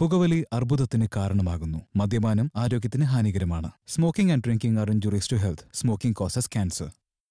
പുകവലി അർബുദത്തിന് കാരണമാകുന്നു മദ്യപാനം ആരോഗ്യത്തിന് ഹാനികരമാണ് smoking and drinking are injuries to health smoking causes cancer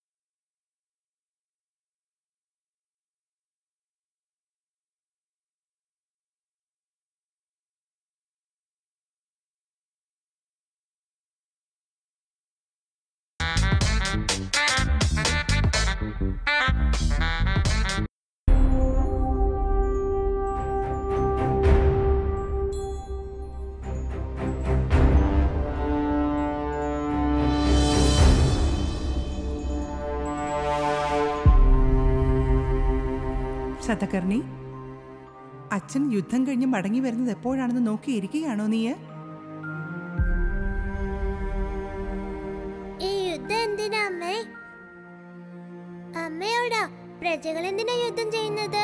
Satakarni അച്ഛൻ യുദ്ധം കഴിഞ്ഞ് മടങ്ങി വരുന്നത് എപ്പോഴാണെന്ന് നോക്കിയിരിക്കുകയാണോ നീ ഈ യുദ്ധം എന്തിനാ അമ്മേ അമ്മയോടാ പ്രജകൾ എന്തിനാ യുദ്ധം ചെയ്യുന്നത്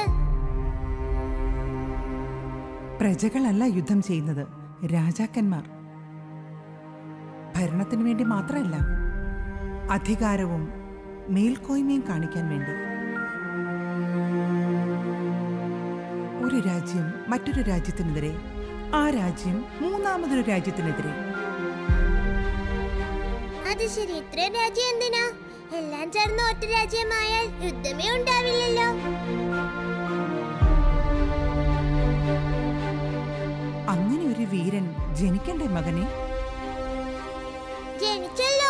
പ്രജകളല്ല യുദ്ധം ചെയ്യുന്നത് രാജാക്കന്മാർ ഭരണത്തിനു വേണ്ടി മാത്രമല്ല അധികാരവും മേൽക്കോയ്മയും കാണിക്കാൻ വേണ്ടി ഒരു രാജ്യം മറ്റൊരു രാജ്യത്തിനെതിരെ ആ രാജ്യം മൂന്നാമതൊരു രാജ്യത്തിനെതിരെ അത് ശരി ഇത്രയും രാജ്യം എന്തിനാ എല്ലാം ചേർന്ന് ഒറ്റ രാജ്യമായാൽ യുദ്ധമേ ഉണ്ടാവില്ലല്ലോ അങ്ങനെ ഒരു വീരൻ ജനിക്കണ്ടേ മകനെ ജനിച്ചല്ലോ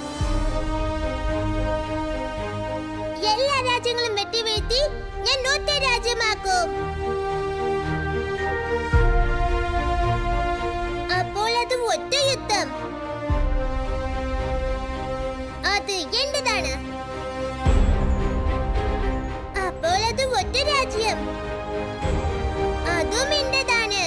എല്ലാ രാജ്യങ്ങളും വെട്ടിവീഴ്ത്തി ഞാൻ ഒറ്റ രാജ്യമാക്കും അപ്പോൾ അത് ഒറ്റ യുദ്ധം അത് എന്റേതാണ് അപ്പോൾ അത് ഒറ്റ രാജ്യം അതും എന്റേതാണ്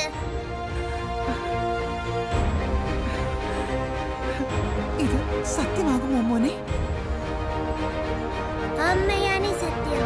ഇത് സത്യമാകുമോ മോനെ അമ്മയാണ് സത്യം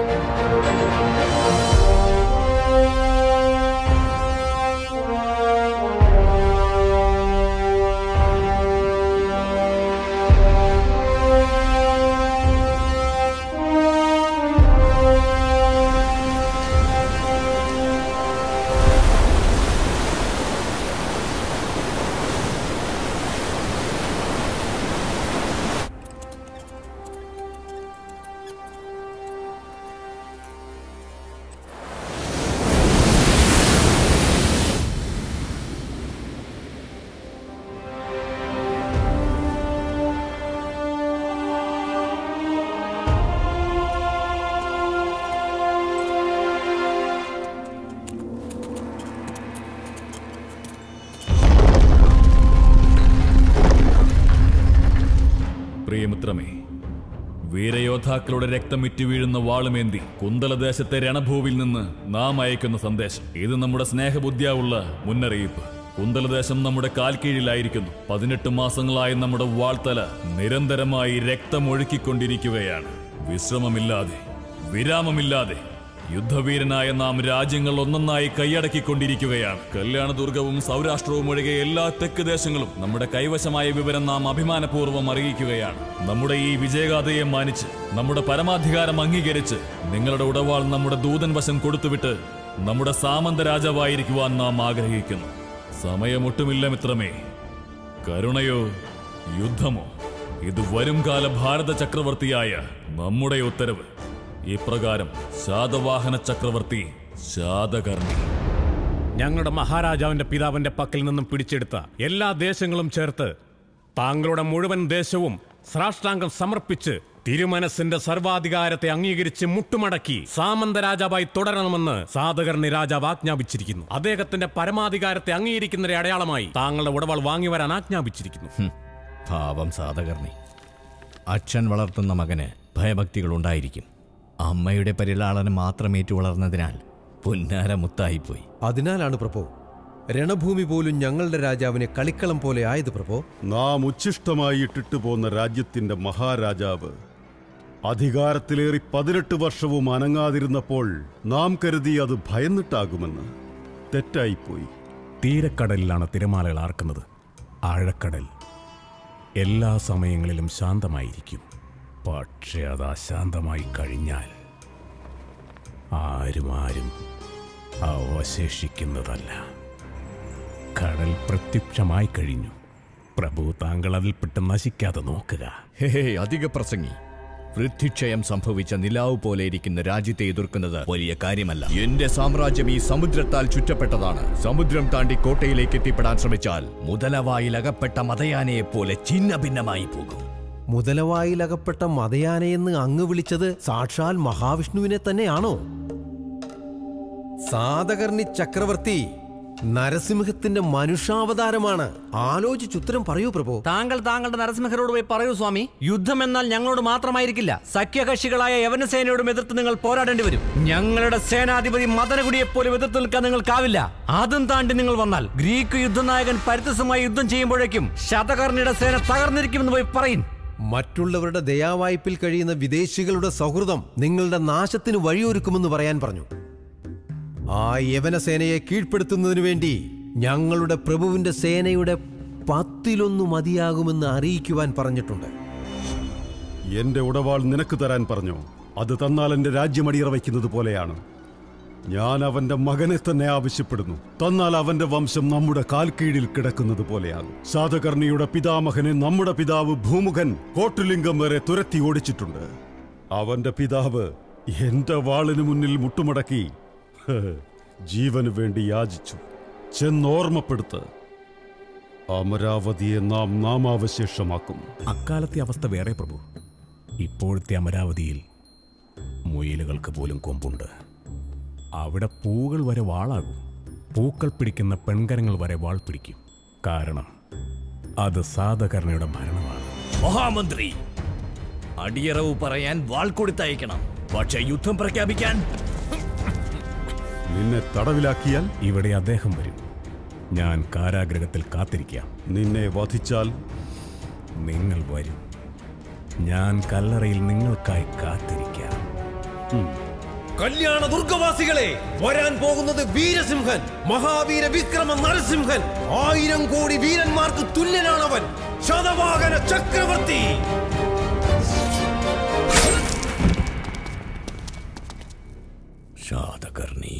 പ്രിയമിത്രമേ വീരയോദ്ധാക്കളുടെ രക്തം ഇറ്റുവീഴുന്ന വാളുമേന്തി കുന്തലദേശത്തെ രണഭൂവിൽ നിന്ന് നാം അയക്കുന്ന സന്ദേശം ഇത് നമ്മുടെ സ്നേഹബുദ്ധിയാവുള്ള മുന്നറിയിപ്പ് കുന്തലദേശം നമ്മുടെ കാൽക്കീഴിലായിരിക്കുന്നു പതിനെട്ട് മാസങ്ങളായി നമ്മുടെ വാൾത്തല നിരന്തരമായി രക്തമൊഴുക്കിക്കൊണ്ടിരിക്കുകയാണ് വിശ്രമമില്ലാതെ വിരാമമില്ലാതെ യുദ്ധവീരനായ നാം രാജ്യങ്ങൾ ഒന്നൊന്നായി കൈയടക്കിക്കൊണ്ടിരിക്കുകയാണ് കല്യാണദുർഗവും സൗരാഷ്ട്രവും ഒഴികെ എല്ലാ തെക്ക് ദേശങ്ങളും നമ്മുടെ കൈവശമായ വിവരം നാം അഭിമാനപൂർവ്വം അറിയിക്കുകയാണ് നമ്മുടെ ഈ വിജയഗാഥയെ മാനിച്ച് നമ്മുടെ പരമാധികാരം അംഗീകരിച്ച് നിങ്ങളുടെ ഉടവാൾ നമ്മുടെ ദൂതൻ വശം കൊടുത്തുവിട്ട് നമ്മുടെ സാമന്ത രാജാവായിരിക്കുവാൻ നാം ആഗ്രഹിക്കുന്നു സമയമൊട്ടുമില്ല മിത്രമേ കരുണയോ യുദ്ധമോ ഇത് വരുംകാല ഭാരത ചക്രവർത്തിയായ നമ്മുടെ ഉത്തരവ് ഇപ്രകാരം ശാതവാഹന ചക്രവർത്തി ശാതകർണി ഞങ്ങളുടെ മഹാരാജാവിന്റെ പിതാവിന്റെ പക്കൽ നിന്നും പിടിച്ചെടുത്ത എല്ലാ ദേശങ്ങളും ചേർത്ത് താങ്കളുടെ മുഴുവൻ ദേശവും സാഷ്ടാംഗം സമർപ്പിച്ച് തിരുമനസിന്റെ സർവാധികാരത്തെ അംഗീകരിച്ച് മുട്ടുമടക്കി സാമന്ത രാജാവായി തുടരണമെന്ന് സാധകർണി രാജാവ് ആജ്ഞാപിച്ചിരിക്കുന്നു അദ്ദേഹത്തിന്റെ പരമാധികാരത്തെ അംഗീകരിക്കുന്നതിന്റെ അടയാളമായി താങ്കളുടെ ഉടവാൾ വാങ്ങി വരാൻ ആജ്ഞാപിച്ചിരിക്കുന്നു പാവം സാധകർണി അച്ഛൻ വളർത്തുന്ന മകന് ഭയഭക്തികളുണ്ടായിരിക്കും അമ്മയുടെ പരിലാളനം മാത്രം ഏറ്റു വളർന്നതിനാൽ പുന്നാര മുത്തായിപ്പോയി അതിനാലാണ് പ്രഭോ രണഭൂമി പോലും ഞങ്ങളുടെ രാജാവിനെ കളിക്കളം പോലെ ആയത് പ്രഭോ നാം ഉച്ഛിഷ്ടമായി ഇട്ടിട്ടു പോന്ന രാജ്യത്തിന്റെ മഹാരാജാവ് അധികാരത്തിലേറി പതിനെട്ട് വർഷവും അനങ്ങാതിരുന്നപ്പോൾ നാം കരുതി അത് ഭയന്നിട്ടാകുമെന്ന് തെറ്റായിപ്പോയി തീരക്കടലിലാണ് തിരമാലകൾ ആർക്കുന്നത് ആഴക്കടൽ എല്ലാ സമയങ്ങളിലും ശാന്തമായിരിക്കും പക്ഷേ അത് അശാന്തമായി കഴിഞ്ഞാൽ ആരും ആരും അവശേഷിക്കുന്നതല്ല കടൽ പ്രത്യക്ഷമായി കഴിഞ്ഞു പ്രഭു താങ്കൾ അതിൽപ്പെട്ട് നശിക്കാതെ നോക്കുക ഹേ അധിക പ്രസംഗി വൃദ്ധിക്ഷയം സംഭവിച്ച നിലാവ് പോലെ ഇരിക്കുന്ന രാജ്യത്തെ എതിർക്കുന്നത് വലിയ കാര്യമല്ല എന്റെ സാമ്രാജ്യം ഈ സമുദ്രത്താൽ ചുറ്റപ്പെട്ടതാണ് സമുദ്രം താണ്ടി കോട്ടയിലേക്ക് എത്തിപ്പെടാൻ ശ്രമിച്ചാൽ മുതലവായിൽ അകപ്പെട്ട മതയാനയെ പോലെ ഛിന്ന ഭിന്നമായി പോകും മുതലവായിലകപ്പെട്ട മതയാനയെന്ന് അങ്ങ് വിളിച്ചത് സാക്ഷാൽ മഹാവിഷ്ണുവിനെ തന്നെയാണോ സാതകർണി ചക്രവർത്തി നരസിംഹത്തിന്റെ മനുഷ്യാവതാരമാണ് ആലോചിച്ചുത്തരം പറയൂ പ്രഭു താങ്കൾ താങ്കളുടെ നരസിംഹരോട് പോയി പറയൂ സ്വാമി യുദ്ധം എന്നാൽ ഞങ്ങളോട് മാത്രമായിരിക്കില്ല സഖ്യകക്ഷികളായ യവനസേനയോടും എതിർത്ത് നിങ്ങൾ പോരാടേണ്ടി വരും ഞങ്ങളുടെ സേനാധിപതി മദനകുടിയെ പോലും എതിർത്ത് നിൽക്കാൻ നിങ്ങൾക്കാവില്ല അതും താണ്ടി നിങ്ങൾ വന്നാൽ ഗ്രീക്ക് യുദ്ധനായകൻ പരിത്യസമായി യുദ്ധം ചെയ്യുമ്പോഴേക്കും ശതകർണിയുടെ സേന തകർന്നിരിക്കുമെന്ന് പോയി പറയും മറ്റുള്ളവരുടെ ദയാവായ്പിൽ കഴിയുന്ന വിദേശികളുടെ സൗഹൃദം നിങ്ങളുടെ നാശത്തിന് വഴിയൊരുക്കുമെന്ന് പറയാൻ പറഞ്ഞു ആ യവനസേനയെ കീഴ്പ്പെടുത്തുന്നതിനു വേണ്ടി ഞങ്ങളുടെ പ്രഭുവിന്റെ സേനയുടെ പത്തിലൊന്നു മതിയാകുമെന്ന് അറിയിക്കുവാൻ പറഞ്ഞിട്ടുണ്ട് എന്റെ ഉടവാൾ നിനക്ക് തരാൻ പറഞ്ഞോ അത് തന്നാൽ എന്റെ രാജ്യം അടിയറ വയ്ക്കുന്നത് പോലെയാണ് ഞാൻ അവന്റെ മകനെ തന്നെ ആവശ്യപ്പെടുന്നു തന്നാൽ അവന്റെ വംശം നമ്മുടെ കാൽക്കീഴിൽ കിടക്കുന്നത് പോലെയാകും സാധകർണിയുടെ പിതാമഹനെ നമ്മുടെ പിതാവ് ഭൂമുഖൻ കോട്ടുലിംഗം വരെ തുരത്തി ഓടിച്ചിട്ടുണ്ട് അവന്റെ പിതാവ് എന്റെ വാളിന് മുന്നിൽ മുട്ടുമടക്കി ഹ്, ജീവന് വേണ്ടി യാചിച്ചു ചെന്നോർമ്മപ്പെടുത്ത് അമരാവതിയെ നാം നാമാവശേഷമാക്കും അക്കാലത്തെ അവസ്ഥ വേറെ പ്രഭു ഇപ്പോഴത്തെ അമരാവതിയിൽ മുയലുകൾക്ക് പോലും കൊമ്പുണ്ട് അവിടെ പൂകൾ വരെ വാളാകും പൂക്കൾ പിടിക്കുന്ന പെൺകരങ്ങൾ വരെ വാൾ പിടിക്കും കാരണം അത് സാധകർണയുടെ ഭരണമാണ് മഹാമന്ത്രി അടിയറവ് പറയാൻ വാൾ കൊടുത്തയക്കണം പക്ഷെ യുദ്ധം പ്രഖ്യാപിക്കാൻ നിന്നെ തടവിലാക്കിയാൽ ഇവിടെ അദ്ദേഹം വരും ഞാൻ കാരാഗ്രഹത്തിൽ കാത്തിരിക്കാം നിന്നെ വധിച്ചാൽ നിങ്ങൾ വരും ഞാൻ കല്ലറയിൽ നിങ്ങൾക്കായി കാത്തിരിക്കാം കല്യാണ ദുർഗവാസികളെ വരാൻ പോകുന്നത് വീരസിംഹൻ മഹാവീര വിക്രമ നരസിംഹൻ ആയിരം കോടി വീരന്മാർക്ക് തുല്യനാണവൻ ശതവാഹന ചക്രവർത്തി ശാതകർണി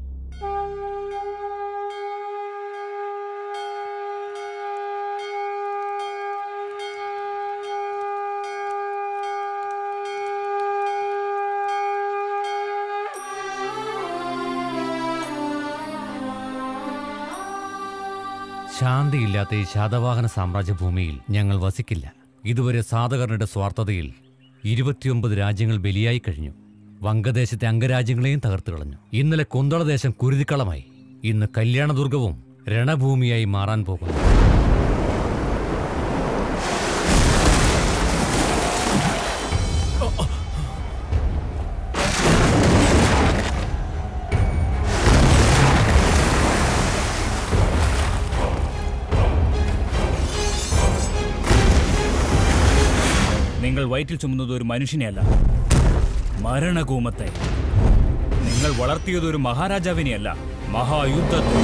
ശാന്തിയില്ലാത്ത ഈ ശാതവാഹന സാമ്രാജ്യ ഭൂമിയിൽ ഞങ്ങൾ വസിക്കില്ല ഇതുവരെ സാധകർണയുടെ സ്വാർത്ഥതയിൽ ഇരുപത്തിയൊമ്പത് രാജ്യങ്ങൾ ബലിയായി കഴിഞ്ഞു വങ്കദേശത്തെ അംഗരാജ്യങ്ങളെയും തകർത്തു കളഞ്ഞു ഇന്നലെ കുന്തളദേശം കുരുതിക്കളമായി ഇന്ന് കല്യാണദുർഗവും രണഭൂമിയായി മാറാൻ പോകുന്നു നിങ്ങൾ വയറ്റിൽ ചുമന്നത് ഒരു മനുഷ്യനെയല്ല മരണകൂമത്തെ നിങ്ങൾ വളർത്തിയത് ഒരു മഹാരാജാവിനെയല്ല മഹായുദ്ധത്തെ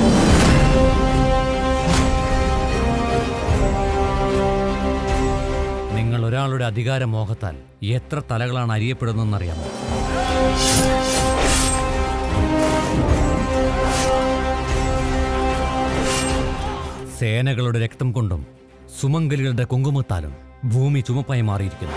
നിങ്ങൾ ഒരാളുടെ അധികാരമോഹത്താൽ എത്ര തലകളാണ് അരിയപ്പെടുന്നതെന്നറിയാമോ സേനകളുടെ രക്തം കൊണ്ടും സുമംഗലികളുടെ കുങ്കുമത്താലും ഭൂമി ചുമപ്പായി മാറിയിരിക്കുന്നു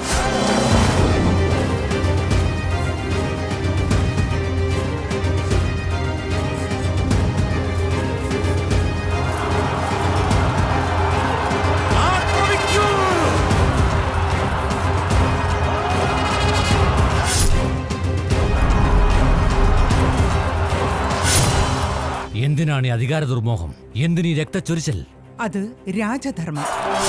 എന്തിനാണ് ഈ അധികാര ദുർമോഹം എന്തിനീ രക്തച്ചൊരിച്ചൽ അത് രാജധർമ്മം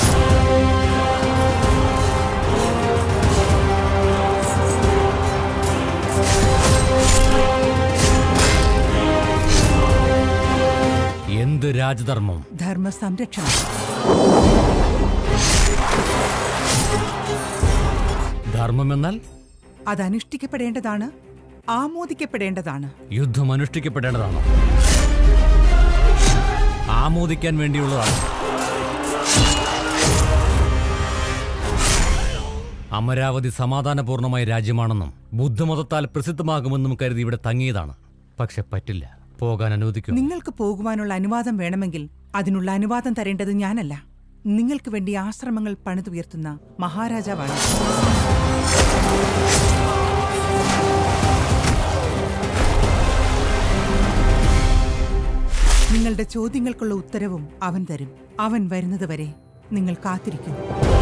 എന്ത് രാജധർമ്മം ധർമ്മ സംരക്ഷണം ധർമ്മമെന്നാൽ അത് അനുഷ്ഠിക്കപ്പെടേണ്ടതാണ് ആമോദിക്കപ്പെടേണ്ടതാണ് യുദ്ധം അനുഷ്ഠിക്കപ്പെടേണ്ടതാണ് ആമോദിക്കാൻ വേണ്ടിയുള്ളതാണ് അമരാവതി സമാധാനപൂർണമായ രാജ്യമാണെന്നും ബുദ്ധമതത്താൽ പ്രസിദ്ധമാകുമെന്നും കരുതി ഇവിടെ തങ്ങിയതാണ് പക്ഷെ പറ്റില്ല പോകാൻ അനുവദിക്കും നിങ്ങൾക്ക് പോകുവാനുള്ള അനുവാദം വേണമെങ്കിൽ അതിനുള്ള അനുവാദം തരേണ്ടത് ഞാനല്ല നിങ്ങൾക്ക് വേണ്ടി ആശ്രമങ്ങൾ പണിതുയർത്തുന്ന മഹാരാജാവാണ് നിങ്ങളുടെ ചോദ്യങ്ങൾക്കുള്ള ഉത്തരവും അവൻ തരും അവൻ വരുന്നത് വരെ നിങ്ങൾ കാത്തിരിക്കും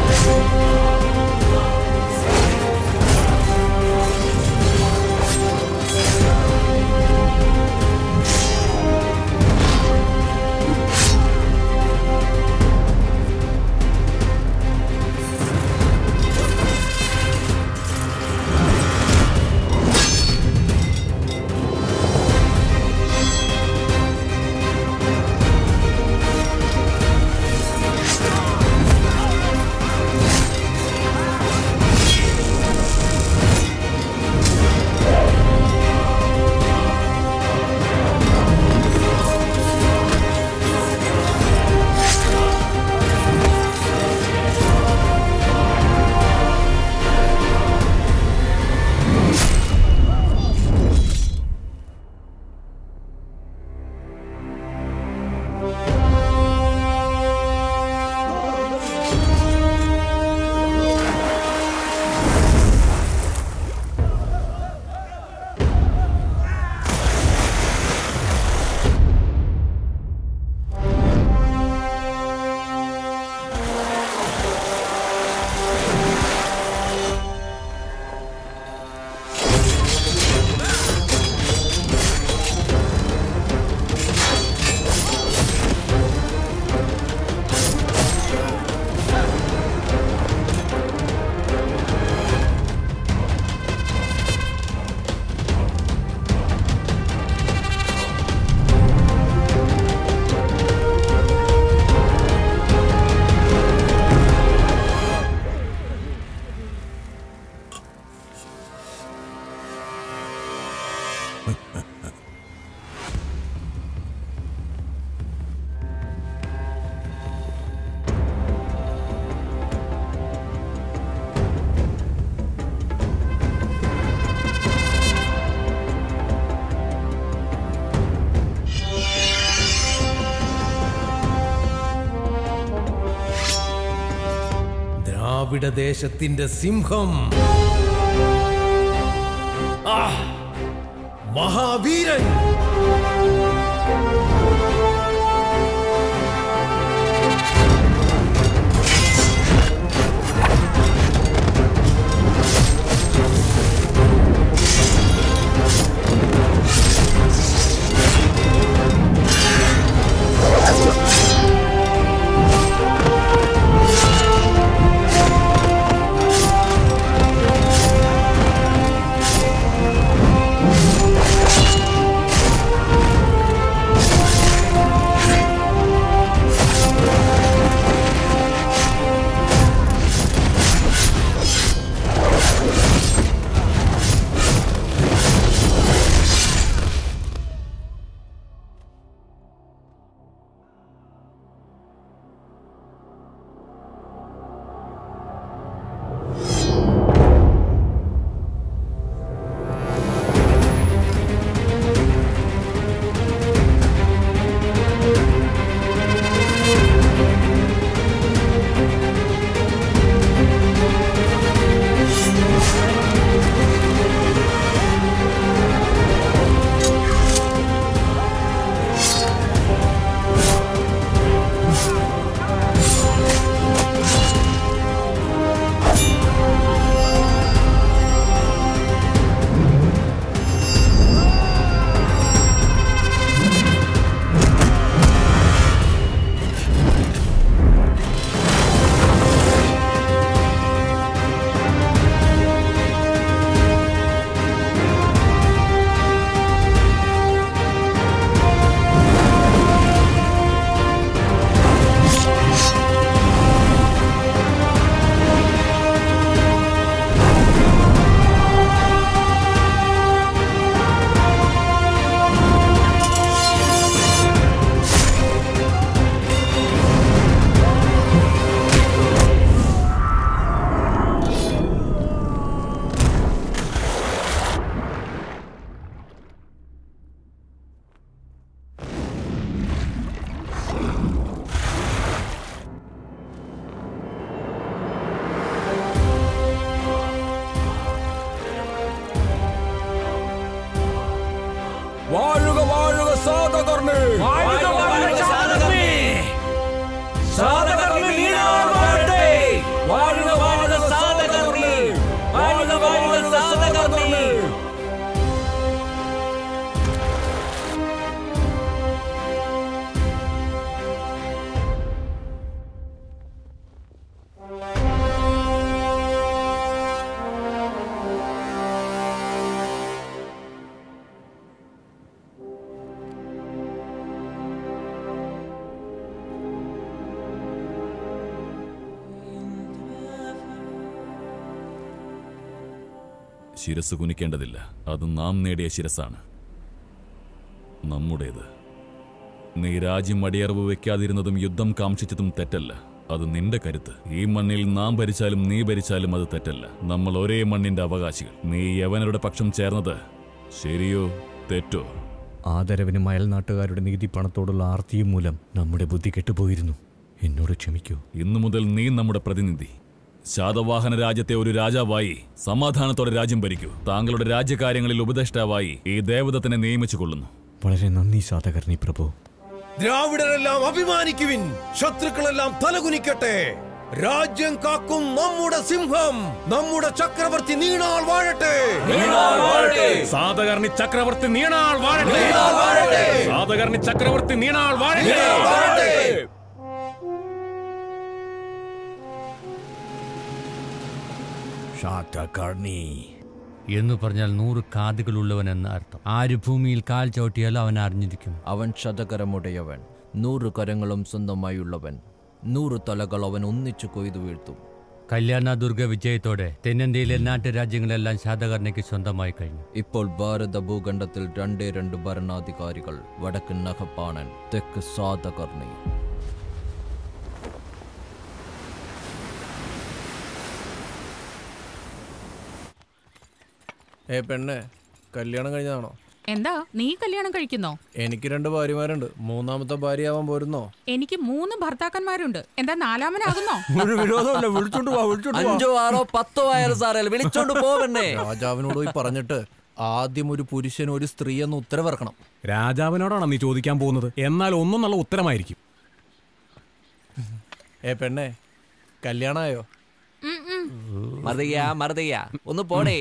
ദ്രാവിഡ ദേശത്തിന്റെ സിംഹം ആ, മഹാവീരൻ ആ ശിരസ് കുനിക്കേണ്ടതില്ല അത് നാം നേടിയ ശിരസാണ് നമ്മുടേത് നീ രാജ്യം അടിയറവ് വെക്കാതിരുന്നതും യുദ്ധം കാംക്ഷിച്ചതും തെറ്റല്ല അത് നിന്റെ കരുത്ത് ഈ മണ്ണിൽ നാം ഭരിച്ചാലും നീ ഭരിച്ചാലും അത് തെറ്റല്ല നമ്മൾ ഒരേ മണ്ണിന്റെ അവകാശികൾ നീ യവനരുടെ പക്ഷം ചേർന്നത് ശരിയോ തെറ്റോ ആദരവിനും അയൽനാട്ടുകാരുടെ നികുതി പണത്തോടുള്ള ആർത്തിയും മൂലം നമ്മുടെ ബുദ്ധി കെട്ടുപോയിരുന്നു എന്നോട് ക്ഷമിക്കൂ ഇന്നു മുതൽ നീ നമ്മുടെ പ്രതിനിധി ശാതവാഹന രാജ്യത്തെ ഒരു രാജാവായി സമാധാനത്തോടെ രാജ്യം ഭരിക്കൂ താങ്കളുടെ രാജ്യകാര്യങ്ങളിൽ ഉപദേഷ്ടാവായി ഈ ദേവതത്തിനെ നിയമിച്ചു കൊള്ളുന്നു വളരെ നന്ദി സാധകർണി പ്രഭു ദ്രാവിഡരെല്ലാം അഭിമാനിക്കുവിൻ ശത്രുക്കളെല്ലാം തലകുനിക്കട്ടെ രാജ്യം കാക്കും നമ്മുടെ സിംഹം നമ്മുടെ ചക്രവർത്തി നീണാൾ വാഴട്ടെ സാധകർണി ചക്രവർത്തി നീണാൾ വാഴട്ടെ സാധകർണി ചക്രവർത്തി നീണാൾ വാഴട്ടെ ശാതകർണി എന്ന് പറഞ്ഞാൽ നൂറ് കാതുകളുള്ളവൻ എന്ന അർത്ഥം ആര് ഭൂമിയിൽ കാൽ ചവിട്ടിയാലും അവൻ അറിഞ്ഞിരിക്കും അവൻ ശതകരമുടയവൻ നൂറ് കരങ്ങളും സ്വന്തമായുള്ളവൻ നൂറ് തലകൾ അവൻ ഒന്നിച്ചു കൊയ്തു വീഴ്ത്തും കല്യാണ ദുർഗ വിജയത്തോടെ തെന്നിന്ത്യയിലെ നാട്ടുരാജ്യങ്ങളെല്ലാം ശാതകർണയ്ക്ക് സ്വന്തമായി കഴിഞ്ഞു ഇപ്പോൾ ഭാരത ഭൂഖണ്ഡത്തിൽ രണ്ടേ രണ്ട് ഭരണാധികാരികൾ വടക്ക് നഖപ്പാണൻ തെക്ക് സാതകർണി ഏ പെണ്ണെ കല്യാണം കഴിഞ്ഞതാണോ എന്താ നീ കല്യാണം കഴിക്കുന്നോ എനിക്ക് രണ്ട് ഭാര്യമാരുണ്ട് മൂന്നാമത്തെ ഭാര്യയാവാൻ പോരുന്നോ എനിക്ക് മൂന്ന് ഭർത്താക്കന്മാരുണ്ട് എന്താ നാലാമനാകുന്നോ ഒരു വിരോധമില്ല വിളിച്ചോണ്ട് പോവാ വിളിച്ചോണ്ട് പോവാ. അഞ്ചോ ആറോ പത്തോ ആയാലും സാറേ വിളിച്ചോണ്ട് പോവണ്ണേ രാജാവിനോട് പോയി പറഞ്ഞിട്ട് ആദ്യം ഒരു പുരുഷൻ ഒരു സ്ത്രീ എന്ന് ഉത്തരവിറക്കണം രാജാവിനോടാണ് നീ ചോദിക്കാൻ പോകുന്നത് എന്നാൽ ഒന്നും നല്ല ഉത്തരമായിരിക്കും ഏ പെണ്ണെ കല്യാണമായോ മറുതയ്യ മറുതയ്യ ഒന്ന് പോടേ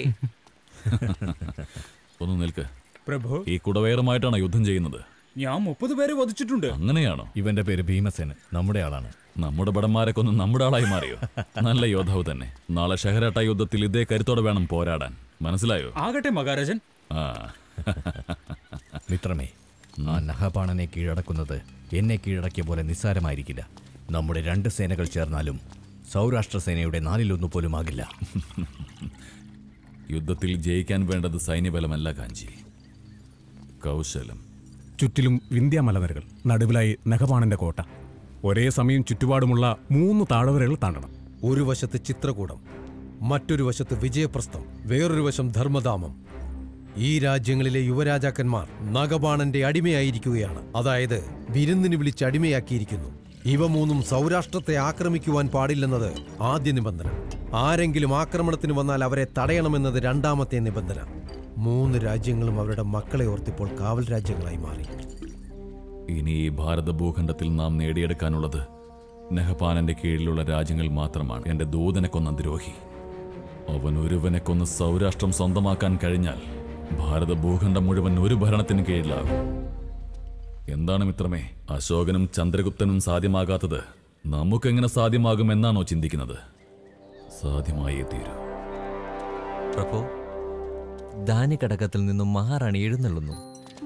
ഒന്ന് നിൽക്ക് പ്രഭു ഈ കുടവേറുമായിട്ടാണ് യുദ്ധം ചെയ്യുന്നത് ഞാൻ മുപ്പത് പേരെ വധിച്ചിട്ടുണ്ട് അങ്ങനെയാണോ ഇവന്റെ പേര് ഭീമസേനൻ നമ്മുടെ ആളാണ് നമ്മുടെ ഭടന്മാരെ കൊന്ന് നമ്മുടെ ആളായി മാറിയോ നല്ല യോദ്ധാവ് തന്നെ നാളെ ഷഹരാട്ട യുദ്ധത്തിൽ ഇതേ കരുത്തോടെ വേണം പോരാടാൻ മനസ്സിലായോ ആകട്ടെ മഹാരാജൻ ആ മിത്രമേ ആ നഹപാണനെ കീഴടക്കുന്നത് എന്നെ കീഴടക്കിയ പോലെ നിസ്സാരമായിരിക്കില്ല നമ്മുടെ രണ്ട് സേനകൾ ചേർന്നാലും സൗരാഷ്ട്ര സേനയുടെ നാലിലൊന്നു പോലും ആകില്ല യുദ്ധത്തിൽ ജയിക്കാൻ വേണ്ടത് സൈന്യബലമല്ല കാഞ്ചി കൗശലം ചുറ്റിലും വിന്ധ്യ മലനിരകൾ നടുവിലായി നഖപാണന്റെ കോട്ട ഒരേ സമയം ചുറ്റുപാടുമുള്ള മൂന്ന് താഴ്വരകൾ താണ്ടണം ഒരു വശത്ത് ചിത്രകൂടം മറ്റൊരു വശത്ത് വിജയപ്രസ്ഥം വേറൊരു വശം ധർമ്മധാമം ഈ രാജ്യങ്ങളിലെ യുവരാജാക്കന്മാർ നഗബാണന്റെ അടിമയായിരിക്കുകയാണ് അതായത് വിരുന്നിന് വിളിച്ച് അടിമയാക്കിയിരിക്കുന്നു ഇവ മൂന്നും സൗരാഷ്ട്രത്തെ ആക്രമിക്കുവാൻ പാടില്ലെന്നത് ആദ്യ നിബന്ധന ആരെങ്കിലും ആക്രമണത്തിന് വന്നാൽ അവരെ തടയണമെന്നത് രണ്ടാമത്തെ നിബന്ധന മൂന്ന് രാജ്യങ്ങളും അവരുടെ മക്കളെ ഓർത്തിപ്പോൾ കാവൽ രാജ്യങ്ങളായി മാറി ഇനി ഈ ഭാരത ഭൂഖണ്ഡത്തിൽ നാം നേടിയെടുക്കാനുള്ളത് നെഹപാനന്റെ കീഴിലുള്ള രാജ്യങ്ങൾ മാത്രമാണ് എന്റെ ദൂതനെ കൊന്ന ദ്രോഹി അവൻ ഒരുവനെ കൊന്ന് സൗരാഷ്ട്രം സ്വന്തമാക്കാൻ കഴിഞ്ഞാൽ ഭാരത ഭൂഖണ്ഡം മുഴുവൻ ഒരു ഭരണത്തിന് കീഴിലാകും എന്താണ് മിത്രമേ അശോകനും ചന്ദ്രഗുപ്തനും സാധ്യമാകാത്തത് നമുക്കെങ്ങനെ സാധ്യമാകുമെന്നാണോ ചിന്തിക്കുന്നത് സാധ്യമായേ തീരൂ പ്രഭു ധാന്യക്കടകത്തിൽ നിന്നും മഹാറാണി എഴുന്നള്ളുന്നു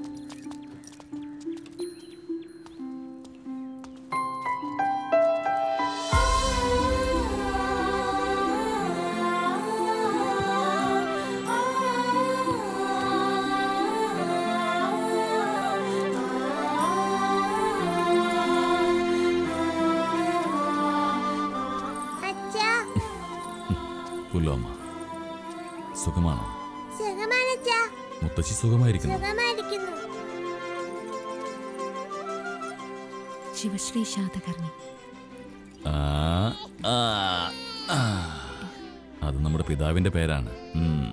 അച്ഛാ പുല്ലോമ സുഖമാണോ സുഖമാണച്ചാ മുത്തശ്ശി സുഖമായിരിക്കുന്നു സുഖമായിരിക്കുന്നു ശിവശ്രീ ശാതകർണി ആ, ആ, ആ. അത് നമ്മുടെ പിതാവിന്റെ പേരാണ് ഉം.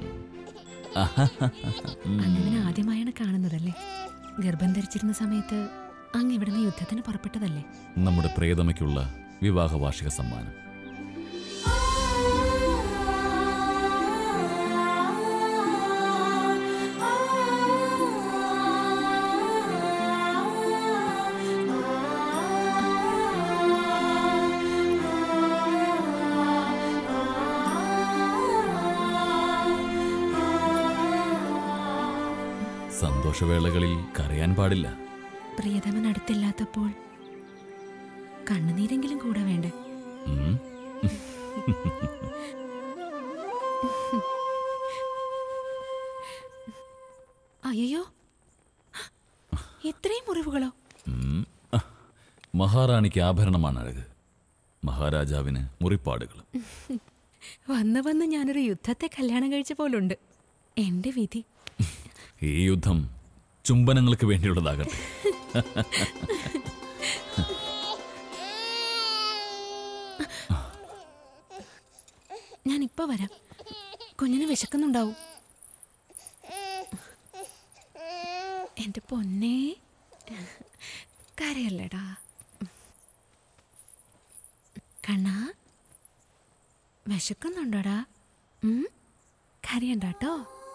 ഉം. അങ്ങനെ ആദ്യമായാണ് കാണുന്നതല്ലേ ഗർഭം ധരിച്ചിരുന്ന സമയത്ത് അങ്ങ് ഇവിടുന്ന് യുദ്ധത്തിന് പുറപ്പെട്ടതല്ലേ നമ്മുടെ പ്രിയതമയ്ക്കുള്ള വിവാഹ വാർഷിക സമ്മാനം സന്തോഷവേളകളിൽ കരയാൻ പാടില്ല പ്രിയതമൻ അടുത്തില്ലാത്തപ്പോൾ കണ്ണുനീരെങ്കിലും കൂടെ വേണ്ടേ ഉം. അയ്യോ ഇത്രയും മുറിവുകളോ ഉം. അഹ്. മഹാറാണിക്ക് ആഭരണമാണ് അഴക് മഹാരാജാവിന് മുറിപ്പാടുകൾ വന്ന് വന്ന് ഞാനൊരു യുദ്ധത്തെ കല്യാണം കഴിച്ച പോലുണ്ട് എന്റെ വിധി ഈ യുദ്ധം ചുംബനങ്ങൾക്ക് വേണ്ടിയുള്ളതാകട്ടെ ഞാൻ ഇപ്പൊ വരാം കുഞ്ഞിന് വിശക്കുന്നുണ്ടാവും എന്റെ പൊന്നേ കരയല്ലേടാ കണ്ണാ വിശക്കുന്നുണ്ടോടാ ഉം? കരയണ്ടാട്ടോ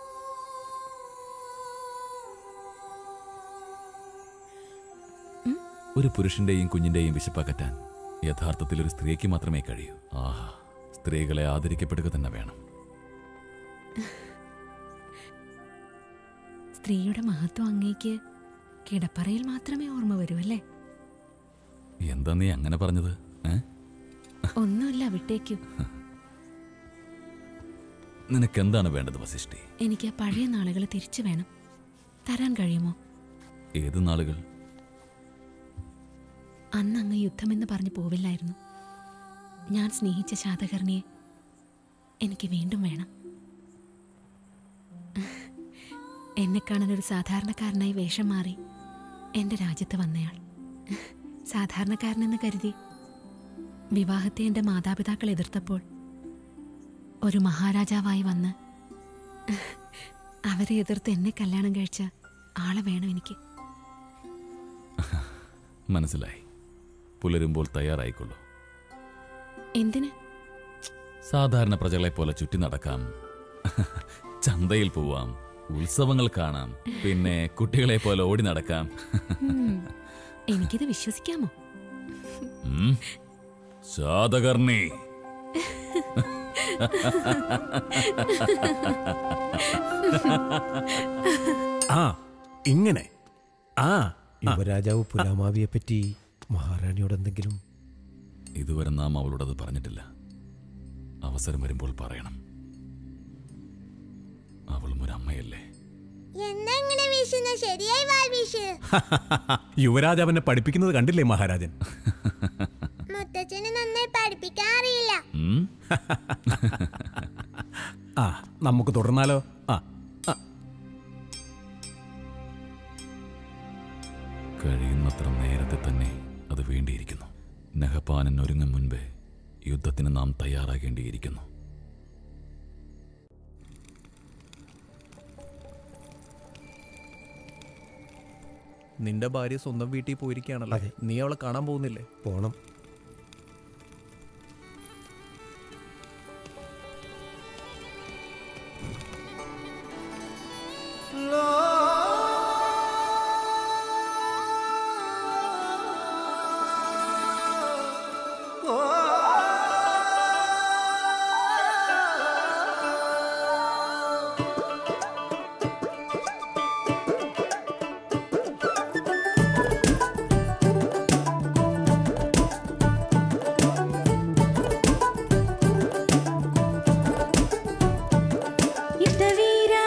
ഒരു പുരുഷന്റെയും കുഞ്ഞിന്റെയും വിശപ്പകറ്റാൻ യഥാർത്ഥത്തിൽ ഒരു സ്ത്രീക്ക് മാത്രമേ കഴിയൂ ആഹാ സ്ത്രീകളെ ആദരിക്കപ്പെടുക തന്നെ വേണം സ്ത്രീയുടെ മഹത്വം അങ്ങേക്ക് കിടപ്പറയിൽ മാത്രമേ ഓർമ്മ വരൂ അല്ലേ എന്താ നീ അങ്ങനെ പറഞ്ഞത് ഏ ഒന്നുമില്ല വിട്ടേക്കൂ നിനക്ക് എന്താണ് വേണ്ടത് വസിഷ്ഠി എനിക്ക് ആ പഴയ നാളുകൾ തിരിച്ചു വേണം തരാൻ കഴിയുമോ ഏത് നാളുകൾ അന്ന് അങ്ങ് യുദ്ധമെന്ന് പറഞ്ഞു പോവില്ലായിരുന്നു ഞാൻ സ്നേഹിച്ച ശാതകർണിയെ എനിക്ക് വീണ്ടും വേണം എന്നെ കാണാൻ ഒരു സാധാരണക്കാരനായി വേഷം മാറി എൻ്റെ രാജ്യത്ത് വന്നയാൾ സാധാരണക്കാരനെന്ന് കരുതി വിവാഹത്തെ എൻ്റെ മാതാപിതാക്കൾ എതിർത്തപ്പോൾ ഒരു മഹാരാജാവായി വന്ന് അവരെ എതിർത്ത് എന്നെ കല്യാണം കഴിച്ച ആളെ വേണം എനിക്ക് മനസ്സിലായി പുലരുമ്പോൾ തയ്യാറായിക്കൊള്ളൂ എന്തിന് സാധാരണ പ്രജകളെ പോലെ ചുറ്റി നടക്കാം ചന്തയിൽ പോവാം ഉത്സവങ്ങൾ കാണാം പിന്നെ കുട്ടികളെ പോലെ ഓടി നടക്കാം ഉം. എനിക്കിത് വിശ്വസിക്കാമോ ഉം. ശാതകർണി ആ ഇങ്ങനെ ആ യുവരാജാവ് പുലാമാവിയെ പറ്റി മഹാറാണിയോട് എന്തെങ്കിലും ഇതുവരെ നാം അവളോടത് പറഞ്ഞിട്ടില്ല അവസരം വരുമ്പോൾ പറയണം അവളും ഒരു അമ്മയല്ലേ എന്നാ ഇങ്ങനെ വീശുന്ന ശരിയായി വാൽ വീശ് യുവരാജാവിനെ പഠിപ്പിക്കുന്നത് കണ്ടില്ലേ മഹാരാജൻ മുത്തച്ഛന് നന്നായി പഠിപ്പിക്കാൻ അറിയില്ല ഉം? ആ നമുക്ക് തുടർന്നാലോ ആ ആ. കഴിയുന്നത്ര നേരത്തെ തന്നെ അത് വേണ്ടിയിരിക്കുന്നു നഹപാനൻ ഒരുങ്ങും മുൻപേ യുദ്ധത്തിന് നാം തയ്യാറാകേണ്ടിയിരിക്കുന്നു നിന്റെ ഭാര്യ സ്വന്തം വീട്ടിൽ പോയിരിക്കുകയാണല്ലോ നീ അവളെ കാണാൻ പോകുന്നില്ലേ പോണം ഇഷ്ടവീരാ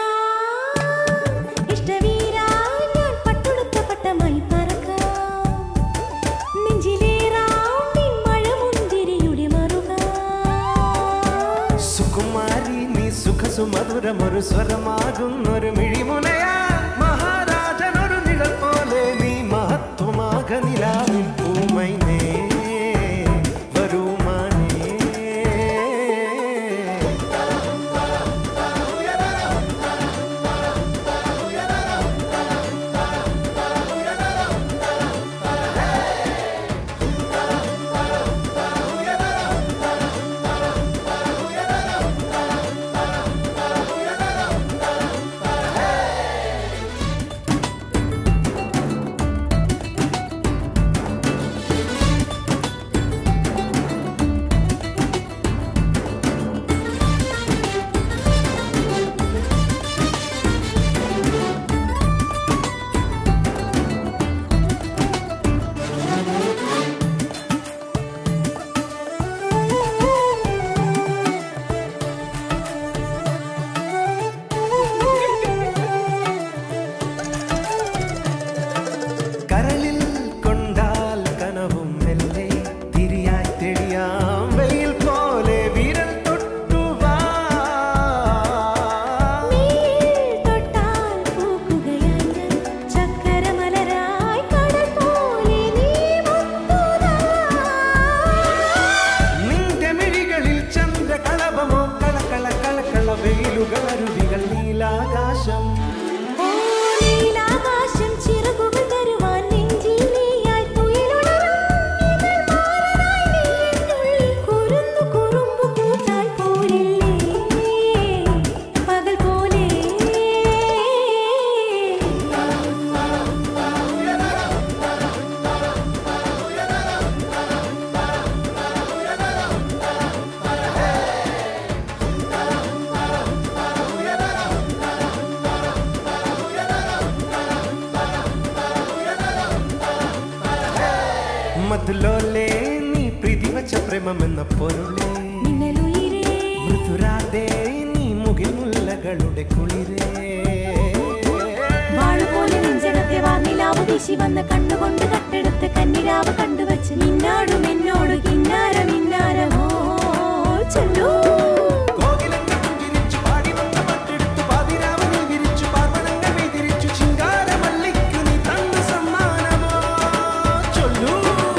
ഇഷ്ടവീരാ ഞാൻ പട്ടുടുത്ത പട്ടമായി പറക്കാം നെഞ്ചിലേറാം നിൻ മഴമുന്തിരിയുടെ മറുകാം സുകുമാരി നീ സുഖസുമധുരമൊരു സ്വരമാകുന്നൊരു മിഴിമുനയാ മഹാരാജനൊരു നിഴൽ പോലെ നീ മഹത്വമാക നിലാവിൻ പൂമൈനേ വരുമാനേ മധുലോലേ നീ പ്രീതി വച്ച പ്രേമമെന്ന പൊരുളേ മൃദുരാതേ നീ മുകിൽ മുല്ലകളുടെ കുളിരേ വാളുപോലെ നെഞ്ചകത്തെ വാനിലാവ് വീശി വന്ന കണ്ണുകൊണ്ട് കട്ടെടുത്ത് കന്നിരാവ് കണ്ടുവച്ച് നിന്നാടും എന്നോട് കിന്നാര മിന്നാരമോ ചൊല്ലൂ കോകിലങ്ങൾ പുഞ്ചിരിച്ചു പാടി വന്ന പട്ടെടുത്ത് പാതിരാവ് നീ വിരിച്ചു പാർവണങ്ങൾ വിതിരിച്ചു ചിങ്കാരമല്ലിക്കു നീ തന്ന സമ്മാനമോ ചൊല്ലൂ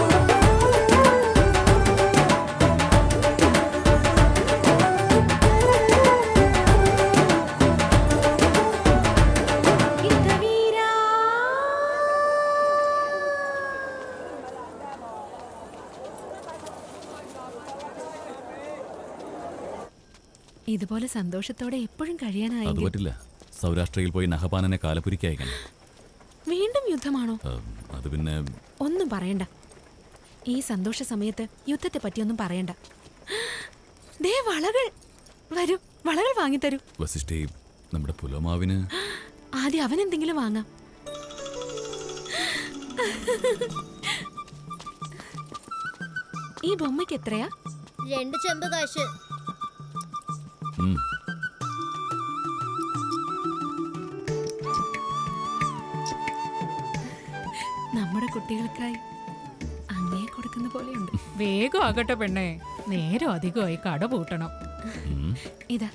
ഇതുപോലെ സന്തോഷത്തോടെ എപ്പോഴും അത് കഴിയാനായെങ്കിൽ പറ്റില്ല സൗരാഷ്ട്രയിൽ പോയി നഹപാനനെ കാലപുരിക്ക് അയക്കണം വീണ്ടും യുദ്ധമാണോ ആ, അത് പിന്നെ ഒന്നും പറയണ്ട ഈ സന്തോഷ സമയത്ത് യുദ്ധത്തെ പറ്റിയൊന്നും പറയണ്ട ദേ വളകൾ വരൂ വളകൾ വാങ്ങിത്തരൂ വസിഷ്ഠേ നമ്മുടെ പുലോമാവിന് ആദ്യം അവൻ എന്തെങ്കിലും വാങ്ങാം ഈ ബൊമ്മയ്ക്ക് എത്രയാ രണ്ട് ചെമ്പ് കാശ് ഉം, നമ്മുടെ കുട്ടികൾക്കായി അങ്ങേ കൊടുക്കുന്ന പോലെയുണ്ട് വേഗം ആകട്ടെ പെണ്ണേ നേരം അധികമായി കട പൂട്ടണം ഇതാ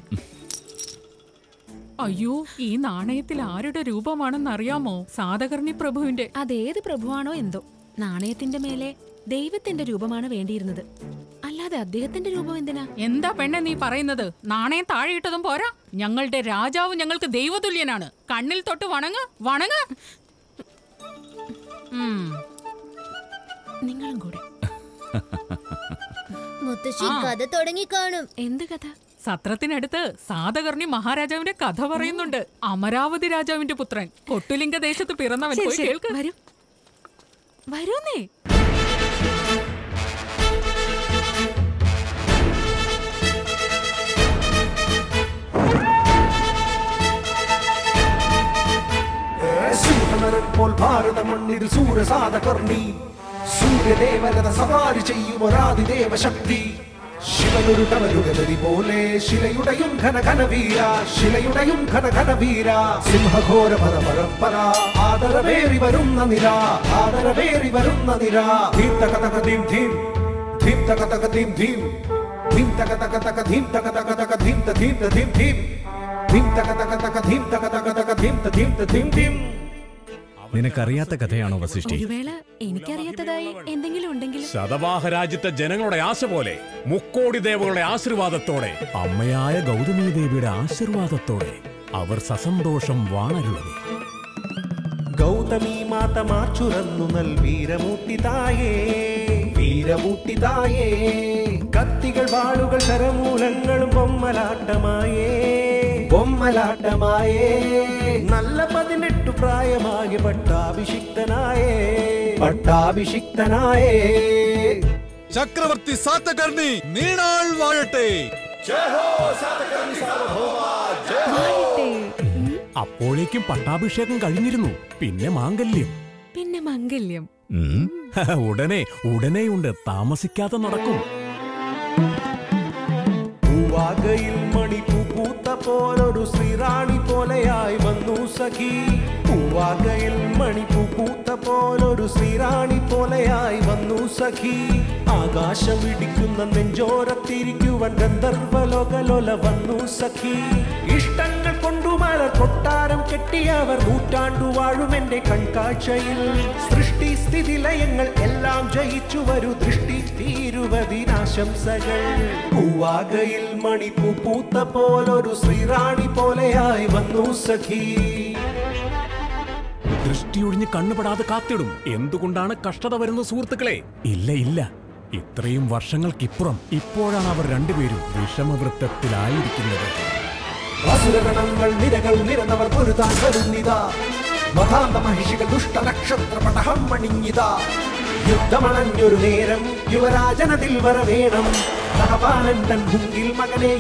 അയ്യോ ഈ നാണയത്തിൽ ആരുടെ രൂപമാണെന്നറിയാമോ സാതകർണി പ്രഭുവിന്റെ അതേത് പ്രഭുവാണോ എന്തോ നാണയത്തിന്റെ മേലെ ദൈവത്തിന്റെ രൂപമാണ് വേണ്ടിയിരുന്നത് അല്ലാതെ അദ്ദേഹത്തിന്റെ രൂപം എന്തിനാ എന്താ പെണ്ണെ നീ പറയുന്നത് നാണയം താഴെയിട്ടതും പോരാ ഞങ്ങളുടെ രാജാവ് ഞങ്ങൾക്ക് ദൈവതുല്യനാണ് കണ്ണിൽ തൊട്ട് വണങ്ങ വണങ്ങ ഉം. നിങ്ങളും കൂടെ മുത്തശ്ശി ആ. കഥ തുടങ്ങി കാണും എന്ത് കഥ സത്രത്തിനടുത്ത് സാതകർണി മഹാരാജാവിന്റെ കഥ പറയുന്നുണ്ട് അമരാവതി രാജാവിന്റെ പുത്രൻ കൊട്ടുലിംഗ ദേശത്ത് പിറന്നവൻ ശരി, പോയി ശരി, കേൾക്ക് വരൂ വരൂന്നേ സിംഹനരൻ പോൽ ഭാരത മണ്ണിൽ സൂരസാധകർണി സൂര്യദേവരഥ സവാരി ചെയ്യും ഒരാതിദേവ ശക്തി ശിവനൊരു കവരുകലരി പോലെ ശിലയുടെയും ഘന ഘനവീര ശിലയുടെയും ഘന ഘനവീര സിംഹഘോര പര പരമ്പര ആദരവേറി വരുന്ന നിര ആദരവേറി വരുന്ന നിര ധീം തക തക ധീം ധീം ധീം തക തക ധീം ധീം ധീം തക തക തക ധീം തക തക തക ധീം ത ധീം ത ധീം ധീം ധീം തക തക തക ധീം തക തക തക ധീം ത ധീം ത ധീം ധീം നിനക്കറിയാത്ത കഥയാണോ വസിഷ്ഠി ഒരു വേള എനിക്കറിയാത്തതായി എന്തെങ്കിലും ഉണ്ടെങ്കിൽ ശതവാഹ രാജ്യത്തെ ജനങ്ങളുടെ ആശ പോലെ മുക്കോടി ദേവകളുടെ ആശീർവാദത്തോടെ അമ്മയായ ഗൗതമി ദേവിയുടെ ആശീർവാദത്തോടെ അവർ സസന്തോഷം വാണരുളവേ ഗൗതമി മാത മാച്ചുറന്നു നൽ വീരമൂട്ടിതായേ വീരമൂട്ടിതായേ കത്തികൾ വാളുകൾ ശരമൂലങ്ങളും ബൊമ്മലാട്ടമായേ ബൊമ്മലാട്ടമായേ നല്ല പതിനെട്ടു പ്രായമായി പട്ടാഭിഷിക്തനായേ പട്ടാഭിഷിക്തനായേ ചക്രവർത്തി സാത്തകർണി നീണാൾ വാഴട്ടെ അപ്പോഴേക്കും പട്ടാഭിഷേകം കഴിഞ്ഞിരുന്നു പിന്നെ മാംഗല്യം പിന്നെ മംഗല്യം ഉടനെ ഉടനെയുണ്ട് താമസിക്കാതെ നടക്കും പൂവാകയിൽ മണിപ്പൂ പൂത്ത പോലൊരു ശ്രീറാണി പോലെയായി വന്നു സഖി പൂവാകയിൽ മണിപ്പൂ പൂത്ത പോലൊരു ശ്രീറാണി പോലെയായി വന്നു സഖി ആകാശം ഇടിക്കുന്ന നെഞ്ചോരത്തിരിക്കുവൻ ഗന്ധർവലോകലോല വന്നു സഖി ഇഷ്ടങ്ങൾ കൊണ്ടു മലർ കൊട്ടാരം കെട്ടിയവർ നൂറ്റാണ്ടു വാഴും എന്റെ കൺകാഴ്ചയിൽ സൃഷ്ടി സ്ഥിതി ലയങ്ങൾ എല്ലാം ജയിച്ചു വരൂ ദൃഷ്ടി തീരുവതിനാശംസകൾ പൂവാകയിൽ മണിപ്പൂ പൂത്ത പോലൊരു ശ്രീറാണി പോലെയായി വന്നു സഖി ദൃഷ്ടിയൊഴിഞ്ഞ് കണ്ണുപെടാതെ കാത്തിടും എന്തുകൊണ്ടാണ് കഷ്ടത വരുന്ന സുഹൃത്തുക്കളെ ഇല്ല ഇല്ല ഇത്രയും വർഷങ്ങൾക്കിപ്പുറം ഇപ്പോഴാണ് അവർ രണ്ടുപേരും വിഷമവൃത്തത്തിലായിരിക്കുന്നത് അസുരഗണങ്ങൾ നിരകൾ നിരന്നവർ പൊരുതാൻ വരുന്നിതാ മഹാന്ത മഹിഷികൾ ദുഷ്ട നക്ഷത്ര പടഹം മണിഞ്ഞിതാ യുദ്ധമണഞ്ഞൊരു നേരം യുവരാജനതിൽ വരവേണം നഹപാലൻ തൻ മുങ്കിൽ മകനെ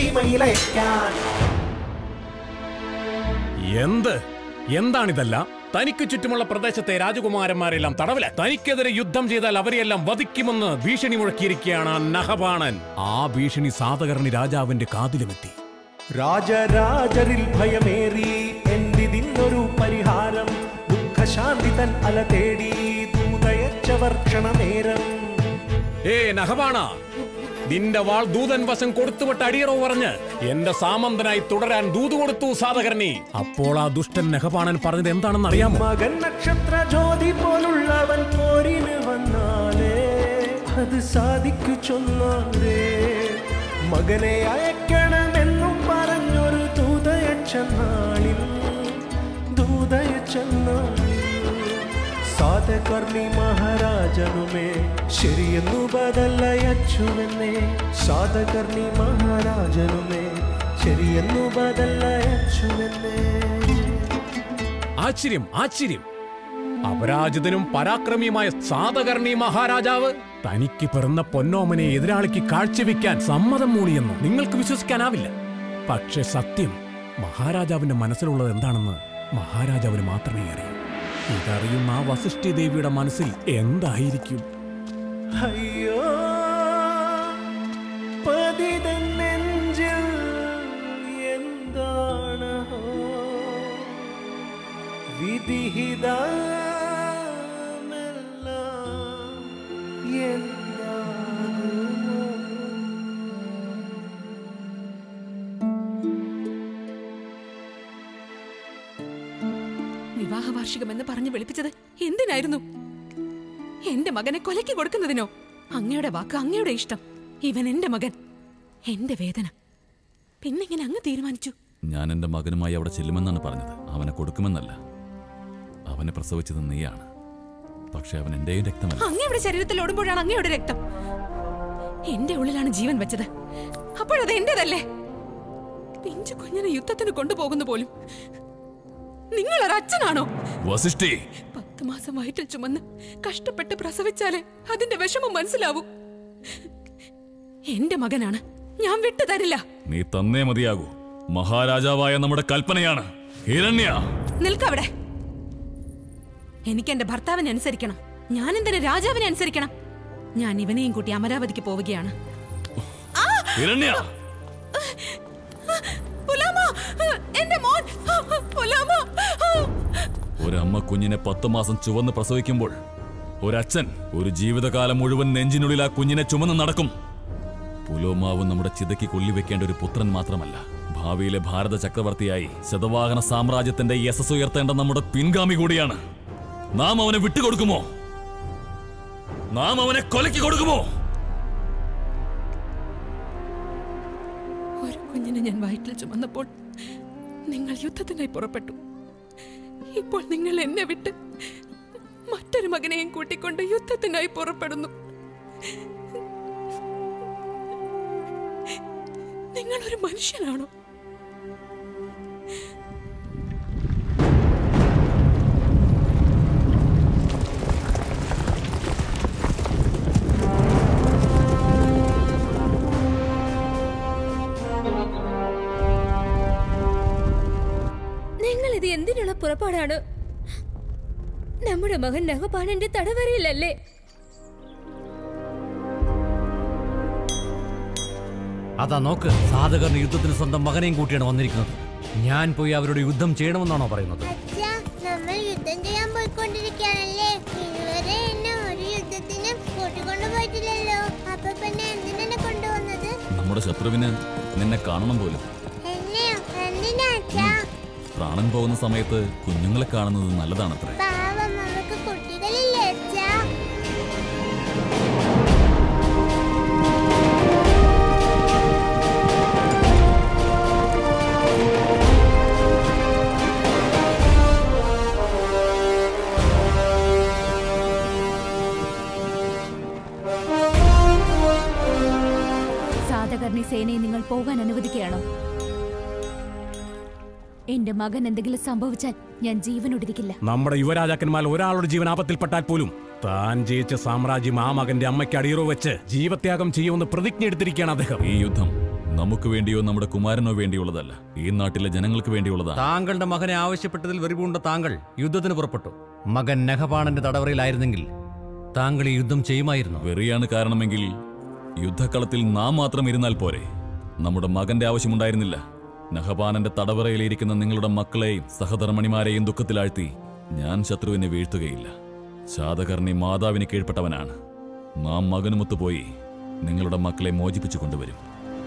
യുദ്ധസീമയിലയക്കാൻ എന്ത് എന്താണിതല്ല തനിക്ക് ചുറ്റുമുള്ള പ്രദേശത്തെ രാജകുമാരന്മാരെല്ലാം തടവില തനിക്കെതിരെ യുദ്ധം ചെയ്താൽ അവരെയെല്ലാം വധിക്കുമെന്ന് ഭീഷണി മുഴക്കിയിരിക്കുകയാണ് ആ നഹപാണൻ ആ ഭീഷണി സാതകർണി രാജാവിന്റെ കാതിലുമെത്തി രാജരാജരിൽ ഭയമേറി എന്തിതിന്നൊരു പരിഹാരം ദുഃഖശാന്തി തൻ അല തേടി ദൂതയച്ചവർ ക്ഷണനേരം ഏ നഹബാണ നിന്റെ വാൾ ദൂതൻ വശം കൊടുത്തുവിട്ട അടിയറവ് പറഞ്ഞ് എന്റെ സാമന്തനായി തുടരാൻ ദൂത് കൊടുത്തു സാധകർണി അപ്പോൾ ആ ദുഷ്ടൻ നഹപാണൻ പറഞ്ഞത് എന്താണെന്ന് അറിയാമോ മകൻ നക്ഷത്ര ജ്യോതി പോലുള്ളവൻ പോരിന് വന്നാലേ അത് സാധിക്കു ചൊന്നാലേ മകനെ അയക്കണമെന്നും പറഞ്ഞൊരു ദൂതയച്ചനാളിൽ ദൂതയച്ചനാളിൽ സാധകർണി മഹാരാജനുമേ ശരിയെന്നു ബദലയച്ചുവെന്നേ സാധകർണി മഹാരാജനുമേ ശരിയെന്നു ബദലയച്ചുവെന്നേ ആശ്ചര്യം ആശ്ചര്യം അപരാജിതനും പരാക്രമിയുമായ സാതകർണി മഹാരാജാവ് തനിക്ക് പിറന്ന പൊന്നോമനെ എതിരാളിക്ക് കാഴ്ചവെക്കാൻ സമ്മതം മൂളിയെന്ന് നിങ്ങൾക്ക് വിശ്വസിക്കാനാവില്ല പക്ഷെ സത്യം മഹാരാജാവിന്റെ മനസ്സിലുള്ളത് എന്താണെന്ന് മഹാരാജാവിന് മാത്രമേ അറിയൂ ഇതറിയുന്ന ആ വസിഷ്ഠി ദേവിയുടെ മനസ്സിൽ എന്തായിരിക്കും അയ്യോ പതിതൻ നെഞ്ചിൽ എന്താണ് വിധിഹിതമെല്ലാം എന്താകുമോ വിവാഹ വാർഷികമെന്ന് പറഞ്ഞു വിളിപ്പിച്ചത് എന്തിനായിരുന്നു എന്റെ മകനെ കൊലയ്ക്ക് കൊടുക്കുന്നതിനോ അങ്ങയുടെ വാക്ക് അങ്ങയുടെ ഇഷ്ടം ഇവൻ എന്റെ മകൻ എന്റെ വേദന പിന്നെങ്ങനെ അങ്ങ് തീരുമാനിച്ചു ഞാൻ എന്റെ മകനുമായി അവിടെ ചെല്ലുമെന്നാണ് പറഞ്ഞത് അവനെ കൊടുക്കുമെന്നല്ല അവനെ പ്രസവിച്ചത് നീയാണ് പക്ഷെ അവൻ എന്റെയും രക്തമല്ല അങ്ങയുടെ ശരീരത്തിൽ ഓടുമ്പോഴാണ് അങ്ങയുടെ രക്തം എന്റെ ഉള്ളിലാണ് ജീവൻ വെച്ചത് അപ്പോഴത് എന്റേതല്ലേ പിഞ്ചു കുഞ്ഞിനെ യുദ്ധത്തിന് കൊണ്ടുപോകുന്നു പോലും നിങ്ങൾ ഒരു അച്ഛനാണോ വസിഷ്ഠി പത്ത് മാസം വയറ്റിൽ ചുമന്ന് കഷ്ടപ്പെട്ട് പ്രസവിച്ചാലേ അതിന്റെ വിഷമം മനസ്സിലാവൂ എന്റെ മകനാണ് ഞാൻ വിട്ടു തരില്ല നീ തന്നേ മതിയാകൂ മഹാരാജാവായ നമ്മുടെ കൽപ്പനയാണ് ഹിരണ്യ നിൽക്കവിടെ എനിക്ക് എന്റെ ഭർത്താവിനെ അനുസരിക്കണം ഞാൻ എന്തിന് രാജാവിനെ അനുസരിക്കണം ഞാൻ ഇവനെയും കൂട്ടി അമരാവതിക്ക് പോവുകയാണ് ഹിരണ്യ പുലാമ, എന്റെ മോൻ പുലാമ. ഒരമ്മ കുഞ്ഞിനെ പത്ത് മാസം ചുവന്ന് പ്രസവിക്കുമ്പോൾ ഒരച്ഛൻ ഒരു ജീവിതകാലം മുഴുവൻ നെഞ്ചിനുള്ളിൽ ആ കുഞ്ഞിനെ ചുമന്ന് നടക്കും പുലോമാവ് നമ്മുടെ ചിതയ്ക്ക് കൊള്ളിവെക്കേണ്ട ഒരു പുത്രൻ മാത്രമല്ല ഭാവിയിലെ ഭാരത ചക്രവർത്തിയായി ശതവാഹന സാമ്രാജ്യത്തിന്റെ യശസ് ഉയർത്തേണ്ട നമ്മുടെ പിൻഗാമി കൂടിയാണ് നാം അവനെ വിട്ടുകൊടുക്കുമോ നാം അവനെ കൊലയ്ക്ക് കൊടുക്കുമോ ഒരു കുഞ്ഞിനെ ഞാൻ വയറ്റിൽ ചുമന്നപ്പോൾ നിങ്ങൾ യുദ്ധത്തിനായി പുറപ്പെട്ടു ഇപ്പോൾ നിങ്ങൾ എന്നെ വിട്ട് മറ്റൊരു മകനെയും കൂട്ടിക്കൊണ്ട് യുദ്ധത്തിനായി പുറപ്പെടുന്നു നിങ്ങൾ ഒരു മനുഷ്യനാണോ നിങ്ങൾ ഇത് എന്തിനുള്ള പുറപ്പാടാണ് നമ്മുടെ മകൻ നഹപാണന്റെ തടവരയിലല്ലേ അതാ നോക്ക് സാധകർണ യുദ്ധത്തിന് സ്വന്തം മകനെയും കൂട്ടിയാണ് വന്നിരിക്കുന്നത് ഞാൻ പോയി അവരോട് യുദ്ധം ചെയ്യണമെന്നാണോ പറയുന്നത് അച്ഛാ, നമ്മൾ യുദ്ധം ചെയ്യാൻ പോയിക്കൊണ്ടിരിക്കുകയാണല്ലേ ഇതുവരെ എന്നെ ഒരു യുദ്ധത്തിനും കൂട്ടിക്കൊണ്ടു പോയിട്ടില്ലല്ലോ അപ്പൊ പിന്നെ എന്തിനെ കൊണ്ടുവന്നത് നമ്മുടെ ശത്രുവിന് നിന്നെ കാണണം പോലും എന്നെയോ എന്തിനാ അച്ഛാ പ്രാണൻ പോകുന്ന സമയത്ത് കുഞ്ഞുങ്ങളെ കാണുന്നത് നല്ലതാണത്രേ പാവം നമുക്ക് കുട്ടികളില്ലേ അച്ഛാ സാതകർണി സേനയെ നിങ്ങൾ പോകാൻ അനുവദിക്കുകയാണോ എന്റെ മകൻ എന്തെങ്കിലും സംഭവിച്ചാൽ ഞാൻ ജീവനോടിരിക്കില്ല നമ്മുടെ യുവരാജാക്കന്മാർ ഒരാളുടെ ജീവൻ ആപത്തിൽപ്പെട്ടാൽ പോലും താൻ ജയിച്ച സാമ്രാജ്യം ആ മകന്റെ അമ്മയ്ക്ക് അടിയറവ് വെച്ച് ജീവത്യാഗം ചെയ്യുമെന്ന് പ്രതിജ്ഞ എടുത്തിരിക്കുകയാണ് അദ്ദേഹം ഈ യുദ്ധം നമുക്ക് വേണ്ടിയോ നമ്മുടെ കുമാരനോ വേണ്ടിയുള്ളതല്ല ഈ നാട്ടിലെ ജനങ്ങൾക്ക് വേണ്ടിയുള്ളതാണ് താങ്കളുടെ മകനെ ആവശ്യപ്പെട്ടതിൽ വെറിപൂണ്ട താങ്കൾ യുദ്ധത്തിന് പുറപ്പെട്ടു മകൻ നഖപാണന്റെ തടവറയിലായിരുന്നെങ്കിൽ താങ്കൾ ഈ യുദ്ധം ചെയ്യുമായിരുന്നു വെറിയാണ് കാരണമെങ്കിൽ യുദ്ധക്കളത്തിൽ നാം മാത്രം ഇരുന്നാൽ പോരെ നമ്മുടെ മകന്റെ ആവശ്യമുണ്ടായിരുന്നില്ല നഹപാനന്റെ തടവറയിലിരിക്കുന്ന നിങ്ങളുടെ മക്കളെയും സഹധർമ്മണിമാരെയും ദുഃഖത്തിലാഴ്ത്തി ഞാൻ ശത്രുവിനെ വീഴ്ത്തുകയില്ല ശാതകർണി മാതാവിന് കീഴ്പ്പെട്ടവനാണ് നാം മകനുമൊത്തു പോയി നിങ്ങളുടെ മക്കളെ മോചിപ്പിച്ചു കൊണ്ടുവരും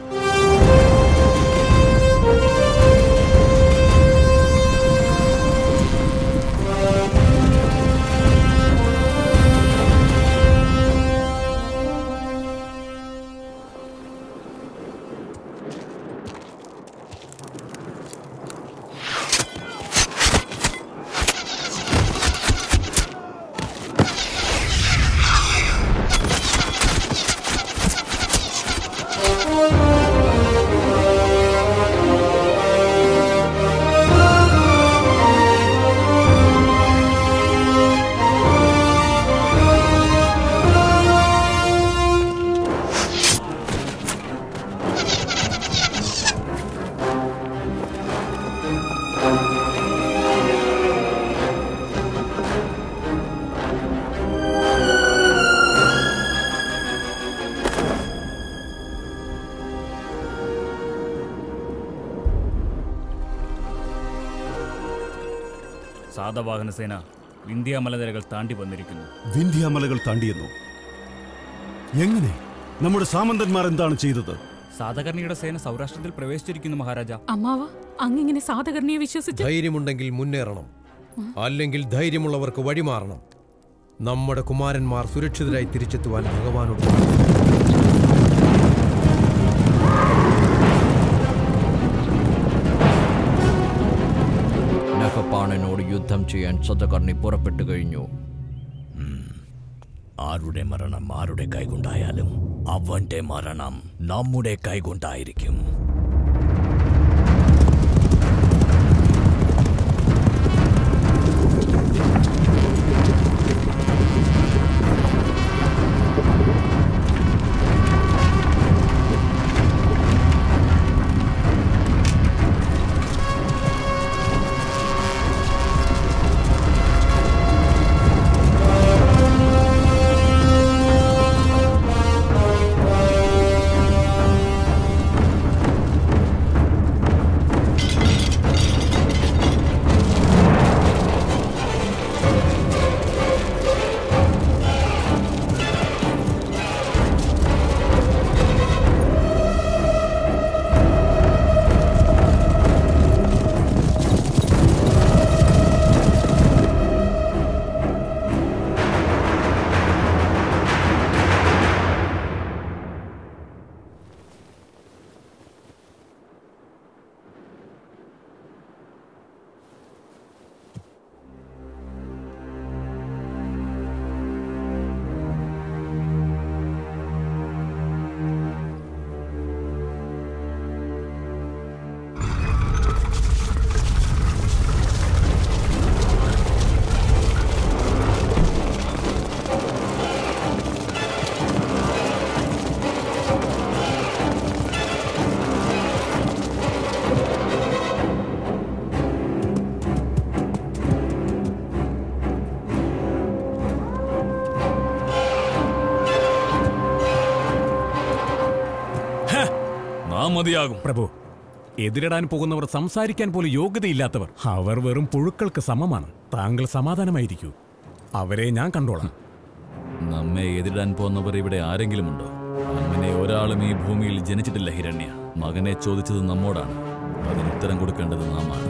സാതവാഹന സേന വിന്ധ്യ മലനിരകൾ താണ്ടി വന്നിരിക്കുന്നു വിന്ധ്യാമലകൾ താണ്ടിയെന്നു എങ്ങനെ നമ്മുടെ സാമന്തന്മാർ എന്താണ് ചെയ്തത് സാതകർണിയുടെ സേന സൗരാഷ്ട്രത്തിൽ പ്രവേശിച്ചിരിക്കുന്നു മഹാരാജ അമ്മാവ അങ്ങിങ്ങനെ സാധകർണിയെ വിശ്വസിച്ച് ധൈര്യമുണ്ടെങ്കിൽ മുന്നേറണം അല്ലെങ്കിൽ ധൈര്യമുള്ളവർക്ക് വഴിമാറണം നമ്മുടെ കുമാരന്മാർ സുരക്ഷിതരായി തിരിച്ചെത്തുവാൻ ഭഗവാനോട് നഖപാണനോട് യുദ്ധം ചെയ്യാൻ ശതകർണി പുറപ്പെട്ടു കഴിഞ്ഞു ആരുടെ മരണം ആരുടെ കൈകൊണ്ടായാലും അവന്റെ മരണം നമ്മുടെ കൈകൊണ്ടായിരിക്കും നാം മതിയാകും പ്രഭു എതിരിടാൻ പോകുന്നവർ സംസാരിക്കാൻ പോലും യോഗ്യതയില്ലാത്തവർ അവർ വെറും പുഴുക്കൾക്ക് സമമാണ് താങ്കൾ സമാധാനമായിരിക്കൂ അവരെ ഞാൻ കണ്ടോളാം നമ്മെ എതിരിടാൻ പോന്നവർ ഇവിടെ ആരെങ്കിലുമുണ്ടോ അങ്ങനെ ഒരാളും ഈ ഭൂമിയിൽ ജനിച്ചിട്ടില്ല ഹിരണ്യ മകനെ ചോദിച്ചത് നമ്മോടാണ് അതിന് ഉത്തരം കൊടുക്കേണ്ടത് നാമാണ്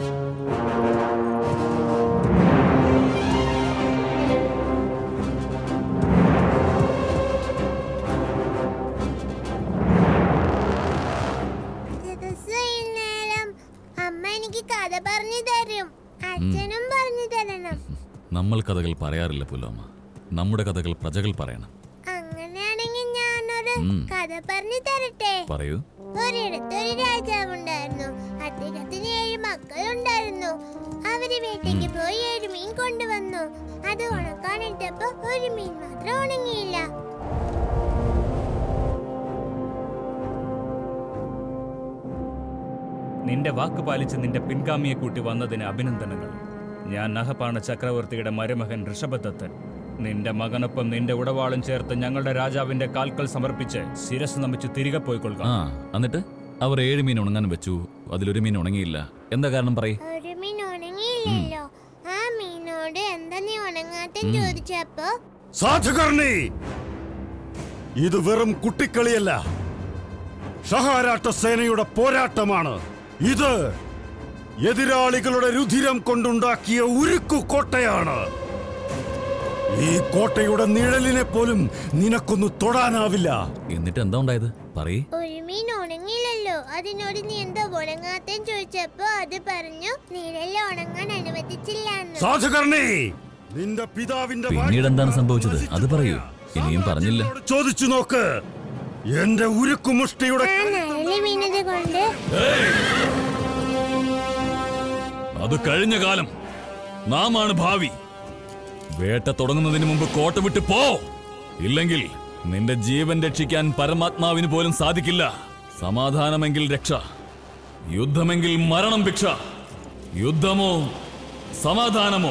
ദിവസം അമ്മ എനിക്ക് കഥ പറഞ്ഞു തരും അച്ഛനും പറഞ്ഞു തരണം നമ്മൾ കഥകൾ പറയാറില്ല പുലോമ നമ്മുടെ കഥകൾ പ്രജകൾ പറയണം അങ്ങനെയാണെങ്കിൽ ഞാനൊരു ഉം. കഥ പറഞ്ഞു തരട്ടെ പറയൂ ഒരിടത്തൊരു രാജാവുണ്ടായിരുന്നു അദ്ദേഹത്തിന് ഏഴ് മക്കളുണ്ടായിരുന്നു അവര് വീട്ടിലേക്ക് പോയി ഏഴ് മീൻ കൊണ്ടുവന്നു അത് ഉണക്കാനിട്ടപ്പോ ഒരു മീൻ മാത്രം ഉണങ്ങിയില്ല നിന്റെ വാക്ക് പാലിച്ച് നിന്റെ പിൻഗാമിയെ കൂട്ടി വന്നതിന് അഭിനന്ദനങ്ങൾ ഞാൻ നഹപാണ ചക്രവർത്തിയുടെ മരുമകൻ ഋഷഭദത്തൻ നിന്റെ മകനൊപ്പം നിന്റെ ഉടവാളും ചേർത്ത് ഞങ്ങളുടെ രാജാവിന്റെ കാൽക്കൽ സമർപ്പിച്ച് ശിരസ് നമിച്ച് തിരികെ പോയിക്കൊള്ളുക ആ എന്നിട്ട് അവർ ഏഴ് മീൻ ഉണങ്ങാൻ വെച്ചു അതിലൊരു മീൻ ഉണങ്ങിയില്ല എന്താ കാരണം പറയ് ഒരു മീൻ ഉണങ്ങിയില്ലല്ലോ ആ മീനോട് എന്താ നീ ഉണങ്ങാത്ത ചോദിച്ചപ്പോ സാധുകർണി ഇത് വെറും കുട്ടിക്കളിയല്ല സഹാരാട്ട സേനയുടെ പോരാട്ടമാണ് ഇത് എതിരാളികളുടെ രുധിരം കൊണ്ടുണ്ടാക്കിയ ഉരുക്കു കോട്ടയാണ് ഈ കോട്ടയുടെ നിഴലിനെ പോലും നിനക്കൊന്നു തൊടാനാവില്ല എന്നിട്ട് എന്താ ഉണ്ടായത് പറയ് ഒരു മീൻ ഉണങ്ങിയില്ലല്ലോ അതിനോട് നീ എന്താ ഉണങ്ങാത്തെന്ന് ചോദിച്ചപ്പോ അത് പറഞ്ഞു നീരെല്ലാം ഉണങ്ങാൻ അനുവദിച്ചില്ല സാധുകർണി നിന്റെ പിതാവിന്റെ പിന്നീട് എന്താണ് സംഭവിച്ചത് അത് പറയൂ ഇനിയും പറഞ്ഞില്ല ചോദിച്ചു നോക്ക് എന്റെ ഉരുക്കുമുഷ്ടിയുടെ ആ നരളി വീണത് കൊണ്ട് അത് കഴിഞ്ഞ കാലം നാമാണ് ഭാവി വേട്ട തുടങ്ങുന്നതിന് മുമ്പ് കോട്ട വിട്ട് പോ ഇല്ലെങ്കിൽ നിന്റെ ജീവൻ രക്ഷിക്കാൻ പരമാത്മാവിന് പോലും സാധിക്കില്ല സമാധാനമെങ്കിൽ രക്ഷ യുദ്ധമെങ്കിൽ മരണം ഭിക്ഷ യുദ്ധമോ സമാധാനമോ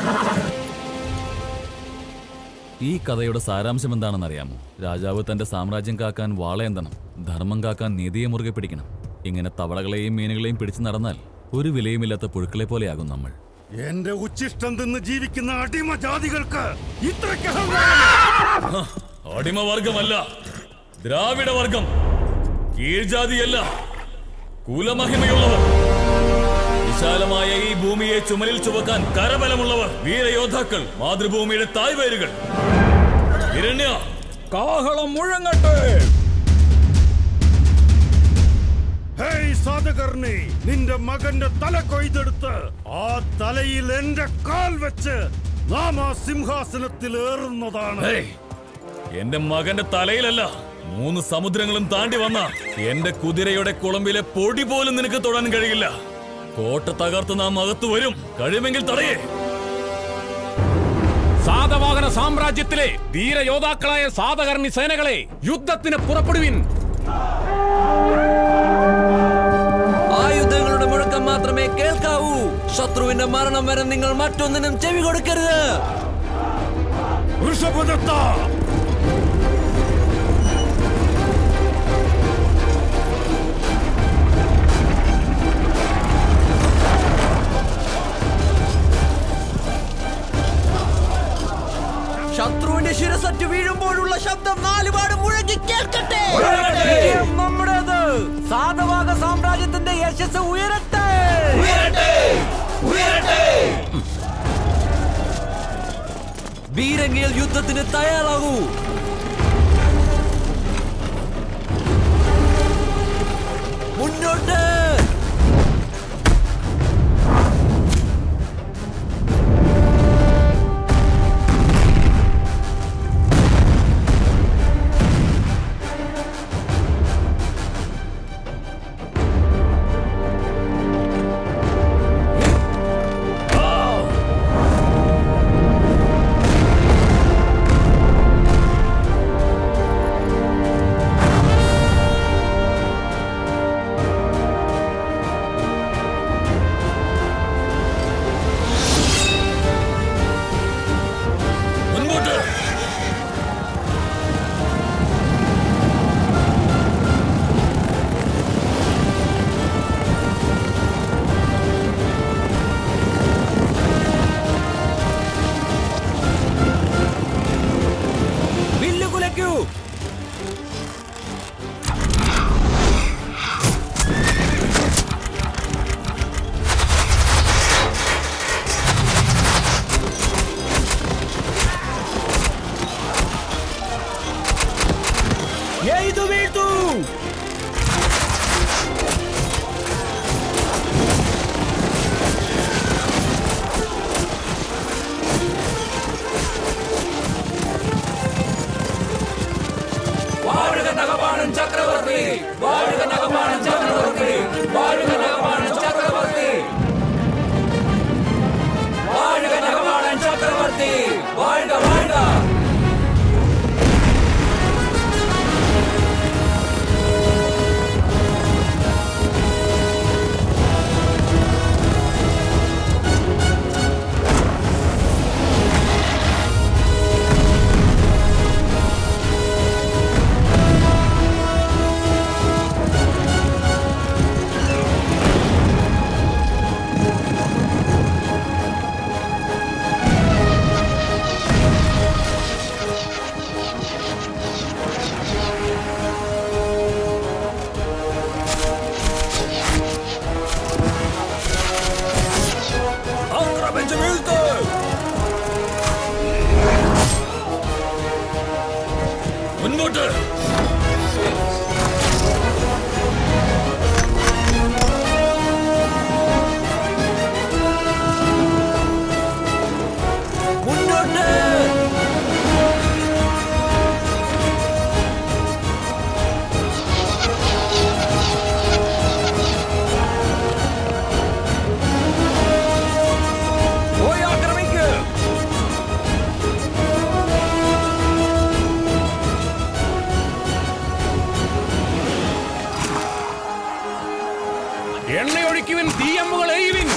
ഈ കഥയുടെ സാരാംശം എന്താണെന്ന് അറിയാമോ രാജാവ് തന്റെ സാമ്രാജ്യം കാക്കാൻ വാളയന്തണം ധർമ്മം കാക്കാൻ നീതിയെ മുറുകെ പിടിക്കണം ഇങ്ങനെ തവളകളെയും മീനുകളെയും പിടിച്ചു നടന്നാൽ ഒരു വിലയുമില്ലാത്ത പുഴുക്കളെ പോലെയാകും നമ്മൾ എന്റെ ഉച്ചിഷ്ടം തിന്ന് ജീവിക്കുന്ന അടിമ ജാതികൾക്ക് ഇത്രയ്ക്ക് അഹങ്കാരം ഹ, അടിമവർഗമല്ല ദ്രാവിഡ വർഗം കീഴ്ജാതിയല്ല കുലമഹിമയുള്ളവർ വിശാലമായ ഈ ഭൂമിയെ ചുമലിൽ ചുവക്കാൻ കരബലമുള്ളവർ വീരയോദ്ധാക്കൾ മാതൃഭൂമിയുടെ തായ്വേരുകൾ ഹിരണ്യ കാഹളം മുഴങ്ങട്ടെ ഹേയ് സാധകർണി നിന്റെ മകന്റെ തല കൊയ്തെടുത്ത് ആ തലയിൽ എന്റെ കാൽ വെച്ച് നാം ആ സിംഹാസനത്തിൽ ഏറുന്നതാണ് ഹേയ്, എന്റെ മകന്റെ തലയിലല്ല മൂന്ന് സമുദ്രങ്ങളും താണ്ടി വന്ന എന്റെ കുതിരയുടെ കുളമ്പിലെ പൊടി പോലും നിനക്ക് തൊടാൻ കഴിയില്ല കോട്ട തകർത്ത് നാം അകത്തു വരും കഴിയുമെങ്കിൽ തടയേ സാതവാഹന സാമ്രാജ്യത്തിലെ ധീരയോദ്ധാക്കളായ സാതകർണി സേനകളെ യുദ്ധത്തിന് പുറപ്പെടുവിൻ ആയുധങ്ങളുടെ മുഴക്കം മാത്രമേ കേൾക്കാവൂ ശത്രുവിന്റെ മരണം വരെ നിങ്ങൾ മറ്റൊന്നിനും ചെവി കൊടുക്കരുത് ഋഷഭദത്ത ശത്രുവിന്റെ ശിരസറ്റ് വീഴുമ്പോഴുള്ള ശബ്ദം നാലുപാട് മുഴങ്ങി കേൾക്കട്ടെ ഉയരട്ടെ! വിജയം നമ്മുടേത് സാതവാക സാമ്രാജ്യത്തിന്റെ യശസ് ഉയരട്ടെ ബീരങ്കിയിൽ യുദ്ധത്തിന് തയ്യാറാകൂ മുന്നോട്ട് മുൻപോട്ട് വില്ല് കുലയ്ക്കൂ എയ്തു വീഴ്ത്തൂ വാഴുക നഗപാണൻ ചക്രവർത്തി വാഴുക നഗപാണൻ ചക്രവർത്തി വാഴുക നഗപാണൻ ചക്രവർത്തി വാഴുക നഗപാണൻ ചക്രവർത്തി വാഴുക വാഴുക മുൻപോട്ട് മുന്നോട്ട് പോയി ആക്രമിക്ക് എണ്ണയൊഴിക്കുവിൻ തീയമ്പുകൾ എയ്യുവിൻ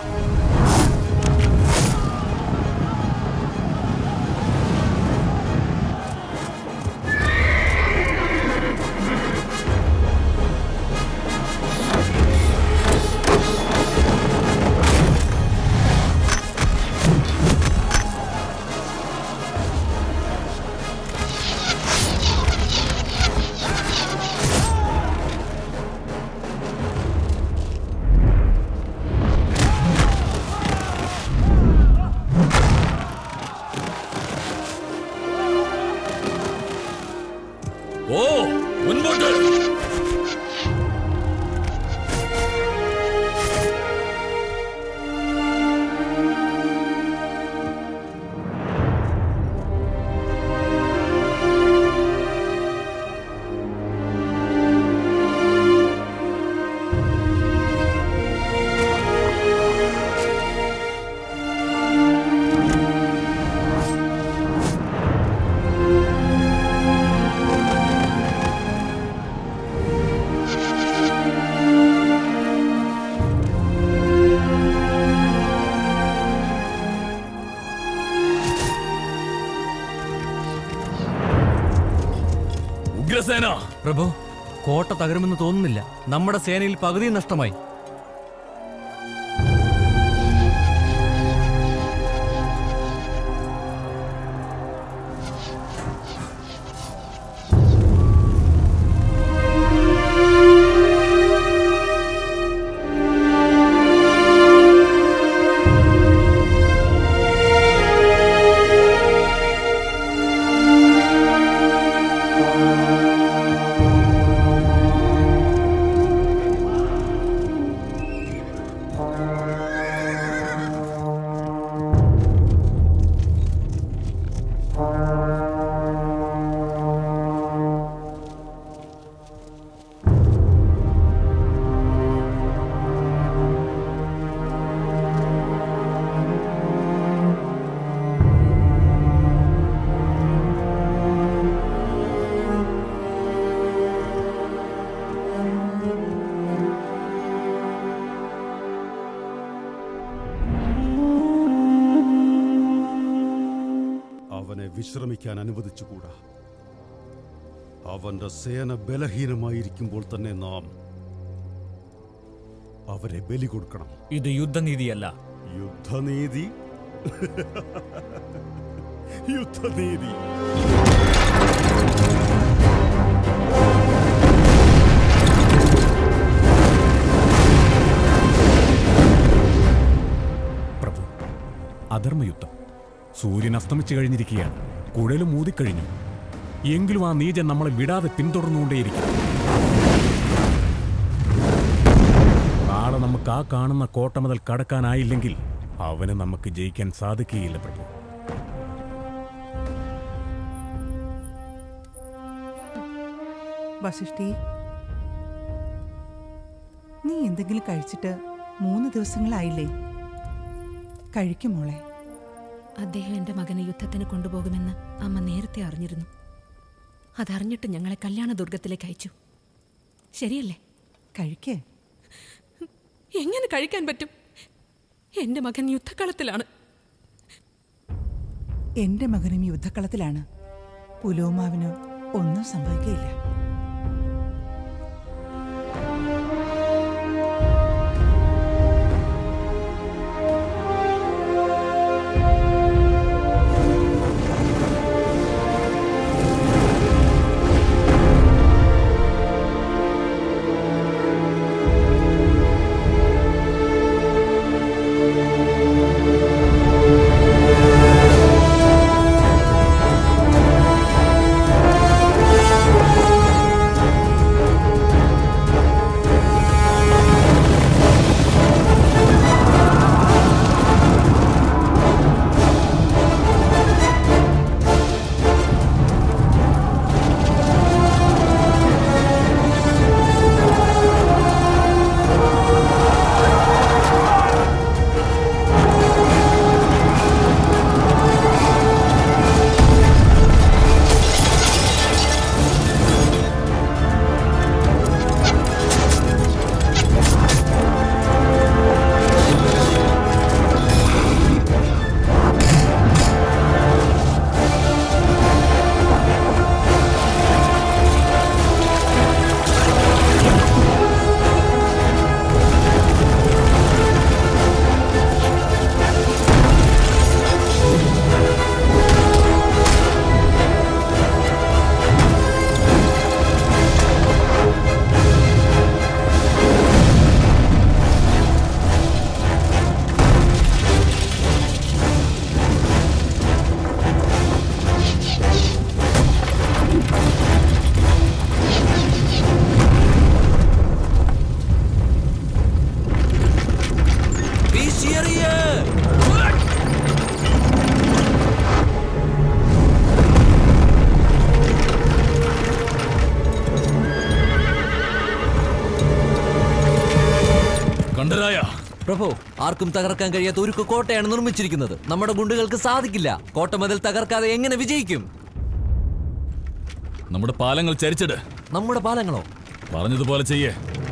ഓ മുൻപോട്ട് ഉഗ്രസേന പ്രഭു കോട്ട തകരുമെന്ന് തോന്നുന്നില്ല നമ്മുടെ സേനയിൽ പകുതി നഷ്ടമായി അവനെ വിശ്രമിക്കാൻ അനുവദിച്ചുകൂടാ അവന്റെ സേന ബലഹീനമായിരിക്കുമ്പോൾ തന്നെ നാം അവരെ ബലി കൊടുക്കണം ഇത് യുദ്ധനീതിയല്ല യുദ്ധനീതി യുദ്ധനീതി പ്രഭു അധർമ്മയുദ്ധം സൂര്യൻ അസ്തമിച്ചു കഴിഞ്ഞിരിക്കുകയാണ് കുഴലും മൂതിക്കഴിഞ്ഞു എങ്കിലും ആ നീചൻ നമ്മളെ വിടാതെ പിന്തുടർന്നുകൊണ്ടേയിരിക്കും നാളെ നമുക്ക് ആ കാണുന്ന കോട്ട മുതൽ കടക്കാനായില്ലെങ്കിൽ അവനെ നമുക്ക് ജയിക്കാൻ സാധിക്കുകയില്ല പ്രഭു വസിഷ്ഠി നീ എന്തെങ്കിലും കഴിച്ചിട്ട് മൂന്ന് ദിവസങ്ങളായില്ലേ കഴിക്കും മോളെ അദ്ദേഹം എന്റെ മകനെ യുദ്ധത്തിന് കൊണ്ടുപോകുമെന്ന് അമ്മ നേരത്തെ അറിഞ്ഞിരുന്നു അതറിഞ്ഞിട്ട് ഞങ്ങളെ കല്യാണ ദുർഗത്തിലേക്ക് അയച്ചു ശരിയല്ലേ കഴിക്കേ എങ്ങനെ കഴിക്കാൻ പറ്റും എന്റെ മകൻ യുദ്ധക്കളത്തിലാണ് എന്റെ മകനും യുദ്ധക്കളത്തിലാണ് പുലോമാവിന് ഒന്നും സംഭവിക്കുകയില്ല ആ ധീരരായ പ്രഭു ആർക്കും തകർക്കാൻ കഴിയാത്ത ഒരു കോട്ടയാണ് നിർമ്മിച്ചിരിക്കുന്നത് നമ്മുടെ ഗുണ്ടുകൾക്ക് സാധിക്കില്ല കോട്ട മതിൽ തകർക്കാതെ എങ്ങനെ വിജയിക്കും നമ്മുടെ പാലങ്ങൾ ചരിച്ചിട് നമ്മുടെ പാലങ്ങളോ പറഞ്ഞതുപോലെ ചെയ്യേ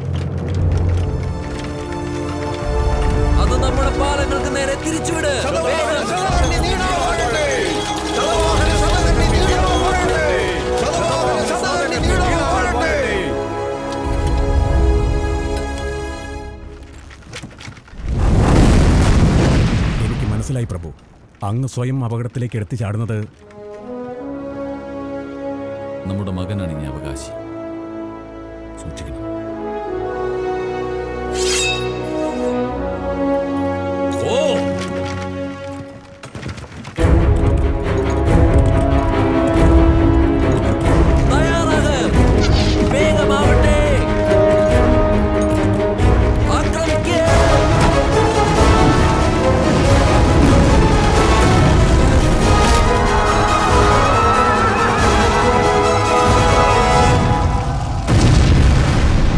അത് നമ്മുടെ പാലങ്ങൾക്ക് നേരെ തിരിച്ചുവിട് എനിക്ക് മനസ്സിലായി പ്രഭു അങ്ങ് സ്വയം അപകടത്തിലേക്ക് എടുത്തു ചാടുന്നത് നമ്മുടെ മകനാണ് ഇനി അവകാശി സൂക്ഷിക്കണം ഓ വേഗമാവട്ടെ ആക്രമിക്കുക ആ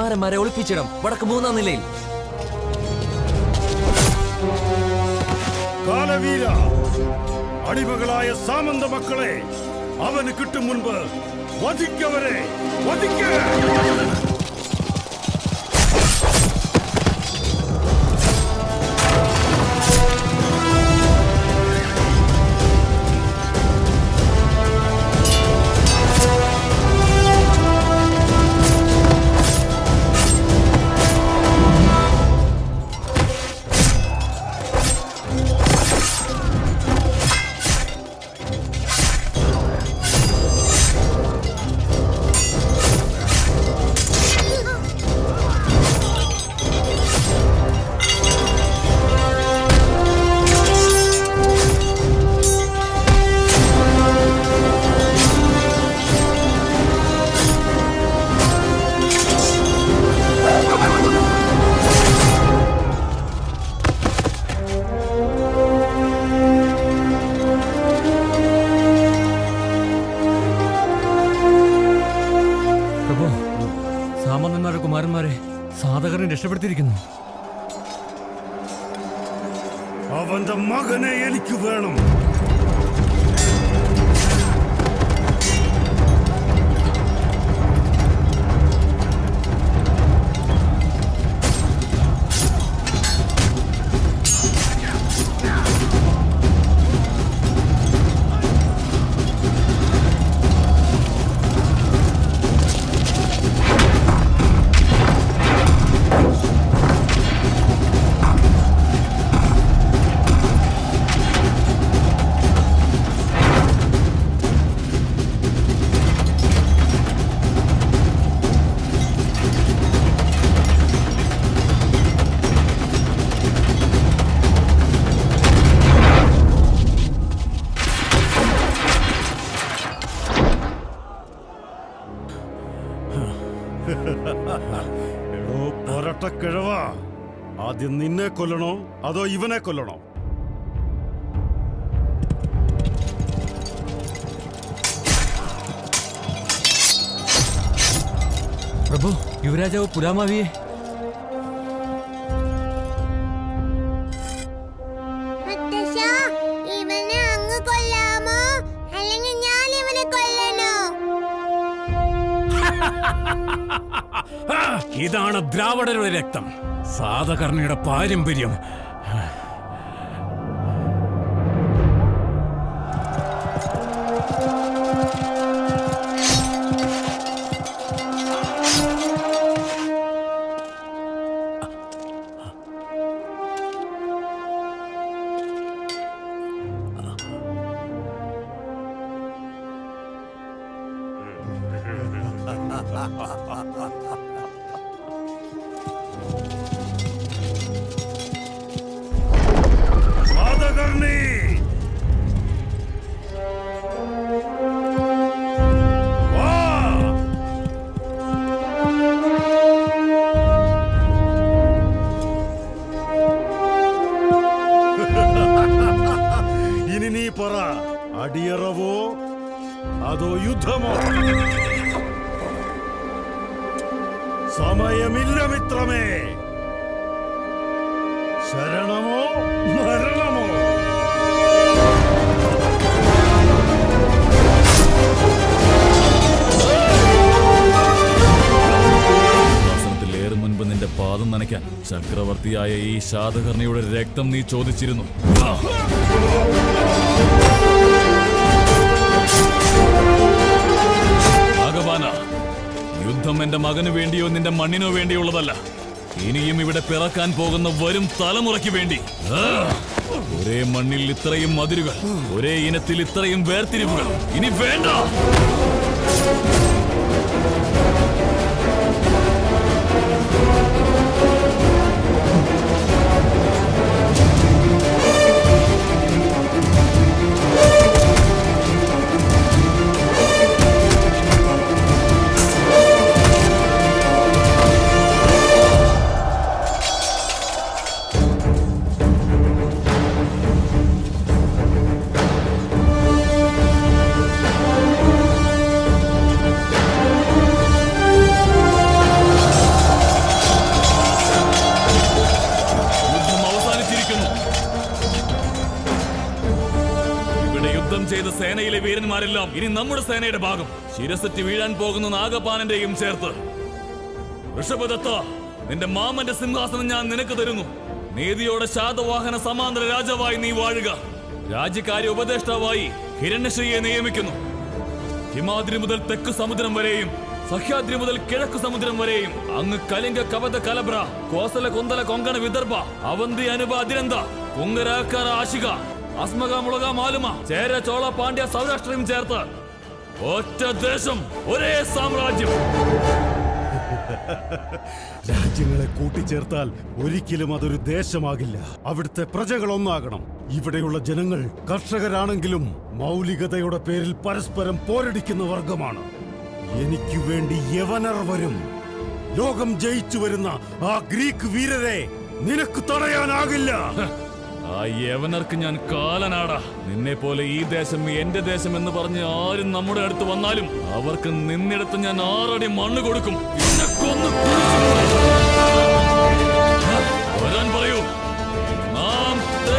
കുമാരന്മാരെ ഒളിപ്പിച്ചിടം വടക്ക് മൂന്നാം നിലയിൽ കാലവീര അടിമകളായ സാമന്ത മക്കളെ അവന് കിട്ടും മുൻപ് വധിക്കവരെ വധിക്ക പ്രഭു സാമന്തന്മാരുടെ കുമാരന്മാരെ സാധകരനെ രക്ഷപ്പെടുത്തിയിരിക്കുന്നു അവന്റെ മകനെ എനിക്ക് വേണം എടോ പൊരട്ടക്കിഴവ ആദ്യം നിന്നെ കൊല്ലണോ അതോ ഇവനെ കൊല്ലണോ പ്രഭു യുവരാജാവ് പുലാമാവിയെ മുത്തശ്ശ ഇവനെ അങ്ങ് കൊല്ലാമോ അല്ലെങ്കിൽ ഞാൻ ഇവനെ കൊല്ലണോ ആ, ഇതാണ് ദ്രാവിഡരുടെ രക്തം സാധകർണിയുടെ പാരമ്പര്യം സാധകർണി വാ ഇനി നീ പറ അടിയറവോ അതോ യുദ്ധമോ സമയമില്ല മിത്രമേ ശരണമോ മരണമോ ശാസനത്തിൽ ഏറെ മുൻപ് നിന്റെ പാദം നനയ്ക്കാൻ ചക്രവർത്തിയായ ഈ ശാതകർണിയുടെ രക്തം നീ ചോദിച്ചിരുന്നു ഭഗവാന യുദ്ധം എന്റെ മകന് വേണ്ടിയോ നിന്റെ മണ്ണിനോ വേണ്ടിയുള്ളതല്ല ഇനിയും ഇവിടെ പിറക്കാൻ പോകുന്ന വരും തലമുറയ്ക്ക് വേണ്ടി ആ! ഒരേ മണ്ണിൽ ഇത്രയും മതിരുകൾ ഒരേ ഇനത്തിൽ ഇത്രയും വേർതിരിവുകൾ ഇനി വേണ്ട ആ വീരന്മാരെല്ലാം ഇനി നമ്മുടെ സേനയുടെ ഭാഗം ശിരസറ്റ് വീഴാൻ പോകുന്ന നാഗപാനന്റെയും ചേർത്ത് ഋഷഭദത്ത നിന്റെ മാമന്റെ സിംഹാസനം ഞാൻ നിനക്ക് തരുന്നു നീതിയോടെ ശാതവാഹന സമാന്തര രാജാവായി നീ വാഴുക രാജ്യകാര്യ ഉപദേഷ്ടാവായി ഹിരണ്യശ്രീയെ നിയമിക്കുന്നു ഹിമാദ്രി മുതൽ തെക്ക് സമുദ്രം വരെയും സഹ്യാദ്രി മുതൽ കിഴക്ക് സമുദ്രം വരെയും അങ്ങ് കലിംഗ കവത കലബ്ര കോസല കൊന്തല കൊങ്കണ വിദർഭ അവന്തി അനുപ അതിരന്ത കുങ്കരാക്കാര ആശിക അസ്മക മുളക മാലുമ ചേര ചോള പാണ്ഡ്യ സൗരാഷ്ട്രയും ചേർത്ത് ഒറ്റ ദേശം ഒരേ സാമ്രാജ്യം രാജ്യങ്ങളെ കൂട്ടിച്ചേർത്താൽ ഒരിക്കലും അതൊരു ദേശമാകില്ല അവിടുത്തെ പ്രജകൾ ഒന്നാകണം ഇവിടെയുള്ള ജനങ്ങൾ കർഷകരാണെങ്കിലും മൗലികതയുടെ പേരിൽ പരസ്പരം പോരടിക്കുന്ന വർഗമാണ് എനിക്ക് വേണ്ടി യവനർ വരും ലോകം ജയിച്ചു വരുന്ന ആ ഗ്രീക്ക് വീരരെ നിനക്ക് തടയാനാകില്ല ആ യവനർക്ക് ഞാൻ കാലനാടാ നിന്നെ പോലെ ഈ ദേശം എന്റെ ദേശം എന്ന് പറഞ്ഞ് ആരും നമ്മുടെ അടുത്ത് വന്നാലും അവർക്ക് നിന്നിടത്ത് ഞാൻ ആറടി മണ്ണ് കൊടുക്കും പിന്നെ കൊന്ന് കുഴിച്ചു മൂടും. വരാൻ പറയൂ നാം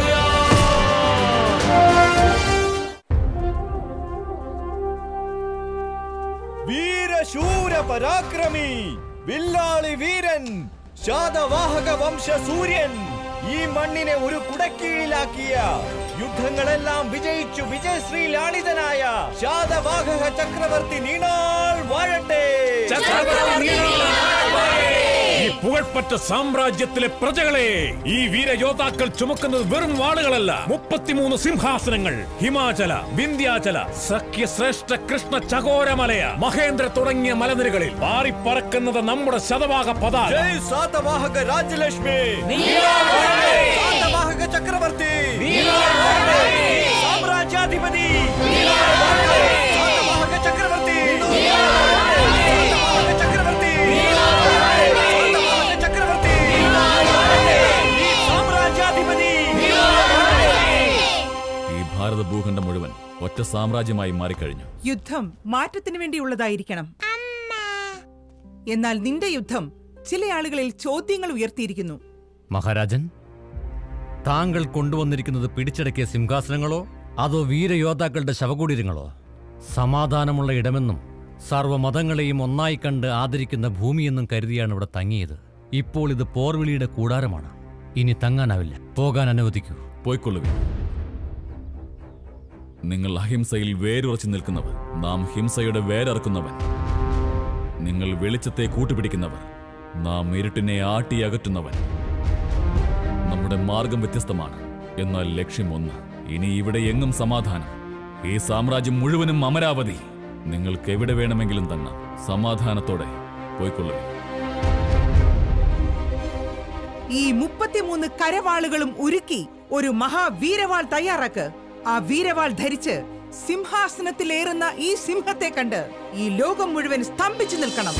വീരശൂര പരാക്രമി വില്ലാളി വീരൻ ശാതവാഹക വംശ സൂര്യൻ ഈ മണ്ണിനെ ഒരു കുടക്കീഴിലാക്കിയ യുദ്ധങ്ങളെല്ലാം വിജയിച്ചു വിജയശ്രീ ലാളിതനായ ശാതവാഹക ചക്രവർത്തി നീണാൾ വാഴട്ടെ ഈ പുകഴ്പറ്റ സാമ്രാജ്യത്തിലെ പ്രജകളെ ഈ വീരയോദ്ധാക്കൾ ചുമക്കുന്നത് വെറും വാളുകളല്ല മുപ്പത്തിമൂന്ന് സിംഹാസനങ്ങൾ ഹിമാചല വിന്ധ്യാചല സഖ്യശ്രേഷ്ഠ കൃഷ്ണ ചകോരമലയ മഹേന്ദ്ര തുടങ്ങിയ മലനിരകളിൽ പാറിപ്പറക്കുന്നത് നമ്മുടെ ശതവാഹ പതാക ജയ് സാതവാഹക രാജലക്ഷ്മി സാതവാഹക ചക്രവർത്തി സാമ്രാജ്യാധിപതി സാതവാഹക ചക്രവർത്തി സാതവാഹക ചക്രവർത്തി സാതവാഹക ചക്രവർത്തി സാമ്രാജ്യാധിപതി ഈ ഭാരത ഭൂഖണ്ഡം മുഴുവൻ ഒറ്റ സാമ്രാജ്യമായി മാറിക്കഴിഞ്ഞു യുദ്ധം മാറ്റത്തിന് വേണ്ടിയുള്ളതായിരിക്കണം എന്നാൽ നിന്റെ യുദ്ധം ചില ആളുകളിൽ ചോദ്യങ്ങൾ ഉയർത്തിയിരിക്കുന്നു മഹാരാജൻ താങ്കൾ കൊണ്ടുവന്നിരിക്കുന്നത് പിടിച്ചടക്കിയ സിംഹാസനങ്ങളോ അതോ വീരയോദ്ധാക്കളുടെ ശവകുടീരങ്ങളോ സമാധാനമുള്ള ഇടമെന്നും സർവ്വമതങ്ങളെയും ഒന്നായി കണ്ട് ആദരിക്കുന്ന ഭൂമിയെന്നും കരുതിയാണ് ഇവിടെ തങ്ങിയത് ഇപ്പോൾ ഇത് പോർവിളിയുടെ കൂടാരമാണ് ഇനി തങ്ങാനാവില്ല പോകാൻ അനുവദിക്കൂ പോയിക്കൊള്ളുക നിങ്ങൾ അഹിംസയിൽ വേരുറച്ചു നിൽക്കുന്നവർ നാം ഹിംസയുടെ വേരറക്കുന്നവൻ നിങ്ങൾ വെളിച്ചത്തെ കൂട്ടുപിടിക്കുന്നവർ നാം ഇരുട്ടിനെ ആട്ടിയകറ്റുന്നവൻ നമ്മുടെ മാർഗം വ്യത്യസ്തമാണ് എന്നാൽ ലക്ഷ്യം ഒന്ന് ഇനി ഇവിടെ എങ്ങും സമാധാനം ഈ സാമ്രാജ്യം മുഴുവനും അമരാവതി നിങ്ങൾക്ക് എവിടെ വേണമെങ്കിലും തന്നെ സമാധാനത്തോടെ പോയിക്കൊള്ളുക ഈ മുപ്പത്തിമൂന്ന് കരവാളുകളും ഉരുക്കി ഒരു മഹാവീരവാൾ തയ്യാറാക്ക് ആ വീരവാൾ ധരിച്ച് സിംഹാസനത്തിലേറുന്ന ഈ സിംഹത്തെ കണ്ട് ഈ ലോകം മുഴുവൻ സ്തംഭിച്ചു നിൽക്കണം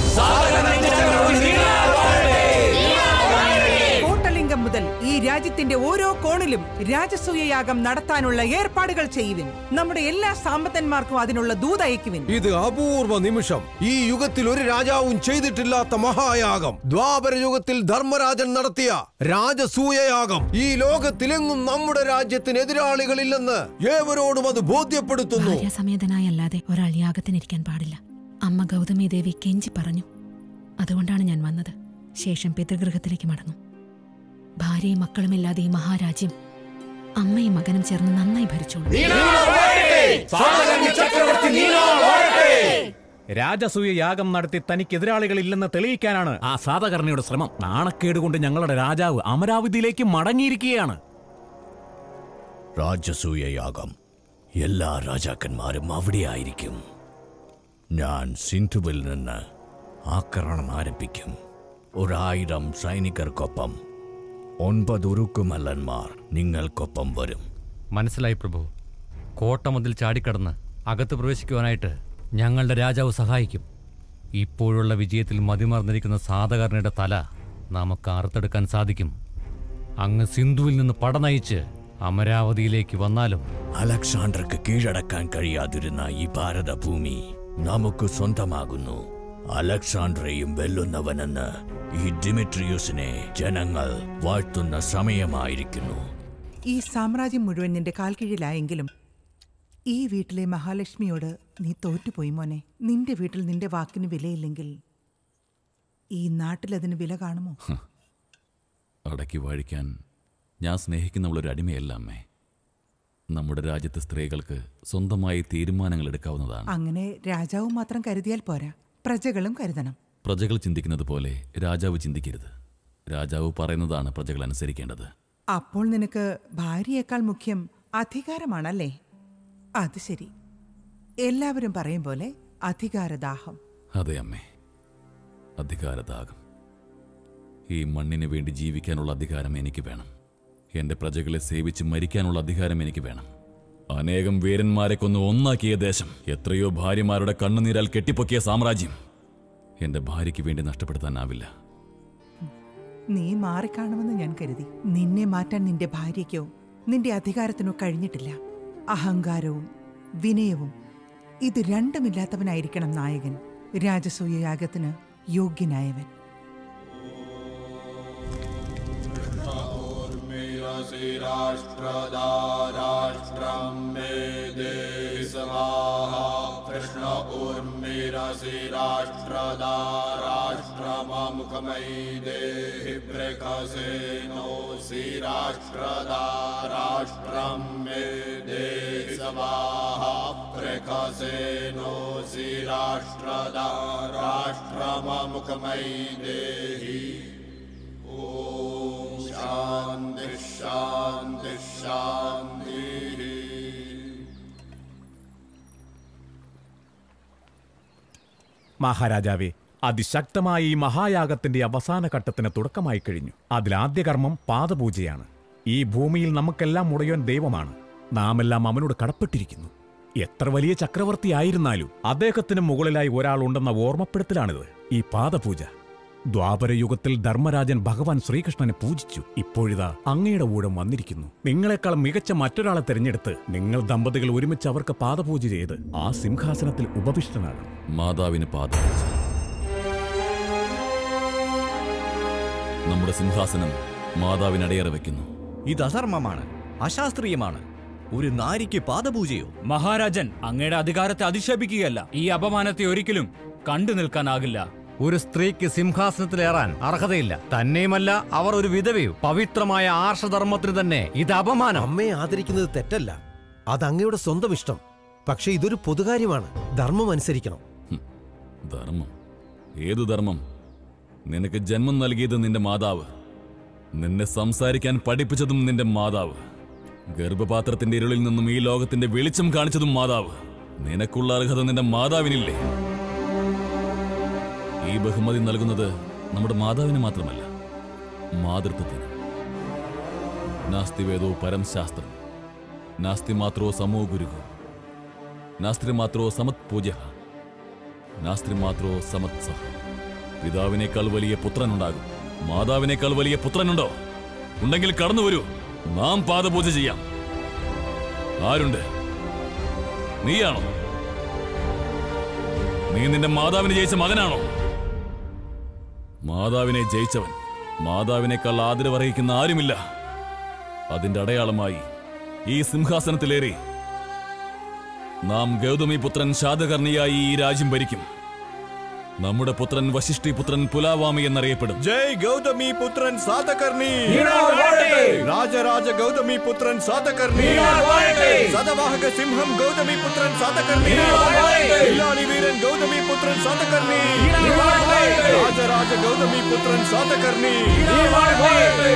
കോട്ടലിംഗം മുതൽ ഈ രാജ്യത്തിന്റെ ഓരോ കോണിലും രാജസൂയയാഗം നടത്താനുള്ള ഏർപ്പാടുകൾ ചെയ്യുവിൻ നമ്മുടെ എല്ലാ സാമ്പത്തന്മാർക്കും അതിനുള്ള ദൂതയക്കുവിൻ ഇത് അപൂർവ നിമിഷം ഈ യുഗത്തിൽ ഒരു രാജാവും ചെയ്തിട്ടില്ലാത്ത മഹായാഗം ദ്വാപര യുഗത്തിൽ ധർമ്മരാജൻ നടത്തിയ രാജസൂയയാഗം ഈ ലോകത്തിലെങ്ങും നമ്മുടെ രാജ്യത്തിന് എതിരാളികളില്ലെന്ന് ഏവരോടും അത് ബോധ്യപ്പെടുത്തുന്നു ഭാര്യാസമേതനായല്ലാതെ ഒരാൾ യാഗത്തിനിരിക്കാൻ പാടില്ല അമ്മ ഗൗതമി ദേവി കെഞ്ചി പറഞ്ഞു അതുകൊണ്ടാണ് ഞാൻ വന്നത് ശേഷം പിതൃഗൃഹത്തിലേക്ക് മടങ്ങും ഭാര്യയും മക്കളുമില്ലാതെ ഈ മഹാരാജ്യം അമ്മയും മകനും ചേർന്ന് നന്നായി ഭരിച്ചോളൂ രാജസൂയ യാഗം നടത്തി തനിക്ക് എതിരാളികളില്ലെന്ന് തെളിയിക്കാനാണ് ആ സാതകർണിയുടെ ശ്രമം നാണക്കേട് കൊണ്ട് ഞങ്ങളുടെ രാജാവ് അമരാവതിയിലേക്ക് മടങ്ങിയിരിക്കുകയാണ് രാജസൂയയാഗം എല്ലാ രാജാക്കന്മാരും അവിടെയായിരിക്കും ഞാൻ സിന്ധുവിൽ നിന്ന് ആക്രമണം ആരംഭിക്കും ഒരായിരം സൈനികർക്കൊപ്പം ഒൻപത് ഉരുക്കുമല്ലന്മാർ നിങ്ങൾക്കൊപ്പം വരും മനസ്സിലായി പ്രഭു കോട്ടമതിൽ ചാടിക്കടന്ന് അകത്ത് പ്രവേശിക്കുവാനായിട്ട് ഞങ്ങളുടെ രാജാവ് സഹായിക്കും ഇപ്പോഴുള്ള വിജയത്തിൽ മതിമറന്നിരിക്കുന്ന സാധകർണയുടെ തല നമുക്ക് അറുത്തെടുക്കാൻ സാധിക്കും അങ്ങ് സിന്ധുവിൽ നിന്ന് പട നയിച്ച് അമരാവതിയിലേക്ക് വന്നാലും അലക്സാണ്ടർക്ക് കീഴടക്കാൻ കഴിയാതിരുന്ന ഈ ഭാരതഭൂമി നമുക്ക് സ്വന്തമാകുന്നു അലക്സാണ്ടറെയും വെല്ലുന്നവനെന്ന് ഈ ഡിമിട്രിയൂസിനെ ജനങ്ങൾ വാഴ്ത്തുന്ന സമയമായിരിക്കുന്നു ഈ സാമ്രാജ്യം മുഴുവൻ നിന്റെ കാൽക്കീഴിലായെങ്കിലും ഈ വീട്ടിലെ മഹാലക്ഷ്മിയോട് നീ തോറ്റുപോയി മോനെ നിന്റെ വീട്ടിൽ നിന്റെ വാക്കിന് വിലയില്ലെങ്കിൽ ഈ നാട്ടിൽ അതിന് വില കാണുമോ അടക്കി വാഴിക്കാൻ ഞാൻ സ്നേഹിക്കുന്നവളൊരു അടിമയല്ല അമ്മേ നമ്മുടെ രാജ്യത്തെ സ്ത്രീകൾക്ക് സ്വന്തമായി തീരുമാനങ്ങൾ എടുക്കാവുന്നതാണ് അങ്ങനെ രാജാവ് മാത്രം കരുതിയാൽ പോരാ പ്രജകളും കരുതണം പ്രജകൾ ചിന്തിക്കുന്നത് പോലെ രാജാവ് ചിന്തിക്കരുത് രാജാവ് പറയുന്നതാണ് പ്രജകൾ അനുസരിക്കേണ്ടത് അപ്പോൾ നിനക്ക് ഭാര്യയേക്കാൾ മുഖ്യം അധികാരമാണല്ലേ അത് ശരി എല്ലാവരും പറയും പോലെ അധികാരദാഹം അതെ അമ്മേ അധികാരദാഹം ഈ മണ്ണിന് വേണ്ടി ജീവിക്കാനുള്ള അധികാരം എനിക്ക് വേണം എന്റെ പ്രജകളെ സേവിച്ച് മരിക്കാനുള്ള അധികാരം എനിക്ക് വേണം അനേകം വീരന്മാരെ കൊന്ന് ഒന്നാക്കിയ ദേശം എത്രയോ ഭാര്യമാരുടെ കണ്ണുനീരാൽ കെട്ടിപ്പൊക്കിയ സാമ്രാജ്യം എന്റെ ഭാര്യയ്ക്ക് വേണ്ടി നഷ്ടപ്പെടുത്താനാവില്ല നീ മാറിക്കാണുമെന്ന് ഞാൻ കരുതി നിന്നെ മാറ്റാൻ നിന്റെ ഭാര്യയ്ക്കോ നിന്റെ അധികാരത്തിനോ കഴിഞ്ഞിട്ടില്ല അഹങ്കാരവും വിനയവും ഇത് രണ്ടുമില്ലാത്തവനായിരിക്കണം നായകൻ രാജസൂയ യാഗത്തിന് യോഗ്യനായവൻ राष्ट्रदाराष्ट्रं मे देहि स्वाहा कृष्ण उर्मिरसि राष्ट्रदाराष्ट्रममुखमयि देहि बृखसेनोऽसि राष्ट्रदाराष्ट्रं मे देहि स्वाहा बृखसेनोऽसि राष्ट्रदाराष्ट्रममुखमयि देहि ॐ शान्ति शान्ति शान्तिः മഹാരാജാവേ അതിശക്തമായ ഈ മഹായാഗത്തിന്റെ അവസാന ഘട്ടത്തിന് തുടക്കമായി കഴിഞ്ഞു അതിലാദ്യ കർമ്മം പാദപൂജയാണ് ഈ ഭൂമിയിൽ നമുക്കെല്ലാം ഉടയോൻ ദൈവമാണ് നാമെല്ലാം അവനോട് കടപ്പെട്ടിരിക്കുന്നു എത്ര വലിയ ചക്രവർത്തിയായിരുന്നാലും അദ്ദേഹത്തിന് മുകളിലായി ഒരാളുണ്ടെന്ന ഓർമ്മപ്പെടുത്തലാണിത് ഈ പാദപൂജ ദ്വാപരയുഗത്തിൽ ധർമ്മരാജൻ ഭഗവാൻ ശ്രീകൃഷ്ണനെ പൂജിച്ചു ഇപ്പോഴിതാ അങ്ങയുടെ ഊഴം വന്നിരിക്കുന്നു നിങ്ങളെക്കാൾ മികച്ച മറ്റൊരാളെ തിരഞ്ഞെടുത്ത് നിങ്ങൾ ദമ്പതികൾ ഒരുമിച്ച് അവർക്ക് പാദപൂജ ചെയ്ത് ആ സിംഹാസനത്തിൽ ഉപവിഷ്ടനാകും മാതാവിന് പാദപൂജ നമ്മുടെ സിംഹാസനം മാതാവിന് അടയറ വെക്കുന്നു ഇത് അധർമ്മമാണ് അശാസ്ത്രീയമാണ് ഒരു നാരിക്ക് പാദപൂജയോ മഹാരാജൻ അങ്ങയുടെ അധികാരത്തെ അധിക്ഷേപിക്കുകയല്ല ഈ അപമാനത്തെ ഒരിക്കലും കണ്ടു നിൽക്കാനാകില്ല ഒരു സ്ത്രീക്ക് സിംഹാസനത്തിലേറാൻ അർഹതയില്ല തന്നെയുമല്ല അവർ ഒരു വിധവയോ പവിത്രമായ ആർഷധർമ്മത്തിന് തന്നെ ഇത് അപമാനം അമ്മയെ ആദരിക്കുന്നത് തെറ്റല്ല അത് അങ്ങയുടെ സ്വന്തം ഇഷ്ടം പക്ഷെ ഇതൊരു പൊതുകാര്യമാണ് ധർമ്മം അനുസരിക്കണം ധർമ്മം ഏതു ധർമ്മം നിനക്ക് ജന്മം നൽകിയത് നിന്റെ മാതാവ് നിന്നെ സംസാരിക്കാൻ പഠിപ്പിച്ചതും നിന്റെ മാതാവ് ഗർഭപാത്രത്തിന്റെ ഇരുളിൽ നിന്നും ഈ ലോകത്തിന്റെ വെളിച്ചം കാണിച്ചതും മാതാവ് നിനക്കുള്ള അർഹത നിന്റെ മാതാവിനില്ലേ ഈ ബഹുമതി നൽകുന്നത് നമ്മുടെ മാതാവിന് മാത്രമല്ല മാതൃത്വത്തിന് നാസ്തി വേദോ പരം ശാസ്ത്രം നാസ്തി മാത്രോ സമോ ഗുരു നാസ്തി മാത്രോ സമത് പൂജ നാസ്തി മാത്രോ സമത് സഹ പിതാവിനേക്കാൾ വലിയ പുത്രനുണ്ടാകും മാതാവിനേക്കാൾ വലിയ പുത്രനുണ്ടോ ഉണ്ടെങ്കിൽ കടന്നു വരൂ നാം പാദപൂജ ചെയ്യാം ആരുണ്ട് നീയാണോ നീ നിന്റെ മാതാവിനെ ജയിച്ച മകനാണോ മാതാവിനെ ജയിച്ചവൻ മാതാവിനേക്കാൾ ആദരവറിയിക്കുന്ന ആരുമില്ല അതിന്റെ അടയാളമായി ഈ സിംഹാസനത്തിലേറി നാം ഗൗതമി പുത്രൻ ശാതകർണിയായി ഈ രാജ്യം ഭരിക്കും നമ്മുടെ പുത്രൻ വശിഷ്ഠി പുത്രൻ പുലാവാമി എന്നറിയപ്പെടും ജയ് ഗൗതമി പുത്രൻ സാതകർണി നീണാൾ വാഴട്ടെ! രാജരാജ ഗൗതമി പുത്രൻ സാതകർണി നീണാൾ വാഴട്ടെ! സതവാഹക സിംഹം ഗൗതമി പുത്രൻ സാതകർണി നീണാൾ വാഴട്ടെ! വില്ലാളി വീരൻ ഗൗതമി പുത്രൻ സാതകർണി നീണാൾ വാഴട്ടെ! രാജരാജ ഗൗതമി പുത്രൻ സാതകർണി നീണാൾ വാഴട്ടെ!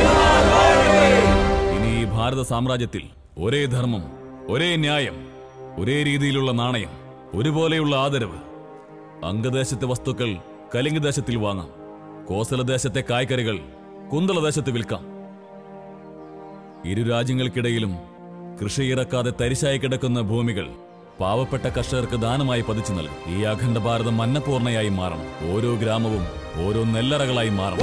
ഇനി ഈ ഭാരത സാമ്രാജ്യത്തിൽ ഒരേ ധർമ്മം ഒരേ ന്യായം ഒരേ രീതിയിലുള്ള നാണയം ഒരുപോലെയുള്ള ആദരവ് അംഗദേശത്തെ വസ്തുക്കൾ കലിംഗ ദേശത്തിൽ വാങ്ങാം കോസലദേശത്തെ കായ്കറികൾ കുന്തളദേശത്ത് വിൽക്കാം ഇരു രാജ്യങ്ങൾക്കിടയിലും കൃഷി ഇറക്കാതെ തരിശായി കിടക്കുന്ന ഭൂമികൾ പാവപ്പെട്ട കർഷകർക്ക് ദാനമായി പതിച്ചു നൽകും ഈ അഖണ്ഡ ഭാരതം മന്നപൂർണയായി മാറണം ഓരോ ഗ്രാമവും ഓരോ നെല്ലറകളായി മാറണം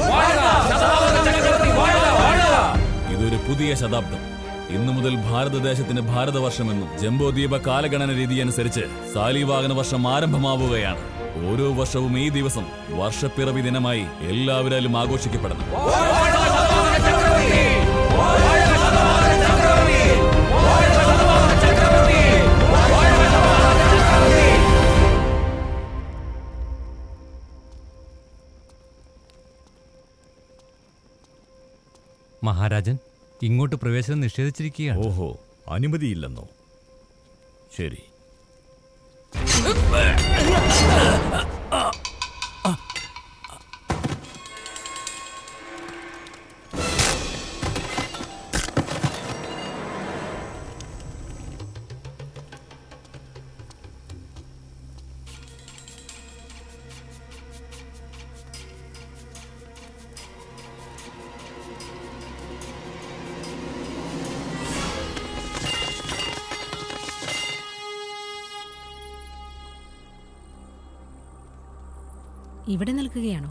ഇതൊരു പുതിയ ശതാബ്ദം ഇന്നു മുതൽ ഭാരതദേശത്തിന് ഭാരതവർഷമെന്നും ജംബോദ്വീപ കാലഗണന രീതി അനുസരിച്ച് സാലിവാഹന വർഷം ആരംഭമാവുകയാണ് ഓരോ വർഷവും ഈ ദിവസം വർഷപ്പിറവി ദിനമായി എല്ലാവരാലും ആഘോഷിക്കപ്പെടണം മഹാരാജൻ ഇങ്ങോട്ട് പ്രവേശനം നിഷേധിച്ചിരിക്കുകയാണ് ഓഹോ അനുമതിയില്ലെന്നോ ശരി ഇവിടെ നിൽക്കുകയാണോ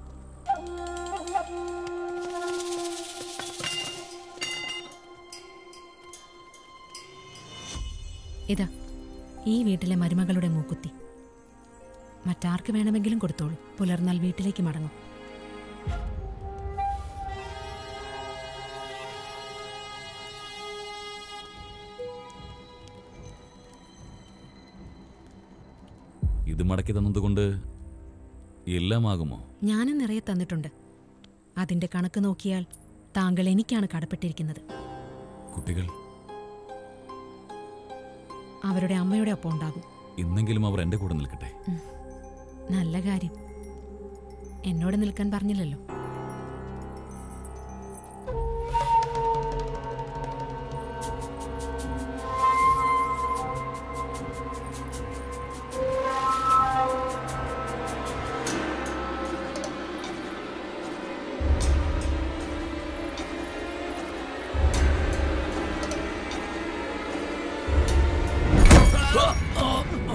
ഇതാ ഈ വീട്ടിലെ മരുമകളുടെ മൂക്കുത്തി മറ്റാർക്ക് വേണമെങ്കിലും കൊടുത്തോളൂ പുലർന്നാൽ വീട്ടിലേക്ക് മടങ്ങും ഇത് മടക്കി തന്നതുകൊണ്ട് എല്ലാമാകുമോ ഞാനും നിറയെ തന്നിട്ടുണ്ട് അതിന്റെ കണക്ക് നോക്കിയാൽ താങ്കൾ എനിക്കാണ് കടപ്പെട്ടിരിക്കുന്നത് കുട്ടികൾ അവരുടെ അമ്മയുടെ ഒപ്പം ഉണ്ടാകും ഇന്നെങ്കിലും അവർ എന്റെ കൂടെ നിൽക്കട്ടെ നല്ല കാര്യം എന്നോട് നിൽക്കാൻ പറഞ്ഞില്ലല്ലോ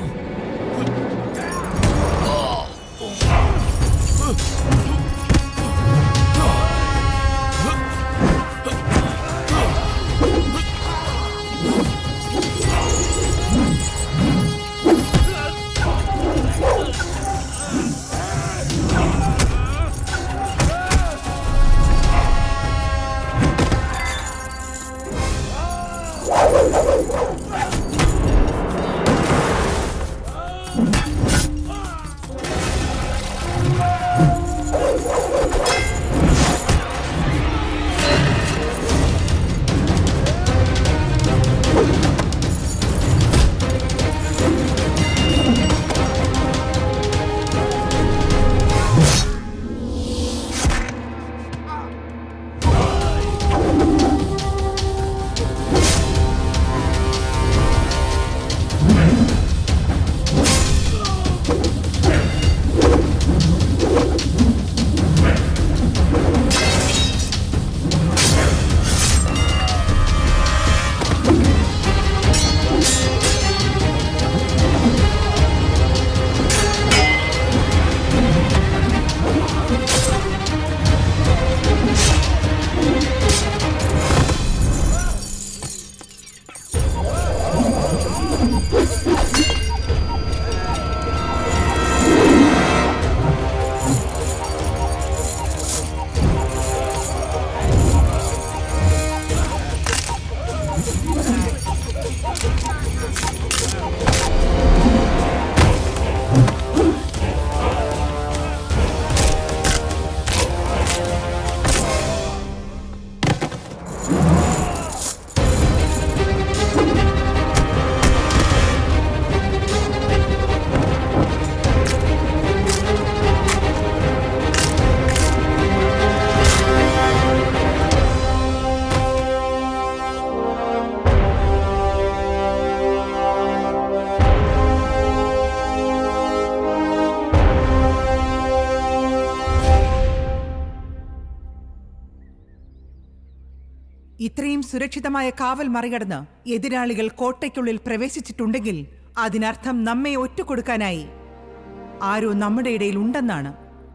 Oh! ഇത്രയും സുരക്ഷിതമായ കാവൽ മറികടന്ന് എതിരാളികൾ കോട്ടയ്ക്കുള്ളിൽ പ്രവേശിച്ചിട്ടുണ്ടെങ്കിൽ അതിനർത്ഥം നമ്മെ ഒറ്റുകൊടുക്കാനായി ആരോ നമ്മുടെ ഇടയിൽ ഉണ്ടെന്നാണ്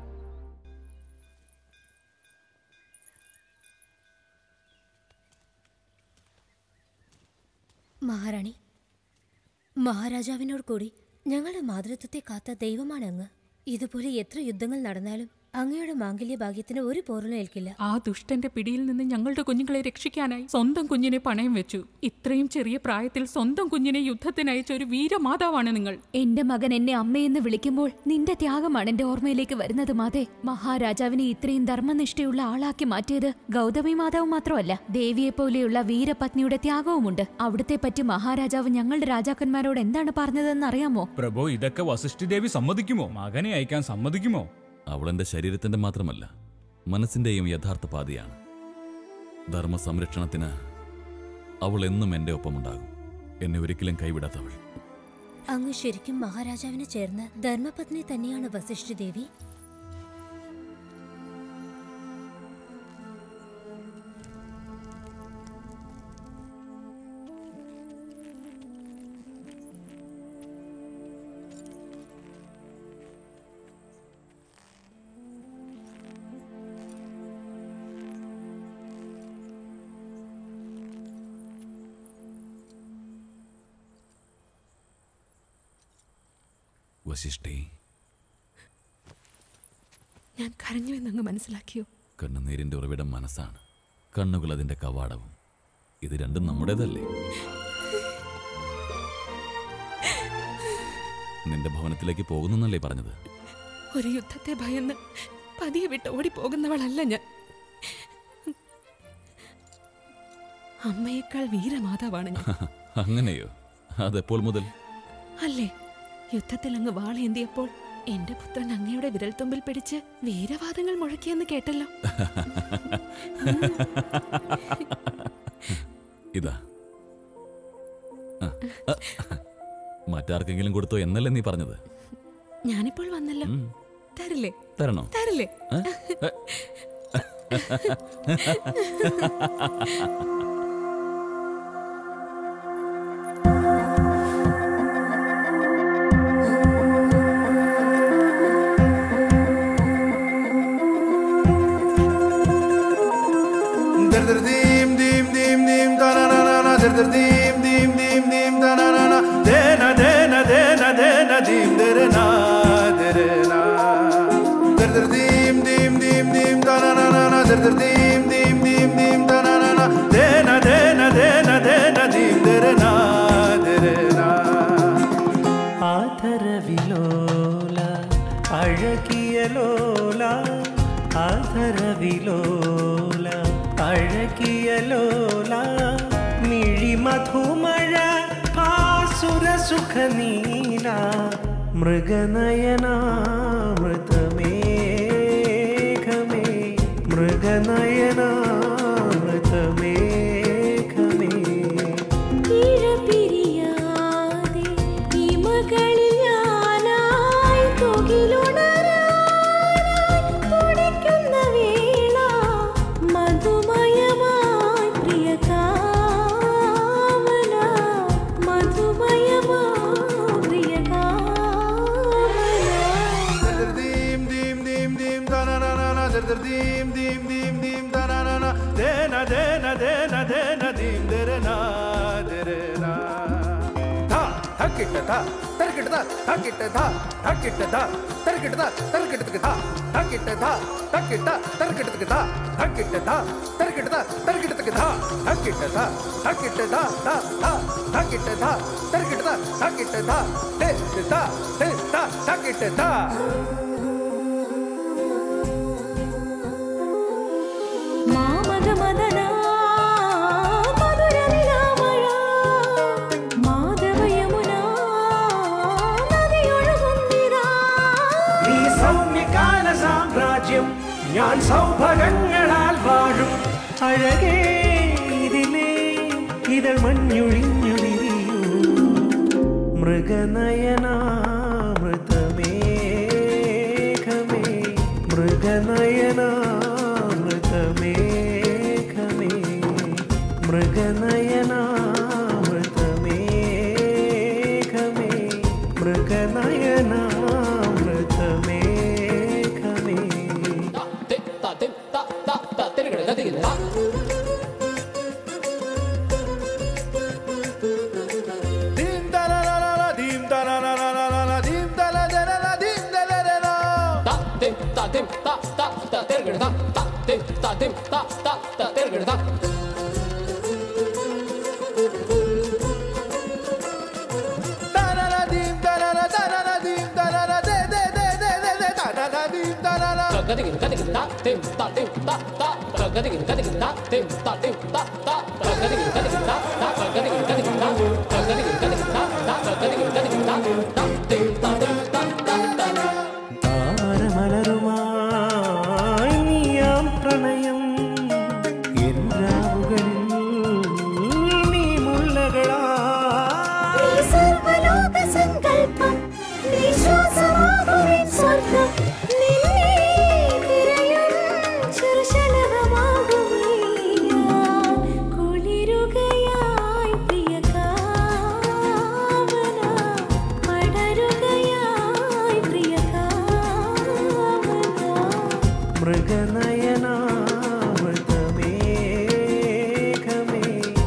മഹാറാണി മഹാരാജാവിനോട് കൂടി ഞങ്ങളുടെ മാതൃത്വത്തെ കാത്ത ദൈവമാണ് അങ്ങ് ഇതുപോലെ എത്ര യുദ്ധങ്ങൾ നടന്നാലും അങ്ങയുടെ മാംഗല്യ ഭാഗ്യത്തിന് ഒരു പോറലും ഏൽക്കില്ല ആ ദുഷ്ടന്റെ പിടിയിൽ നിന്ന് ഞങ്ങളുടെ കുഞ്ഞുങ്ങളെ രക്ഷിക്കാനായി സ്വന്തം കുഞ്ഞിനെ പണയം വെച്ചു ഇത്രയും ചെറിയ പ്രായത്തിൽ സ്വന്തം കുഞ്ഞിനെ യുദ്ധത്തിനയച്ച ഒരു വീരമാതാവാണ് നിങ്ങൾ എന്റെ മകൻ എന്നെ അമ്മയെന്ന് വിളിക്കുമ്പോൾ നിന്റെ ത്യാഗമാണ് എന്റെ ഓർമ്മയിലേക്ക് വരുന്നത് മാതേ മഹാരാജാവിനെ ഇത്രയും ധർമ്മനിഷ്ഠയുള്ള ആളാക്കി മാറ്റിയത് ഗൗതമി മാതാവ് മാത്രമല്ല ദേവിയെ പോലെയുള്ള വീരപത്നിയുടെ ത്യാഗവുമുണ്ട് അവിടുത്തെ പറ്റി മഹാരാജാവ് ഞങ്ങളുടെ രാജാക്കന്മാരോട് എന്താണ് പറഞ്ഞതെന്ന് അറിയാമോ പ്രഭു ഇതൊക്കെ വസിഷ്ഠി ദേവി സമ്മതിക്കുമോ മകനെ അയക്കാൻ സമ്മതിക്കുമോ അവളെന്റെ ശരീരത്തിന്റെ മാത്രമല്ല മനസ്സിന്റെയും യഥാർത്ഥ പാതിയാണ് ധർമ്മ സംരക്ഷണത്തിന് അവൾ എന്നും എന്റെ ഒപ്പമുണ്ടാകും എന്നെ ഒരിക്കലും കൈവിടാത്തവൾ അങ്ങ് ശരിക്കും മഹാരാജാവിന് ചേർന്ന ധർമ്മപത്നി തന്നെയാണ് വസിഷ്ഠി ദേവി വശിഷ്ഠി ഞാൻ കരഞ്ഞുവെന്നങ്ങ് മനസ്സിലാക്കിയോ കണ്ണുനീരിന്റെ ഉറവിടം മനസ്സാണ് കണ്ണുകൾ അതിന്റെ കവാടവും ഇത് രണ്ടും നമ്മുടേതല്ലേ നിന്റെ ഭവനത്തിലേക്ക് പോകുന്നല്ലേ പറഞ്ഞത് ഒരു യുദ്ധത്തെ ഭയന്ന് പതിയെ വിട്ട് ഓടിപ്പോകുന്നവളല്ല ഞാൻ അമ്മയേക്കാൾ വീരമാതാവാണ് ഞാൻ അങ്ങനെയോ അതെപ്പോൾ മുതൽ അല്ലേ യുദ്ധത്തിൽ അങ്ങ് വാളേന്തിയപ്പോൾ എന്റെ പുത്രൻ അങ്ങയുടെ വിരൽത്തുമ്പിൽ പിടിച്ച് വീരവാദങ്ങൾ മുഴക്കിയെന്ന് കേട്ടല്ലോ ഇതാ ആ, ആ, മറ്റാർക്കെങ്കിലും കൊടുത്തോ എന്നല്ലേ നീ പറഞ്ഞത് ഞാനിപ്പോൾ വന്നല്ലോ ഉം. തരില്ലേ തരണോ തരില്ലേ ആ? Dir dir dim dim dim dim da na na na na dir dir dim dim dim dim da na na na de na de na de na de na dim dir na dir na dir dir dim dim dim dim da na na na na dir dir dim dim dim dim da na na na de na de na de na de na dim dir na dir na ആധരവിലോല അഴകിയലോല ആധരവിലോല അഴകിയലോല മിഴിമധുമഴ ആസുരസുഖനീല മൃഗനയനാമൃതമേഘമേ മൃഗനയനാമൃതമേഘമേ ഇഴപിരിയാതെ ഇമകളിൽ ഞാനായി തുകിലുണരാനായി തുടിക്കുന്ന വേള മധുമയമായി പ്രിയ കാമന മധുമയമായി പ്രിയ dir dim dim dim dim da na na na na dir dir dim dim dim dim da na na na de na de na de na de na dim dir na dir na tha thakit tha tarkit tha thakit tha thakit tha tarkit tha tarkit tha thakit tha thakit tha tarkit tha thakit tha tarkit tha tarkit tha thakit tha thakit tha tha tha thakit tha tarkit tha thakit tha te tha te tha thakit tha മാമകമദന മധുരനിലാമഴ മാധവയമുന നദിയൊഴുകുന്നിതാ നീ സൗമ്യകാല സാമ്രാജ്യം ഞാൻ സൗഭഗങ്ങളാൽ വാഴും അഴകേ ഇതിലേ ഇതൾ മഞ്ഞുഴിഞ്ഞു വിരിയൂ മൃഗനയനാമൃതമേഘമേ മൃഗനയനാമൃതമേഘമേ തിം ത തിം ത ത ത തിർഗിട ത തിം ത തിം ത ത ത തിർഗിട ഗദിഗിൻ ഗദിഗിൻ ത തിം ത തിം ത ത ഗദിഗിൻ ഗദിഗിൻ ത തിം ത തിം ത ത ഗദിഗിൻ ഗദിഗിൻ ത ത ഗദിഗിൻ ഗദിഗിൻ ത ഗദിഗിൻ ഗദിഗിൻ ത ത ഗദിഗിൻ ഗദിഗിൻ ത ത തിം ത തിം ത ത ത താരമലരുമായി നീയാം പ്രണയം എല്ലാവുകളിൽ നീ മുല്ലകളാ സർവലോക സങ്കല്പം വിശ്വാസമാകുവിൻ സ്വർഗം നിന്നെ തിരയും ചെറുശലഭമാകുമേ ഞാൻ കുളിരുകയായി പ്രിയ കാവന പടരുകയായി പ്രിയ മൃഗനയനാമൃതമേഘമേ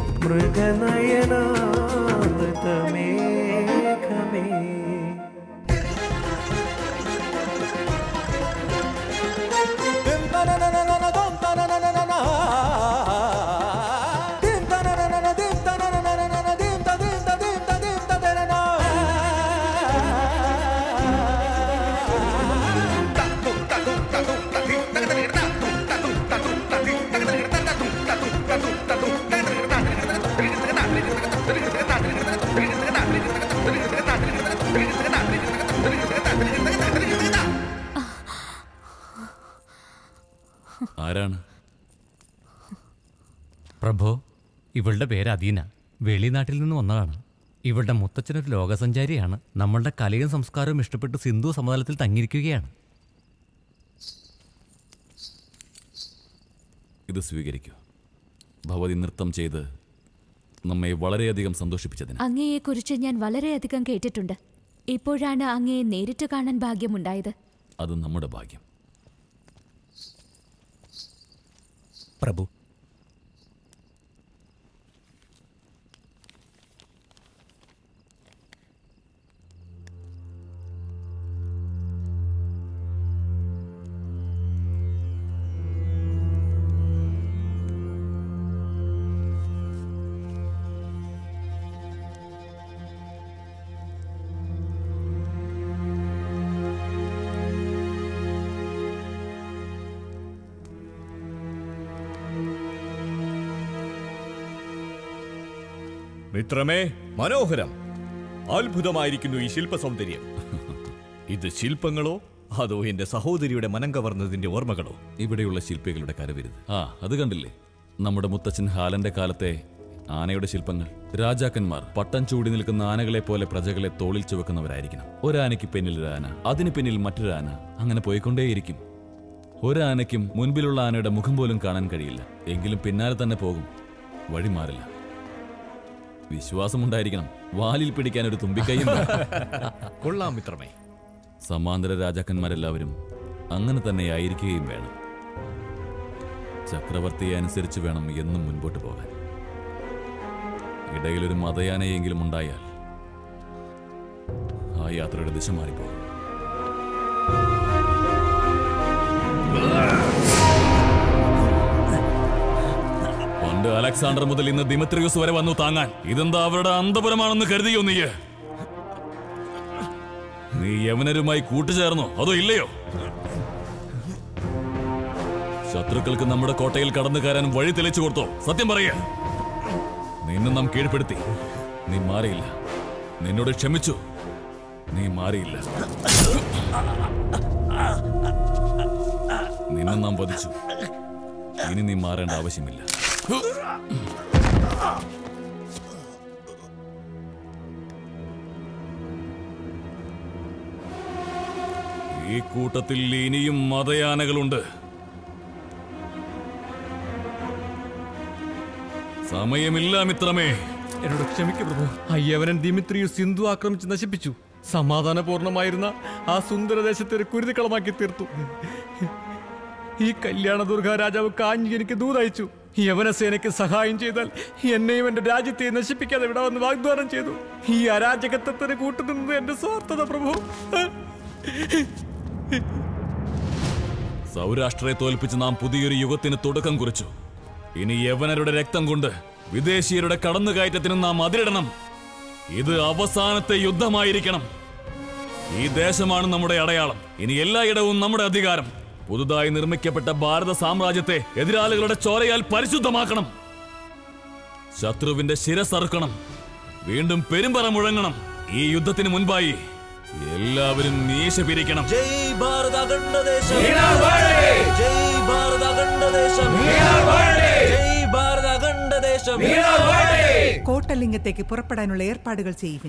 മൃഗനയനാമൃതമേഘമേ ആരാണ് പ്രഭോ ഇവളുടെ പേര് അദീന വെളിനാട്ടിൽ നിന്ന് വന്നതാണ് ഇവളുടെ മുത്തച്ഛനൊരു ലോകസഞ്ചാരിയാണ് നമ്മളുടെ കലയും സംസ്കാരവും ഇഷ്ടപ്പെട്ട് സിന്ധു സമതലത്തിൽ തങ്ങിയിരിക്കുകയാണ് ഇത് സ്വീകരിക്കൂ ഭവതി നൃത്തം ചെയ്ത് നമ്മെ വളരെയധികം സന്തോഷിപ്പിച്ചതിന് അങ്ങയെക്കുറിച്ച് ഞാൻ വളരെയധികം കേട്ടിട്ടുണ്ട് ഇപ്പോഴാണ് അങ്ങയെ നേരിട്ട് കാണാൻ ഭാഗ്യമുണ്ടായത് അത് നമ്മുടെ ഭാഗ്യം പ്രഭു മിത്രമേ മനോഹരം അത്ഭുതമായിരിക്കുന്നു ഈ ശില്പ സൗന്ദര്യം ഇത് ശില്പങ്ങളോ അതോ എന്റെ സഹോദരിയുടെ മനം കവർന്നതിന്റെ ഓർമ്മകളോ ഇവിടെയുള്ള ശില്പികളുടെ കരവിരുത് ആ അത് കണ്ടില്ലേ നമ്മുടെ മുത്തച്ഛൻ ഹാലന്റെ കാലത്തെ ആനയുടെ ശില്പങ്ങൾ രാജാക്കന്മാർ പട്ടം ചൂടി നിൽക്കുന്ന ആനകളെ പോലെ പ്രജകളെ തോളിൽ ചുവക്കുന്നവരായിരിക്കണം ഒരാനയ്ക്ക് പിന്നിൽ ഒരു ആന അതിന് പിന്നിൽ മറ്റൊരു ആന അങ്ങനെ പോയിക്കൊണ്ടേയിരിക്കും ഒരാനയ്ക്കും മുൻപിലുള്ള ആനയുടെ മുഖം പോലും കാണാൻ കഴിയില്ല എങ്കിലും പിന്നാലെ തന്നെ പോകും വഴി മാറില്ല വിശ്വാസമുണ്ടായിരിക്കണം വാലിൽ പിടിക്കാൻ ഒരു തുമ്പിക്കൈയും വേണം. കൊള്ളാം മിത്രമേ സമാന്തര രാജാക്കന്മാരെല്ലാവരും അങ്ങനെ തന്നെ ആയിരിക്കുകയും വേണം ചക്രവർത്തിയെ അനുസരിച്ച് വേണം എന്നും മുൻപോട്ട് പോകാൻ ഇടയിലൊരു മതയാനയെങ്കിലും ഉണ്ടായാൽ ആ യാത്രയുടെ ദിശ മാറിപ്പോകും പണ്ട് അലക്സാണ്ടർ മുതൽ ഇന്ന് ദിമത്രിയൂസ് വരെ വന്നു താങ്ങാൻ ഇതെന്താ അവരുടെ അന്തപുരമാണെന്ന് കരുതിയോ നീ നീ യവനരുമായി കൂട്ടുചേർന്നോ അതോ ഇല്ലയോ ശത്രുക്കൾക്ക് നമ്മുടെ കോട്ടയിൽ കടന്നു കയറാൻ വഴി തെളിച്ചു കൊടുത്തോ സത്യം പറയ നിന്നെ നാം കീഴ്പ്പെടുത്തി നീ മാറിയില്ല നിന്നോട് ക്ഷമിച്ചു നീ മാറിയില്ല നിന്നെ നാം വധിച്ചു ഇനി നീ മാറേണ്ട ആവശ്യമില്ല ഈ കൂട്ടത്തിൽ ഇനിയും മതയാനകളുണ്ട് സമയമില്ല മിത്രമേ എന്നോട് ക്ഷമിക്കൂ പ്രഭു അയ്യവനൻ ദിമിത്രിയു സിന്ധു ആക്രമിച്ച് നശിപ്പിച്ചു സമാധാനപൂർണമായിരുന്ന ആ സുന്ദരദേശത്തെ ഒരു കുരുതിക്കളമാക്കി തീർത്തു ഈ കല്യാണ ദുർഗ രാജാവ് കാഞ്ഞി എനിക്ക് ദൂതയച്ചു യവനസേനയ്ക്ക് സഹായം ചെയ്താൽ എന്നെയും എന്റെ രാജ്യത്തെ നശിപ്പിക്കാതെ വിടാമെന്ന് വാഗ്ദാനം ചെയ്തു ഈ അരാജകത്വത്തിന് കൂട്ടുനിന്നത് എന്റെ സ്വാർത്ഥത പ്രഭു സൗരാഷ്ട്രയെ തോൽപ്പിച്ച് നാം പുതിയൊരു യുഗത്തിന് തുടക്കം കുറിച്ചു ഇനി യവനരുടെ രക്തം കൊണ്ട് വിദേശീയരുടെ കടന്നുകയറ്റത്തിന് നാം അതിരിടണം ഇത് അവസാനത്തെ യുദ്ധമായിരിക്കണം ഈ ദേശമാണ് നമ്മുടെ അടയാളം ഇനി എല്ലായിടവും നമ്മുടെ അധികാരം പുതുതായി നിർമ്മിക്കപ്പെട്ട ഭാരത സാമ്രാജ്യത്തെ എതിരാളികളുടെ ചോരയാൽ പരിശുദ്ധമാക്കണം ശത്രുവിന്റെ ശിരസറുക്കണം വീണ്ടും പെരുമ്പറ മുഴങ്ങണം ഈ യുദ്ധത്തിന് മുൻപായി എല്ലാവരും മീശ പിരിക്കണം ജയ് ഭാരത അഖണ്ഡദേശം വീണാൽ വാഴേ! ജയ് ഭാരത അഖണ്ഡദേശം വീണാൽ വാഴേ! ജയ് ഭാരത അഖണ്ഡദേശം കോട്ടലിംഗത്തേക്ക് പുറപ്പെടാനുള്ള ഏർപ്പാടുകൾ ചെയ്യുവിൻ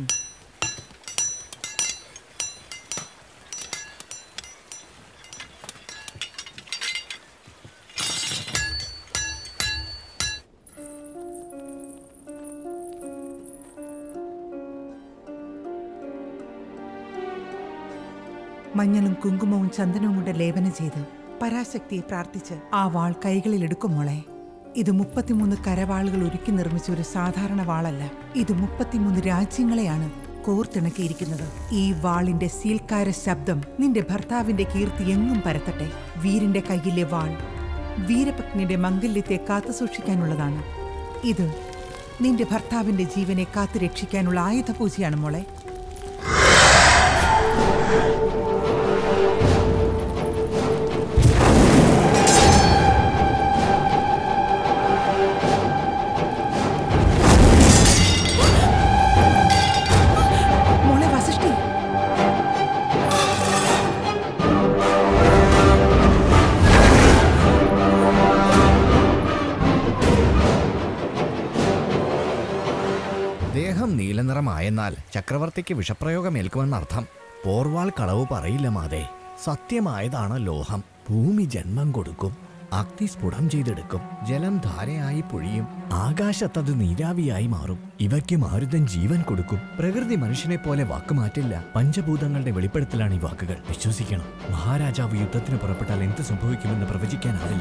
മഞ്ഞളും കുങ്കുമവും ചന്ദനവും കൊണ്ട് ലേപനം ചെയ്ത് പരാശക്തിയെ പ്രാർത്ഥിച്ച് ആ വാൾ കൈകളിൽ എടുക്കും മോളെ ഇത് മുപ്പത്തിമൂന്ന് കരവാളുകൾ ഒരുക്കി നിർമ്മിച്ച ഒരു സാധാരണ വാളല്ല ഇത് മുപ്പത്തിമൂന്ന് രാജ്യങ്ങളെയാണ് കോർത്തിണക്കിയിരിക്കുന്നത് ഈ വാളിന്റെ സീൽക്കാര ശബ്ദം നിന്റെ ഭർത്താവിന്റെ കീർത്തി എങ്ങും പരത്തട്ടെ വീരിന്റെ കയ്യിലെ വാൾ വീരപത്നിയുടെ മംഗല്യത്തെ കാത്തുസൂക്ഷിക്കാനുള്ളതാണ് ഇത് നിന്റെ ഭർത്താവിന്റെ ജീവനെ കാത്തു രക്ഷിക്കാനുള്ള ആയുധപൂജയാണ് മോളെ മോളെ വസിഷ്ഠി ദേഹം നീലനിറമായെന്നാൽ ചക്രവർത്തിക്ക് വിഷപ്രയോഗമേൽക്കുമെന്നർത്ഥം പോർവാൾ കളവ് പറയില്ല മാതേ സത്യമായതാണ് ലോഹം ഭൂമി ജന്മം കൊടുക്കും അഗ്നി സ്ഫുടം ചെയ്തെടുക്കും ജലം ധാരയായി പൊഴിയും ആകാശത്തത് നീരാവിയായി മാറും ഇവയ്ക്ക് മാരുതൻ ജീവൻ കൊടുക്കും പ്രകൃതി മനുഷ്യനെ പോലെ വാക്കുമാറ്റില്ല പഞ്ചഭൂതങ്ങളുടെ വെളിപ്പെടുത്തലാണ് ഈ വാക്കുകൾ വിശ്വസിക്കണം മഹാരാജാവ് യുദ്ധത്തിന് പുറപ്പെട്ടാൽ എന്ത് സംഭവിക്കുമെന്ന് പ്രവചിക്കാനാവില്ല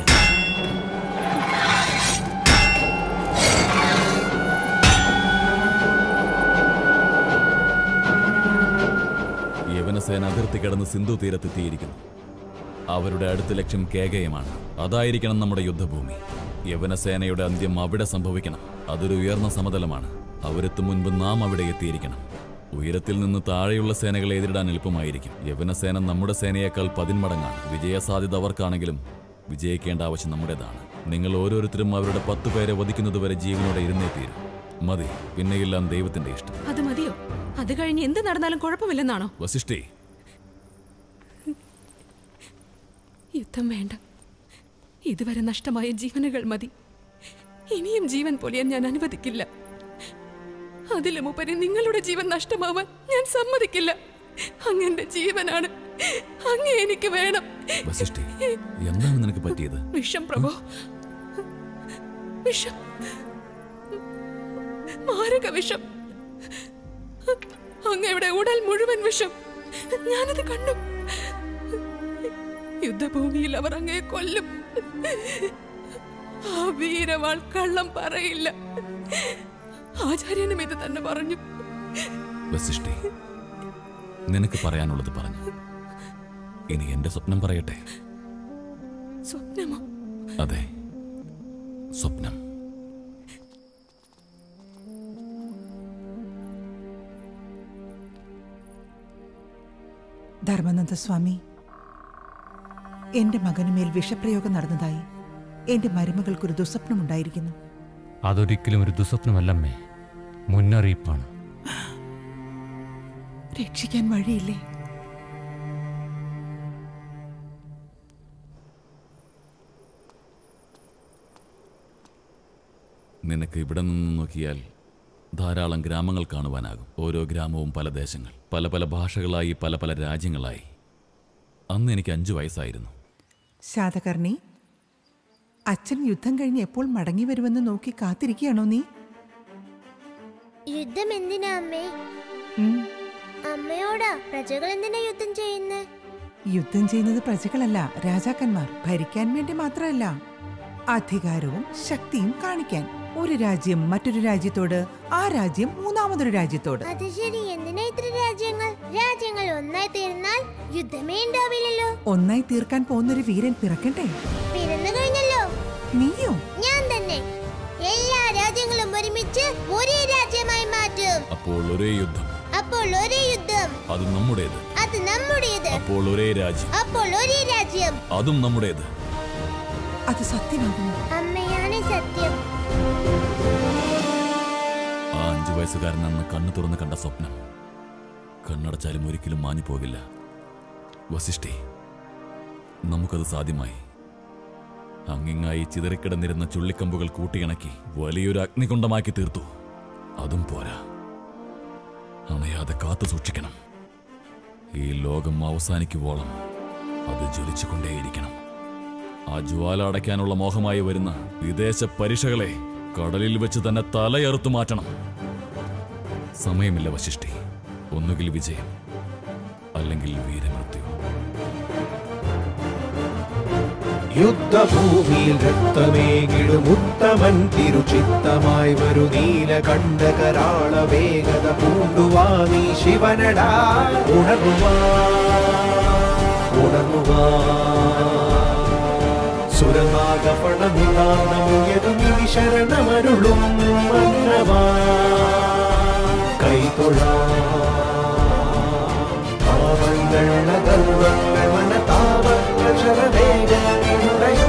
യവനസേന അതിർത്തി കടന്ന് സിന്ധു തീരത്തെത്തിയിരിക്കുന്നു അവരുടെ അടുത്ത ലക്ഷ്യം കേകയമാണ് അതായിരിക്കണം നമ്മുടെ യുദ്ധഭൂമി യവനസേനയുടെ അന്ത്യം അവിടെ സംഭവിക്കണം അതൊരു ഉയർന്ന സമതലമാണ് അവരെത്തും മുൻപ് നാം അവിടെ എത്തിയിരിക്കണം ഉയരത്തിൽ നിന്ന് താഴെയുള്ള സേനകളെ എതിരിടാൻ എളുപ്പമായിരിക്കും യവനസേന നമ്മുടെ സേനയേക്കാൾ പതിന്മടങ്ങാണ് വിജയസാധ്യത അവർക്കാണെങ്കിലും വിജയിക്കേണ്ട ആവശ്യം നമ്മുടേതാണ് നിങ്ങൾ ഓരോരുത്തരും അവരുടെ പത്തു പേരെ വധിക്കുന്നതുവരെ ജീവനോടെ ഇരുന്നേ തീരും മതി പിന്നെയെല്ലാം ദൈവത്തിന്റെ ഇഷ്ടം അത് മതിയോ അത് കഴിഞ്ഞ് എന്ത് നടന്നാലും കുഴപ്പമില്ലെന്നാണോ വസിഷ്ഠേ യുദ്ധം വേണ്ട ഇതുവരെ നഷ്ടമായ ജീവനുകൾ മതി ഇനിയും ജീവൻ പൊലിയാൻ ഞാൻ അനുവദിക്കില്ല അതിലുമുപരി നിങ്ങളുടെ ജീവൻ നഷ്ടമാവാൻ ഞാൻ സമ്മതിക്കില്ല അങ്ങന്റെ ജീവനാണ് അങ്ങ് എനിക്ക് വേണം വസിഷ്ഠേ എന്താണ് നിനക്ക് പറ്റിയത് വിഷം പ്രഭു വിഷം മാരക വിഷം അങ്ങയുടെ ഉടൽ മുഴുവൻ വിഷം ഞാനത് കണ്ടു യുദ്ധഭൂമിയിൽ അവർ അങ്ങയെ കൊല്ലും ആ വീരവാൾ കള്ളം പറയില്ല ആചാര്യനും ഇത് തന്നെ പറഞ്ഞു വസിഷ്ഠേ നിനക്ക് പറയാനുള്ളത് പറഞ്ഞു ഇനി എന്റെ സ്വപ്നം പറയട്ടെ സ്വപ്നമോ അതെ സ്വപ്നം ധർമ്മനന്ദ സ്വാമി എന്റെ മകനുമേൽ വിഷപ്രയോഗം നടന്നതായി എന്റെ മരുമകൾക്കൊരു ദുസ്വപ്നമുണ്ടായിരിക്കുന്നു അതൊരിക്കലും ഒരു ദുസ്വപ്നമല്ലമ്മേ മുന്നറിയിപ്പാണ് രക്ഷിക്കാൻ വഴിയില്ലേ നിനക്ക് ഇവിടെ നിന്ന് നോക്കിയാൽ ധാരാളം ഗ്രാമങ്ങൾ കാണുവാനാകും ഓരോ ഗ്രാമവും പല ദേശങ്ങൾ പല പല ഭാഷകളായി പല പല രാജ്യങ്ങളായി അന്ന് എനിക്ക് അഞ്ചു വയസ്സായിരുന്നു ശാതകർണി അച്ഛൻ യുദ്ധം കഴിഞ്ഞ് എപ്പോൾ മടങ്ങി വരുമെന്ന് നോക്കി കാത്തിരിക്കുകയാണോ നീ യുദ്ധം എന്തിനാ അമ്മേ ഉം, അമ്മയോടാ പ്രജകൾ എന്തിനാ യുദ്ധം ചെയ്യുന്നേ യുദ്ധം ചെയ്യുന്നത് പ്രജകളല്ല രാജാക്കന്മാർ ഭരിക്കാൻ വേണ്ടി മാത്രമല്ല അധികാരവും ശക്തിയും കാണിക്കാൻ ഒരു രാജ്യം മറ്റൊരു രാജ്യത്തോട് ആ രാജ്യം മൂന്നാമതൊരു രാജ്യത്തോട് അത് ശരി എന്തിനാ ഇത്ര രാജ്യങ്ങൾ രാജ്യങ്ങൾ ഒന്നായി തീർന്നാൽ യുദ്ധമേ ഉണ്ടാവില്ലല്ലോ ഒന്നായി തീർക്കാൻ പോകുന്നൊരു വീരൻ പിറക്കണ്ടേ പിറന്നു കഴിഞ്ഞല്ലോ നീയോ ഞാൻ തന്നെ എല്ലാ രാജ്യങ്ങളും ഒരുമിച്ച് ഒരേ രാജ്യമായി മാറ്റും അപ്പോൾ ഒരേ യുദ്ധം അപ്പോൾ ഒരേ യുദ്ധം അത് നമ്മുടേത് അത് നമ്മുടേത് അപ്പോൾ ഒരേ രാജ്യം അപ്പോൾ ഒരേ രാജ്യം അതും നമ്മുടേത് അത് സത്യമാകുമോ അമ്മയാണ് സത്യം ആ അഞ്ചു വയസ്സുകാരൻ അന്ന് കണ്ണു തുറന്ന് കണ്ട സ്വപ്നം കണ്ണടച്ചാലും ഒരിക്കലും മാഞ്ഞു പോകില്ല വസിഷ്ഠേ നമുക്കത് സാധ്യമായി അങ്ങിങ്ങായി ചിതറിക്കിടന്നിരുന്ന ചുള്ളിക്കമ്പുകൾ കൂട്ടിയിണക്കി വലിയൊരു അഗ്നികുണ്ഡമാക്കി തീർത്തു അതും പോരാ അണയാതെ കാത്തു സൂക്ഷിക്കണം ഈ ലോകം അവസാനിക്കുവോളം അത് ജ്വലിച്ചുകൊണ്ടേയിരിക്കണം ആ ജ്വാല അടയ്ക്കാനുള്ള മോഹമായി വരുന്ന വിദേശ പരീക്ഷകളെ കടലിൽ വെച്ച് തന്നെ തലയറുത്തു മാറ്റണം സമയമില്ല വശിഷ്ഠി ഒന്നുകിൽ വിജയം അല്ലെങ്കിൽ വീരമൃത്യു യുദ്ധഭൂമിയിൽ രക്തമേകിടും ഉത്തമൻ തിരുചിത്തമായി വരു നീലകണ്ഠ കരാള വേഗത പൂണ്ടുവാ നീ ശിവനടാ ഉണർന്നുവാ ഉണർന്നുവാ സുരനാഗപണമുയരുമി ശരണമരുളും മന്നവാ കൈതൊഴാ പാവങ്ങൾ ഗർവങ്ങൾ മനതാപങ്ങൾ ശരവേഗങ്ങളുടയോ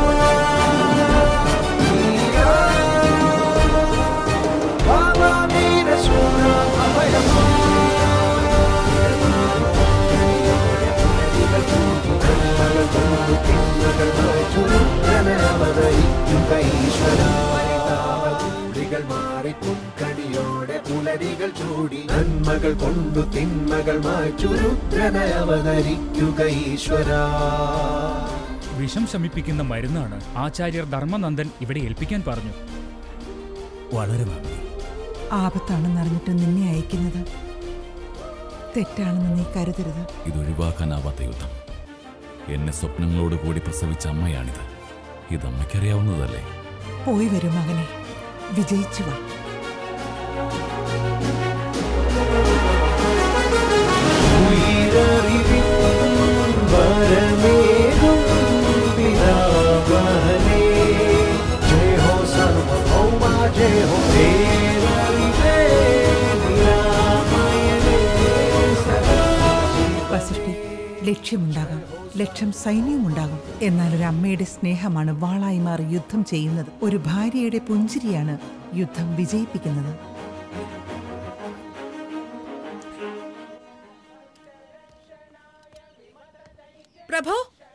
മാറിപ്പൊൻകണിയോടെ പുലരികൾ ചൂടി നന്മകൾ കൊണ്ടു തിന്മകൾ മാറ്റുരുദ്രന അവതരിക്കുക ഈശ്വരാ വിഷം ശമിപ്പിക്കുന്ന മരുന്നാണ് ആചാര്യർ ധർമ്മനന്ദൻ ഇവിടെ ഏൽപ്പിക്കാൻ പറഞ്ഞു വളരെ നന്ദി ആപത്താണെന്നറിഞ്ഞിട്ട് നിന്നെ അയക്കുന്നത് തെറ്റാണെന്ന് നീ കരുതരുത് ഇതൊഴിവാക്കാനാവാത്ത യുദ്ധം എന്നെ സ്വപ്നങ്ങളോട് കൂടി പ്രസവിച്ച അമ്മയാണിത് ഇത് അമ്മയ്ക്കറിയാവുന്നതല്ലേ പോയി വരൂ മകനെ വിജയിച്ചു വാ വരമേകും പിതാമഹനേ ജയ ഹോ സർവഭൗമ ജയ ഹോ ദേവരിതേ നിരാമയനേ വസിഷ്ഠി ലക്ഷ്യമുണ്ടാകാം ലക്ഷ്യം സൈന്യവുമുണ്ടാകും എന്നാൽ ഒരു അമ്മയുടെ സ്നേഹമാണ് വാളായി മാറി യുദ്ധം ചെയ്യുന്നത് ഒരു ഭാര്യയുടെ പുഞ്ചിരിയാണ് യുദ്ധം വിജയിപ്പിക്കുന്നത് പ്രഭു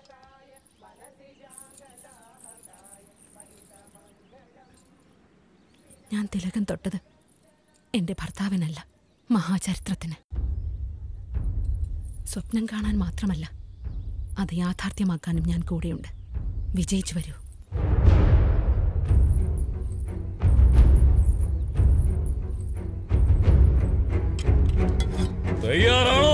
ഞാൻ തിലകം തൊട്ടത് എന്റെ ഭർത്താവിനല്ല മഹാചരിത്രത്തിന് സ്വപ്നം കാണാൻ മാത്രമല്ല അത് യാഥാർത്ഥ്യമാക്കാനും ഞാൻ കൂടെയുണ്ട് വിജയിച്ചു വരൂ തയ്യാറാണോ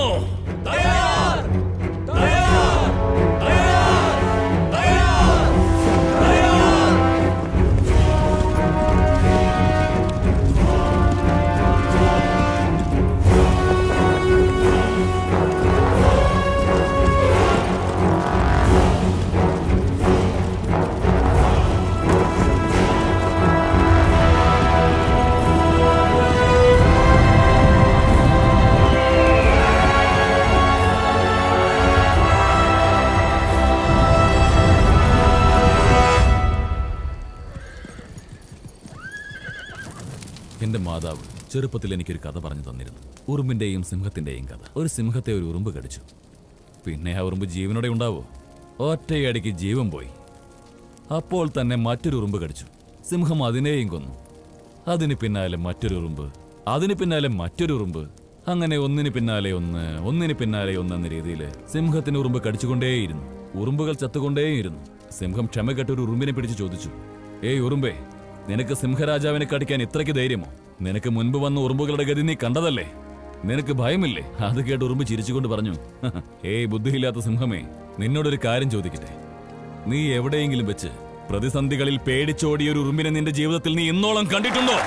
എന്റെ മാതാവ് ചെറുപ്പത്തിൽ എനിക്കൊരു കഥ പറഞ്ഞു തന്നിരുന്നു ഉറുമ്പിന്റെയും സിംഹത്തിന്റെയും കഥ ഒരു സിംഹത്തെ ഒരു ഉറുമ്പ് കടിച്ചു പിന്നെ ആ ഉറുമ്പ് ജീവനോടെ ഉണ്ടാവോ ഒറ്റയടിക്ക് ജീവൻ പോയി അപ്പോൾ തന്നെ മറ്റൊരു ഉറുമ്പ് കടിച്ചു സിംഹം അതിനെയും കൊന്നു അതിന് പിന്നാലെ മറ്റൊരു ഉറുമ്പ് അതിന് പിന്നാലെ മറ്റൊരു ഉറുമ്പ് അങ്ങനെ ഒന്നിന് പിന്നാലെ ഒന്ന് ഒന്നിന് പിന്നാലെ ഒന്ന് എന്ന രീതിയിൽ സിംഹത്തിന് ഉറുമ്പ് കടിച്ചുകൊണ്ടേയിരുന്നു ഉറുമ്പുകൾ ചത്തുകൊണ്ടേയിരുന്നു സിംഹം ക്ഷമകെട്ട് ഒരു ഉറുമ്പിനെ പിടിച്ച് ചോദിച്ചു ഏയ് ഉറുമ്പേ നിനക്ക് സിംഹരാജാവിനെ കടിക്കാൻ ഇത്രയ്ക്ക് ധൈര്യമോ നിനക്ക് മുൻപ് വന്ന ഉറുമ്പുകളുടെ ഗതി നീ കണ്ടതല്ലേ നിനക്ക് ഭയമില്ലേ അത് കേട്ട് ഉറുമ്പ് ചിരിച്ചുകൊണ്ട് പറഞ്ഞു ഏയ് ബുദ്ധിയില്ലാത്ത സിംഹമേ നിന്നോടൊരു കാര്യം ചോദിക്കട്ടെ നീ എവിടെയെങ്കിലും വെച്ച് പ്രതിസന്ധികളിൽ പേടിച്ചോടിയ ഒരു ഉറുമ്പിനെ നിന്റെ ജീവിതത്തിൽ നീ ഇന്നോളം കണ്ടിട്ടുണ്ടോ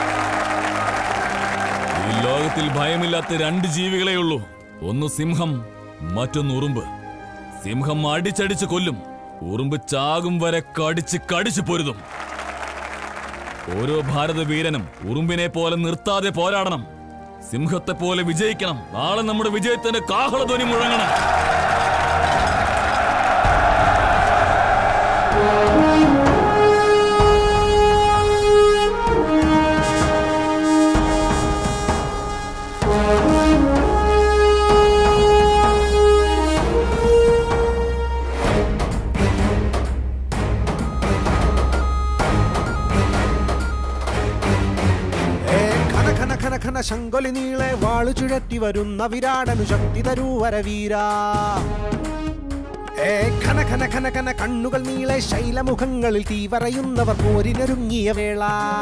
ഈ ലോകത്തിൽ ഭയമില്ലാത്ത രണ്ട് ജീവികളേ ഉള്ളൂ ഒന്ന് സിംഹം മറ്റൊന്ന് ഉറുമ്പ് സിംഹം അടിച്ചടിച്ച് കൊല്ലും ഉറുമ്പ് ചാകും വരെ കടിച്ച് കടിച്ച് പൊരുതും ഓരോ ഭാരത വീരനും ഉറുമ്പിനെ പോലെ നിർത്താതെ പോരാടണം സിംഹത്തെ പോലെ വിജയിക്കണം നാളെ നമ്മുടെ വിജയത്തിന്റെ കാഹളധ്വനി മുഴങ്ങണം ഏ ഘന ഘന ഘന ഘന ശങ്കൊലി നീളെ വാളു ചുഴറ്റി വരുന്ന വിരാടനു ശക്തി തരൂ വരവീര ഏ ഘന ഘന ഘന ഘന കണ്ണുകൾ നീളെ ശൈലമുഖങ്ങളിൽ തീവറയുന്നവർ പോരിനൊരുങ്ങിയ വേള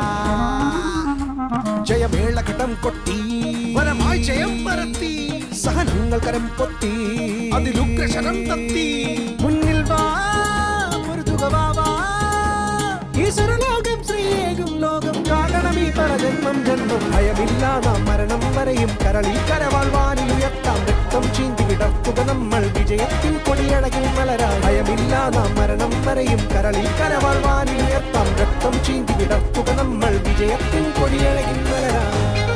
ജയമേളഘട്ടം കൊട്ടി വനമായി ജയം പരത്തി സഹനങ്ങൾ കരം പൊത്തി അതിലുഗ്രശരം തത്തി മുന്നിൽ വാ പൊരുതുക വാ വാ ഈശ്വരലോകം ശ്രീയേകും ലോകം കാണണം ഈ പരജന്മം ജന്മം ഭയമില്ല നാം മരണം വരെയും കരളിൽ കരവാൾവാനിൽ ഉയർത്താം രക്തം ചീന്തി വിടർത്തുക നമ്മൾ വിജയത്തിൻ കൊടിയടകിൽ മലരാം ഭയമില്ല നാം മരണം വരെയും കരളിൽ കരവാൾവാനിൽ ഉയർത്താം രക്തം ചീന്തി വിടർത്തുക നമ്മൾ വിജയത്തിൻ കൊടിയടകിൽ മലരാം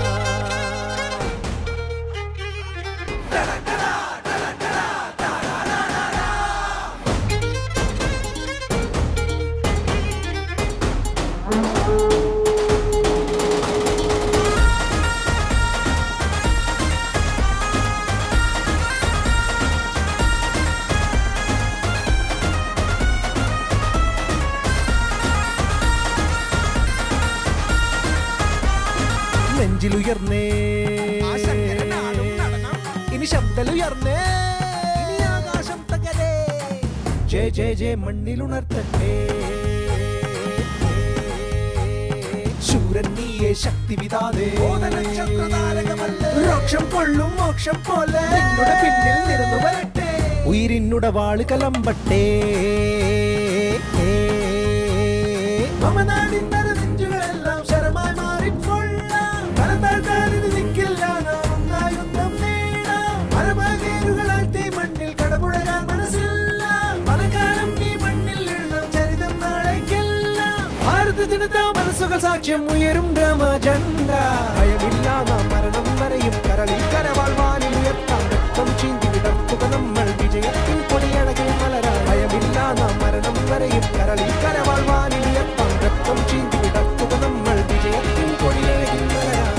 നെഞ്ചിലുയർന്നേ ഇനി ശബ്ദലുയർന്നേ ഇനി ആകാശം തകരേ ജയ ജയ ജയ മണ്ണിലുണർത്തട്ടെ ശൂരൻ നീയെ ശക്തി വിതാതെ രോക്ഷം കൊള്ളും മോക്ഷം പോലെ നിന്നുടെ പിന്നിൽ നിരന്നു വരട്ടെ ഉയിരിനുടെ വാള് കലമ്പട്ടെ മമനാടിൻ നെഞ്ചുകളെല്ലാം ശരമായി മാറിക്കൊള്ളാം കലതാഴ്ത്താനിന് നിൽക്കില്ല നാം ഒന്നായി യുദ്ധം നേടാം മരമകേരുകളാൽ തീ മണ്ണിൽ കടപുഴകാൻ മനസ്സില്ല പലകാലം ഈ മണ്ണിൽ എഴുതാം ചരിതം നാളേക്കെല്ലാം ഭാരതജനത മനസ്സുകൾ സാക്ഷ്യം ഉയരും രാമചന്ദ്ര ഭയമില്ല നാം മരണം വരെയും കരളിൽ കരവാൾവാനിൽ ഉയർത്താം രക്തം ചീന്തി വിടർത്തുക നമ്മൾ വിജയത്തിൻ കൊടിയഴകിൽ മലരാം ഭയമില്ല നാം മരണം വരെയും കരളിൽ കരവാൾവാനിൽ ഉയർത്താം രക്തം ചീന്തി വിടർത്തുക നമ്മൾ വിജയത്തിൻ കൊടിയഴകിൽ മലരാം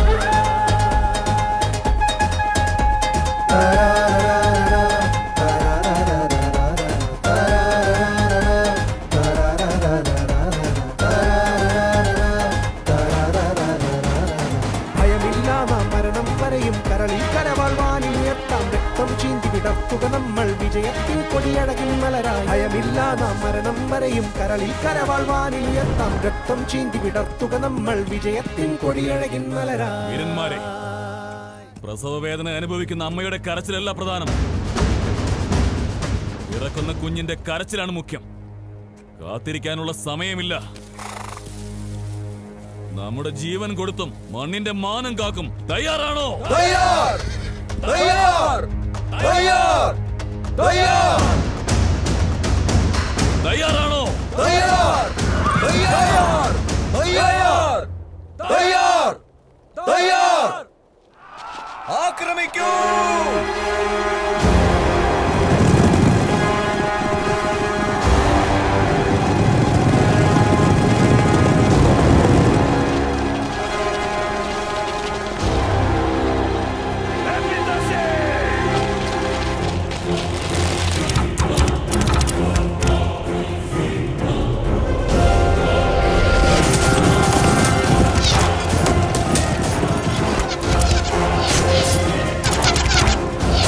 ഭയമില്ല നാം മരണം വരെയും കരളിൽ കരവാൾവാനിൽ ഉയർത്താം രക്തം ചീന്തി വിടർത്തുക നമ്മൾ വിജയത്തിൻ കൊടിയഴകിൽ മലരായി ഭയമില്ല നാം മരണം വരെയും കരളിൽ കരവാൾവാനിൽ ഉയർത്താം രക്തം ചീന്തി വിടർത്തുക നമ്മൾ വിജയത്തിൻ കൊടിയഴകിൽ മലരായി വീരന്മാരെ പ്രസവ വേദന അനുഭവിക്കുന്ന അമ്മയുടെ കരച്ചിലല്ല പ്രധാനം പിറക്കുന്ന കുഞ്ഞിന്റെ കരച്ചിലാണ് മുഖ്യം കാത്തിരിക്കാനുള്ള സമയമില്ല നമ്മുടെ ജീവൻ കൊടുത്തും മണ്ണിന്റെ മാനം കാക്കും തയ്യാറാണോ തയ്യാർ തയ്യാർ തയ്യാർ തയ്യാർ തയ്യാറാണോ തയ്യാർ തയ്യാർ തയ്യാർ തയ്യാർ തയ്യാർ ആക്രമിക്കൂ Thank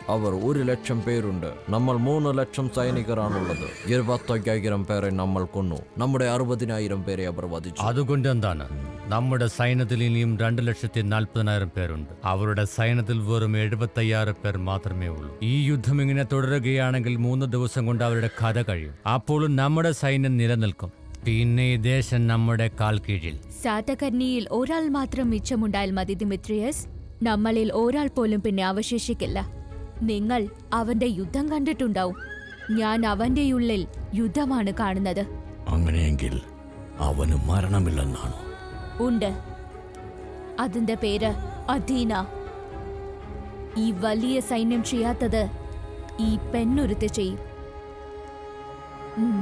അവർ ഒരു ലക്ഷം പേരുണ്ട് നമ്മൾ മൂന്ന് ലക്ഷം സൈനികരാണുള്ളത് ഇരുപത്തയ്യായിരം പേരെ നമ്മൾ കൊന്നു നമ്മുടെ അറുപതിനായിരം പേരെ അവർ വധിച്ചു അതുകൊണ്ട് എന്താണ് നമ്മുടെ സൈന്യത്തിൽ ഇനിയും രണ്ട് ലക്ഷത്തി നാൽപ്പതിനായിരം പേരുണ്ട് അവരുടെ സൈന്യത്തിൽ വെറും എഴുപത്തയ്യായിരം പേർ മാത്രമേ ഉള്ളൂ ഈ യുദ്ധം ഇങ്ങനെ തുടരുകയാണെങ്കിൽ മൂന്ന് ദിവസം കൊണ്ട് അവരുടെ കഥ കഴിയും അപ്പോൾ നമ്മുടെ സൈന്യം നിലനിൽക്കും പിന്നെ ഈ ദേശം നമ്മുടെ കാൽ കീഴിൽ സാതകർണിയിൽ ഒരാൾ മാത്രം മിച്ചമുണ്ടായാൽ മതി ദിമിത്രിയസ് നമ്മളിൽ ഒരാൾ പോലും പിന്നെ അവശേഷിക്കില്ല നിങ്ങൾ അവന്റെ യുദ്ധം കണ്ടിട്ടുണ്ടാവും ഞാൻ അവന്റെ ഉള്ളിൽ യുദ്ധമാണ് കാണുന്നത് അങ്ങനെയെങ്കിൽ അവന് മരണമില്ലെന്നാണോ ഉണ്ട് അതിന്റെ പേര് അധീന ഈ വലിയ സൈന്യം ചെയ്യാത്തത് ഈ പെണ്ണൊരുത്ത് ചെയ്യും ഉം.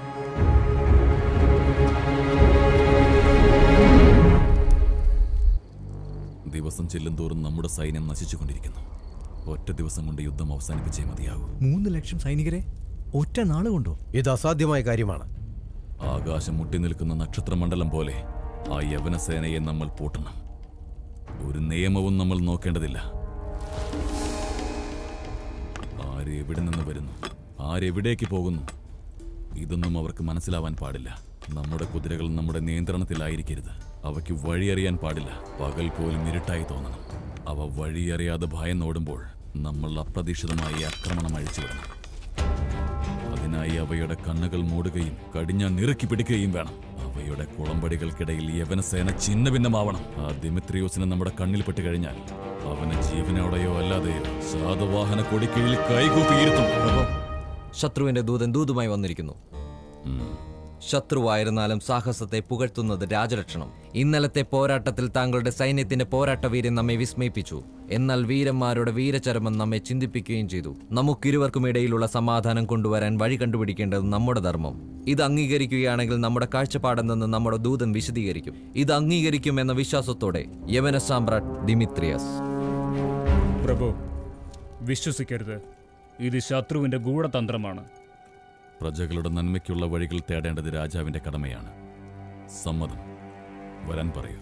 ദിവസം ചെല്ലുന്തോറും നമ്മുടെ സൈന്യം നശിച്ചുകൊണ്ടിരിക്കുന്നു ഒറ്റ ദിവസം കൊണ്ട് യുദ്ധം അവസാനിപ്പിച്ചേ മതിയാകൂ മൂന്ന് ലക്ഷം സൈനികരെ ഒറ്റ നാള് കൊണ്ടോ ഇത് അസാധ്യമായ കാര്യമാണ് ആകാശം മുട്ടി നിൽക്കുന്ന നക്ഷത്രമണ്ഡലം പോലെ ആ യവനസേനയെ നമ്മൾ പൂട്ടണം ഒരു നിയമവും നമ്മൾ നോക്കേണ്ടതില്ല ആരെവിടെ നിന്ന് വരുന്നു ആരെവിടേക്ക് പോകുന്നു ഇതൊന്നും അവർക്ക് മനസ്സിലാവാൻ പാടില്ല നമ്മുടെ കുതിരകൾ നമ്മുടെ നിയന്ത്രണത്തിലായിരിക്കരുത് അവയ്ക്ക് വഴിയറിയാൻ പാടില്ല പകൽ പോലും ഇരുട്ടായി തോന്നണം അവ വഴിയറിയാതെ ഭയന്നോടുമ്പോൾ നമ്മൾ അപ്രതീക്ഷിതമായി ആക്രമണം അഴിച്ചുവിടണം അതിനായി അവയുടെ കണ്ണുകൾ മൂടുകയും കടിഞ്ഞ നിറുക്കി പിടിക്കുകയും വേണം അവയുടെ കുളമ്പടികൾക്കിടയിൽ യവനസേന ചിന്ന ഭിന്നമാവണം ആ ദിമിത്രിയോസിനെ നമ്മുടെ കണ്ണിൽപ്പെട്ട് കഴിഞ്ഞാൽ അവനെ ജീവനോടെയോ അല്ലാതെയോ ശാതവാഹന കൊടിക്കീഴിൽ കൈകൂപ്പിയിരുത്തും ശത്രുവിന്റെ ദൂതൻ ദൂതുമായി വന്നിരിക്കുന്നു ശത്രുവായിരുന്നാലും സാഹസത്തെ പുകഴ്ത്തുന്നത് രാജലക്ഷണം ഇന്നലത്തെ പോരാട്ടത്തിൽ താങ്കളുടെ സൈന്യത്തിന്റെ പോരാട്ട വീര്യം നമ്മെ വിസ്മയിപ്പിച്ചു എന്നാൽ വീരന്മാരുടെ വീരചരമം നമ്മെ ചിന്തിപ്പിക്കുകയും ചെയ്തു നമുക്കിരുവർക്കും ഇടയിലുള്ള സമാധാനം കൊണ്ടുവരാൻ വഴി കണ്ടുപിടിക്കേണ്ടത് നമ്മുടെ ധർമ്മം ഇത് അംഗീകരിക്കുകയാണെങ്കിൽ നമ്മുടെ കാഴ്ചപ്പാടെന്ന് നമ്മുടെ ദൂതൻ വിശദീകരിക്കും ഇത് അംഗീകരിക്കും എന്ന വിശ്വാസത്തോടെ യവന സാമ്രാട്ട് ദിമിത്രിയസ് പ്രഭു വിശ്വസിക്കരുത് ഇത് ശത്രുവിന്റെ ഗൂഢതന്ത്രമാണ് പ്രജകളുടെ നന്മയ്ക്കുള്ള വഴികൾ തേടേണ്ടത് രാജാവിന്റെ കടമയാണ് സമ്മതം വരാൻ പറയൂ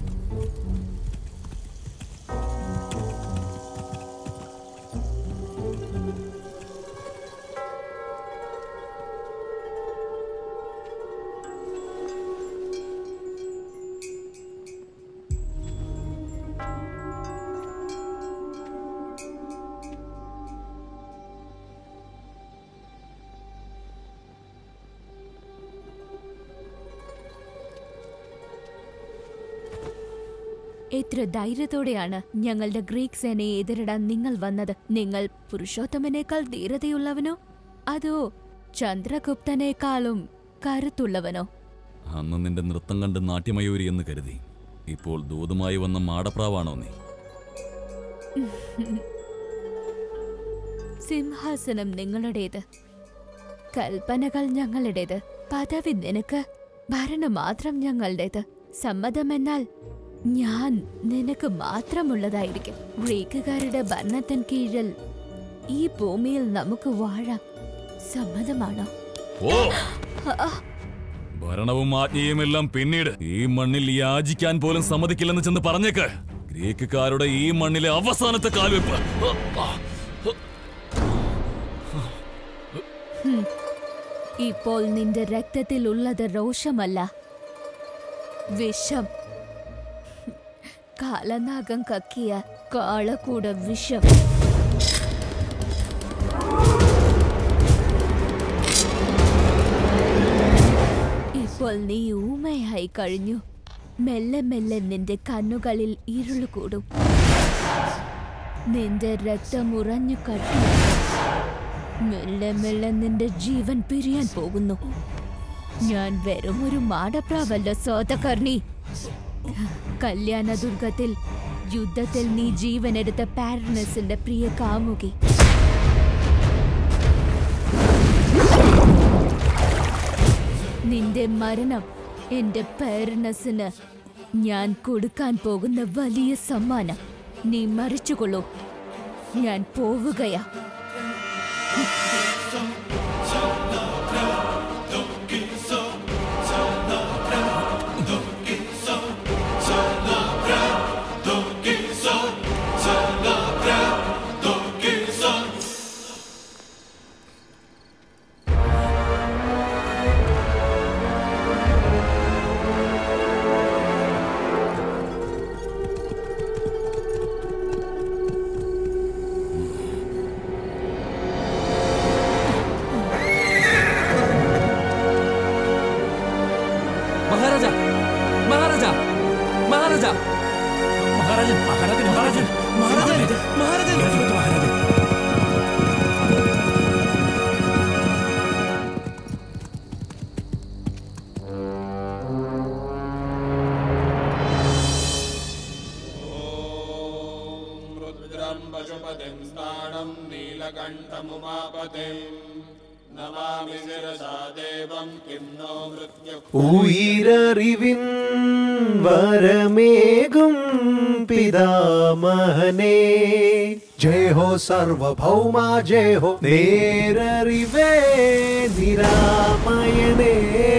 എത്ര ധൈര്യത്തോടെയാണ് ഞങ്ങളുടെ ഗ്രീക്ക് സേനയെ എതിരിടാൻ നിങ്ങൾ വന്നത് നിങ്ങൾ പുരുഷോത്തമനേക്കാൾ ധീരതയുള്ളവനോ അതോ ചന്ദ്രഗുപ്തനേക്കാളും കരുത്തുള്ളവനോ അന്ന് നിന്റെ നൃത്തം കണ്ട് നാട്യമയൂരി എന്ന് കരുതി ഇപ്പോൾ ദൂതുമായി വന്ന മാടപ്രാവാണോ നീ സിംഹാസനം നിങ്ങളുടേത് കൽപ്പനകൾ ഞങ്ങളുടേത് പദവി നിനക്ക് ഭരണം മാത്രം ഞങ്ങളുടേത് സമ്മതമെന്നാൽ ഞാൻ നിനക്ക് മാത്രമുള്ളതായിരിക്കും ഗ്രീക്കുകാരുടെ ഭരണത്തിന് കീഴിൽ ഈ ഭൂമിയിൽ നമുക്ക് വാഴാം സമ്മതമാണോ ഓ ആ, ഭരണവും ആജ്ഞയുമെല്ലാം പിന്നീട് ഈ മണ്ണിൽ യാചിക്കാൻ പോലും സമ്മതിക്കില്ലെന്ന് ചെന്ന് പറഞ്ഞേക്ക് ഗ്രീക്കുകാരുടെ ഈ മണ്ണിലെ അവസാനത്തെ കാൽവെപ്പ് ഹും. ഇപ്പോൾ നിന്റെ രക്തത്തിൽ ഉള്ളത് രോഷമല്ല വിഷം കാലനാഗം കക്കിയ കാളക്കൂട വിഷം ഇപ്പോൾ നീ ഊമയായി കഴിഞ്ഞു മെല്ലെ മെല്ലെ നിന്റെ കണ്ണുകളിൽ ഇരുള് കൂടും നിന്റെ രക്തം ഉറഞ്ഞു കട്ടി മെല്ലെ മെല്ലെ നിന്റെ ജീവൻ പിരിയാൻ പോകുന്നു ഞാൻ വെറും ഒരു മാടപ്രാവല്ല സോതകർണി കല്യാണ ദുർഗത്തിൽ യുദ്ധത്തിൽ നീ ജീവനെടുത്ത പാരനസിന്റെ പ്രിയ കാമുകി നിന്റെ മരണം എന്റെ പാരനസിന് ഞാൻ കൊടുക്കാൻ പോകുന്ന വലിയ സമ്മാനം നീ മറിച്ചുകൊള്ളൂ ഞാൻ പോവുകയാ Don't മഹാരാജ മഹാരാജ മഹാരാജ മഹാരാജൻ മഹാരാജൻ മഹാരാജൻ മഹാരാജൻ മഹാരാജൻ മഹാരാജൻ पशुपतिं स्थाणं नीलकण्ठमुमापतिं नमामि शिरसा देवं किं नो मृत्यु ഉയരറിവിൻ വരമേകും പിതാമഹനേ ജയ ഹോ സർവഭൗമ ജയ ഹോ നേരറിവേ നിരാമയനേ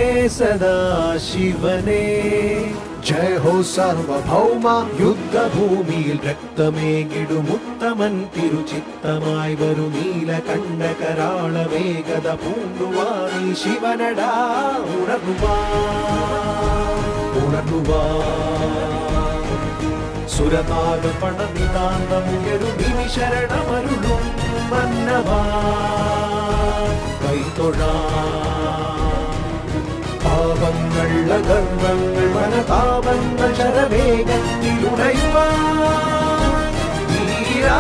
സദാശിവനേ ജയ ഹോ സർവഭൗമ യുദ്ധഭൂമിയിൽ രക്തമേകിടുമുത്തമൻ തിരുചിത്തമായി വരു നീലകണ്ഠ കരാള വേഗത പൂണ്ടുവാണി ശിവനടാ ഉണർന്നുവാ ഉണർന്നുവാ സുരനാഗ പണനിതാന്തമുയരു നിമിശരണമരുളും മന്നവാ കൈതൊഴാ പാപങ്ങൾ അഗർവങ്ങൾ മനതാപങ്ങൾ ശരവേഗത്തിലുടയുവാ വീരാ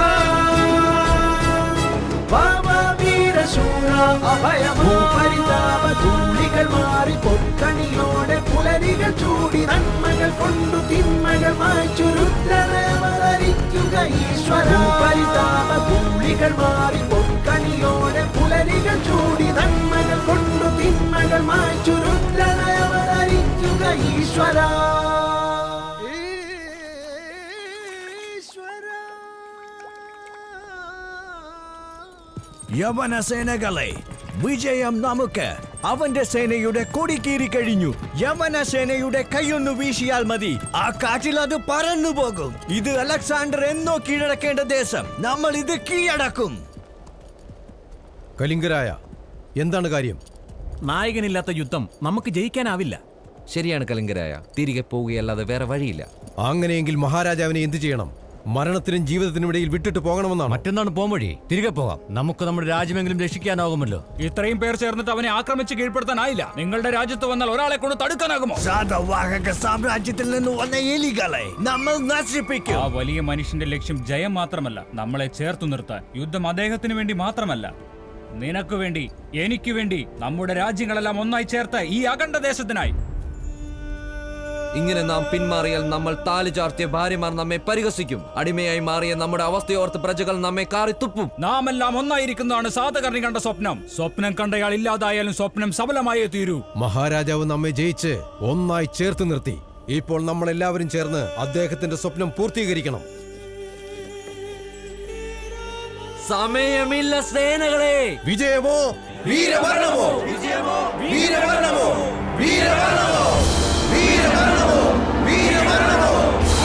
വീരശൂര അഭയമോ പരിതാപ തുള്ളികൾ മാറി പൊക്കണിയോടെ പുലരികൾ ചൂടി നന്മകൾ കൊണ്ടു തിന്മകൾ മായ്ച്ചു രുദ്രദേവതരിക്കുക ഈശ്വര പരിതാപ തുള്ളികൾ മാറി പൊക്കണിയോടെ പുലരികൾ ചൂടി നന്മകൾ കൊണ്ടു തിന്മകൾ മായ്ച്ചു രുദ്രദേവതരിക്കുക ഈശ്വര യവന സേനകളെ വിജയം നമുക്ക് അവന്റെ സേനയുടെ കൊടി കീറി കഴിഞ്ഞു യവന സേനയുടെ കൈയൊന്നു വീശിയാൽ മതി ആ കാറ്റിൽ അത് പറന്നു പോകും ഇത് അലക്സാണ്ടർ എന്നോ കീഴടക്കേണ്ട ദേശം നമ്മൾ ഇത് കീഴടക്കും കലിംഗരായ എന്താണ് കാര്യം നായകനില്ലാത്ത യുദ്ധം നമുക്ക് ജയിക്കാനാവില്ല ശരിയാണ് കലിംഗരായ തിരികെ പോവുകയല്ലാതെ വേറെ വഴിയില്ല അങ്ങനെയെങ്കിൽ മഹാരാജാവിനെ എന്തു ചെയ്യണം മരണത്തിനും ജീവിതത്തിനും ഇടയിൽ വിട്ടിട്ട് പോകണമെന്നാണ് മറ്റെന്താണ് പോംവഴി തിരികെ പോകാം നമുക്ക് നമ്മുടെ രാജ്യമെങ്കിലും രക്ഷിക്കാനാകുമല്ലോ ഇത്രയും പേർ ചേർന്നിട്ട് അവനെ ആക്രമിച്ച് കീഴ്പ്പെടുത്താനായില്ല നിങ്ങളുടെ രാജ്യത്ത് വന്നാൽ ഒരാളെ കൊണ്ട് തടുക്കാനാകുമോ സാധവാഹക സാമ്രാജ്യത്തിൽ നിന്ന് വന്ന എലികളെ നമ്മൾ നശിപ്പിക്കും ആ വലിയ മനുഷ്യന്റെ ലക്ഷ്യം ജയം മാത്രമല്ല നമ്മളെ ചേർത്തു നിർത്താൻ യുദ്ധം അദ്ദേഹത്തിന് വേണ്ടി മാത്രമല്ല നിനക്ക് വേണ്ടി എനിക്ക് വേണ്ടി നമ്മുടെ രാജ്യങ്ങളെല്ലാം ഒന്നായി ചേർത്ത ഈ അഖണ്ഡ ദേശത്തിനായി ഇങ്ങനെ നാം പിന്മാറിയാൽ നമ്മൾ താലി ചാർത്തിയ ഭാര്യമാർ നമ്മെ പരിഹസിക്കും അടിമയായി മാറിയ നമ്മുടെ അവസ്ഥയോർത്ത് പ്രജകൾ നമ്മെ കാറിത്തുപ്പും നാം എല്ലാം ഒന്നായിരിക്കുന്നതാണ് സാധകർണി കണ്ട സ്വപ്നം സ്വപ്നം കണ്ടയാൾ ഇല്ലാതായാലും സ്വപ്നം സഫലമായേ തീരൂ മഹാരാജാവ് നമ്മെ ജയിച്ച് ഒന്നായി ചേർത്ത് നിർത്തി ഇപ്പോൾ നമ്മൾ എല്ലാവരും ചേർന്ന് അദ്ദേഹത്തിന്റെ സ്വപ്നം പൂർത്തീകരിക്കണം സമയമില്ല സേനകളെ വിജയമോ വീരവർണമോ വിജയമോ വീരവർണമോ വീരവർണമോ വീരവർണമോ വീരവർണമോ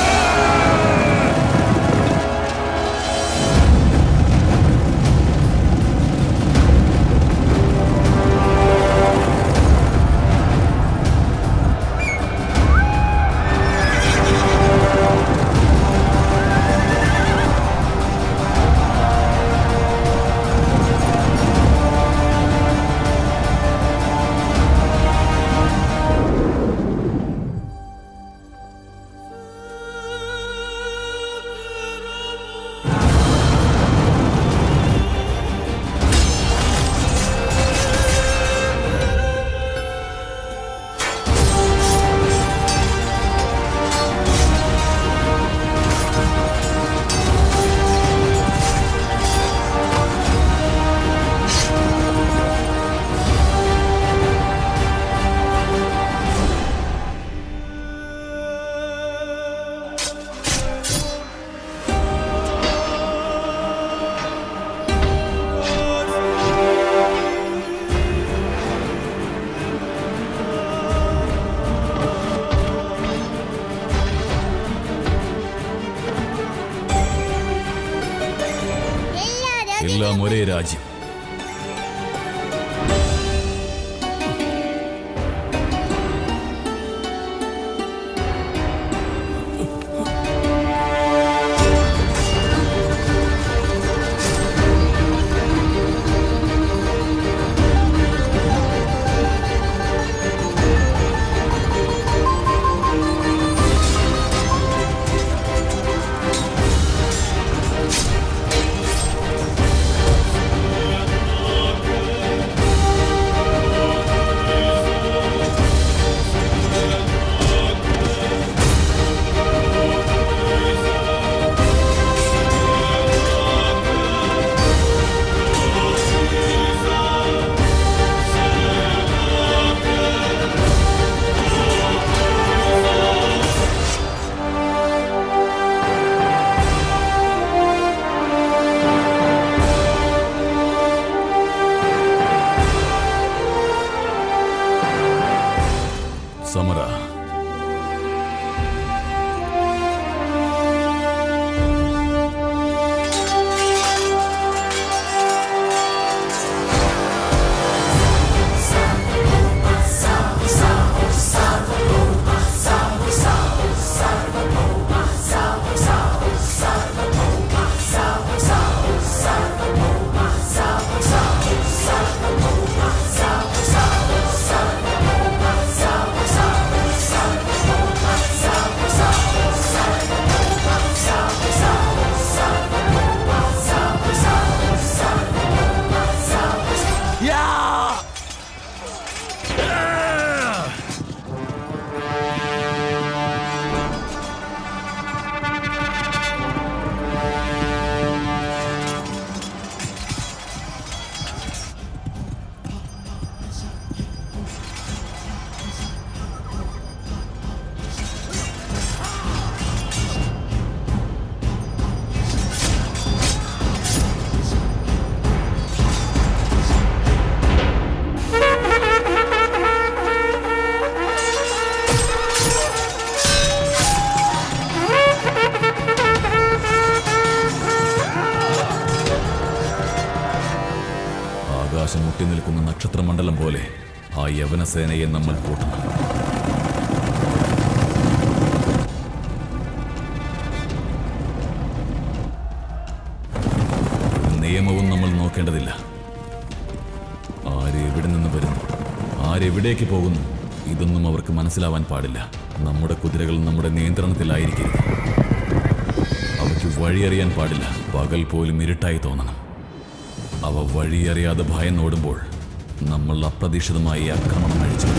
എല്ലാം ഒരേ രാജ്യം വായുമണ്ഡലം പോലെ ആ യവനസേനയെ നമ്മൾ കൂട്ടണം നിയമവും നമ്മൾ നോക്കേണ്ടതില്ല ആര് എവിടെ നിന്ന് വരുന്നു ആരെവിടേക്ക് പോകുന്നു ഇതൊന്നും അവർക്ക് മനസ്സിലാവാൻ പാടില്ല നമ്മുടെ കുതിരകൾ നമ്മുടെ നിയന്ത്രണത്തിലായിരിക്കരുത് അവയ്ക്ക് വഴിയറിയാൻ പാടില്ല പകൽ പോലും ഇരുട്ടായി തോന്നണം അവ വഴിയറിയാതെ ഭയന്നോടുമ്പോൾ നമ്മൾ അപ്രതീക്ഷിതമായി ആക്രമണം അഴിച്ചു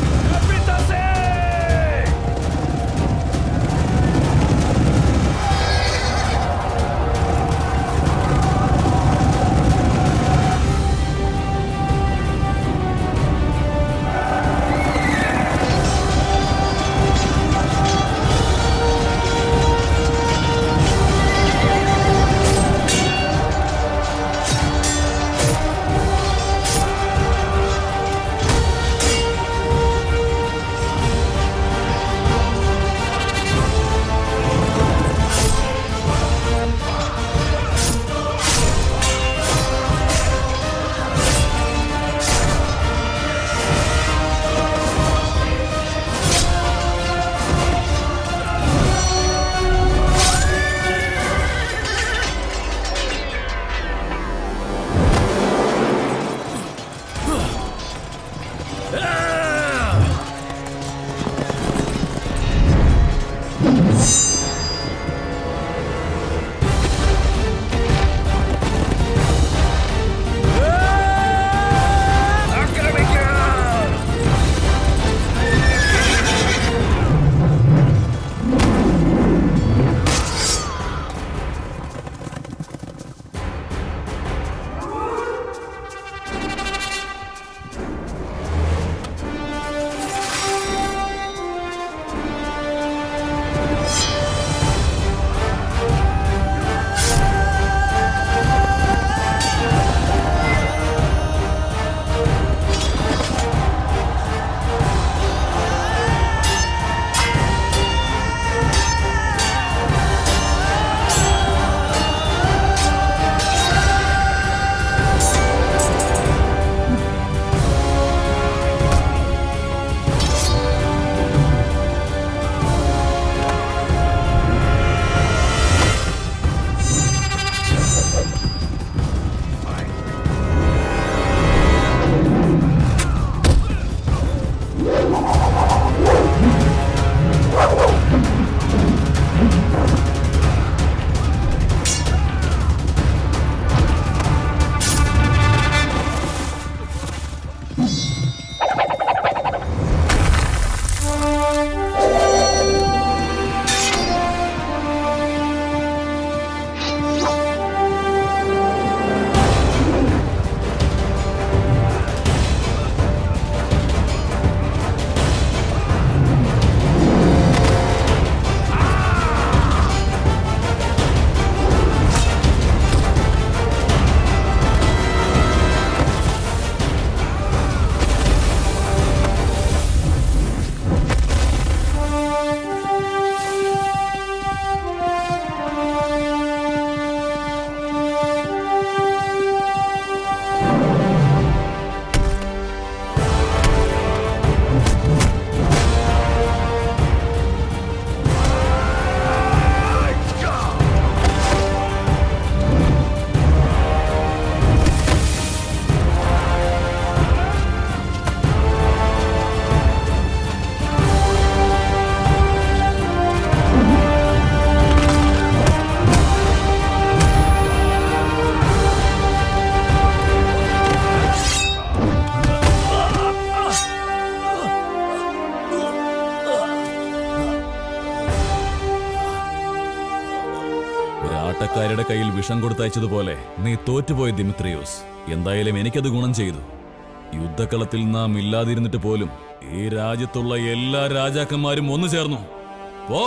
ഒരാട്ടക്കാരുടെ കയ്യിൽ വിഷം കൊടുത്തയച്ചതുപോലെ നീ തോറ്റുപോയ ദിമിത്രിയോസ് എന്തായാലും എനിക്കത് ഗുണം ചെയ്തു യുദ്ധക്കളത്തിൽ നാം ഇല്ലാതിരുന്നിട്ട് പോലും ഈ രാജ്യത്തുള്ള എല്ലാ രാജാക്കന്മാരും ഒന്നു ചേർന്നു പോ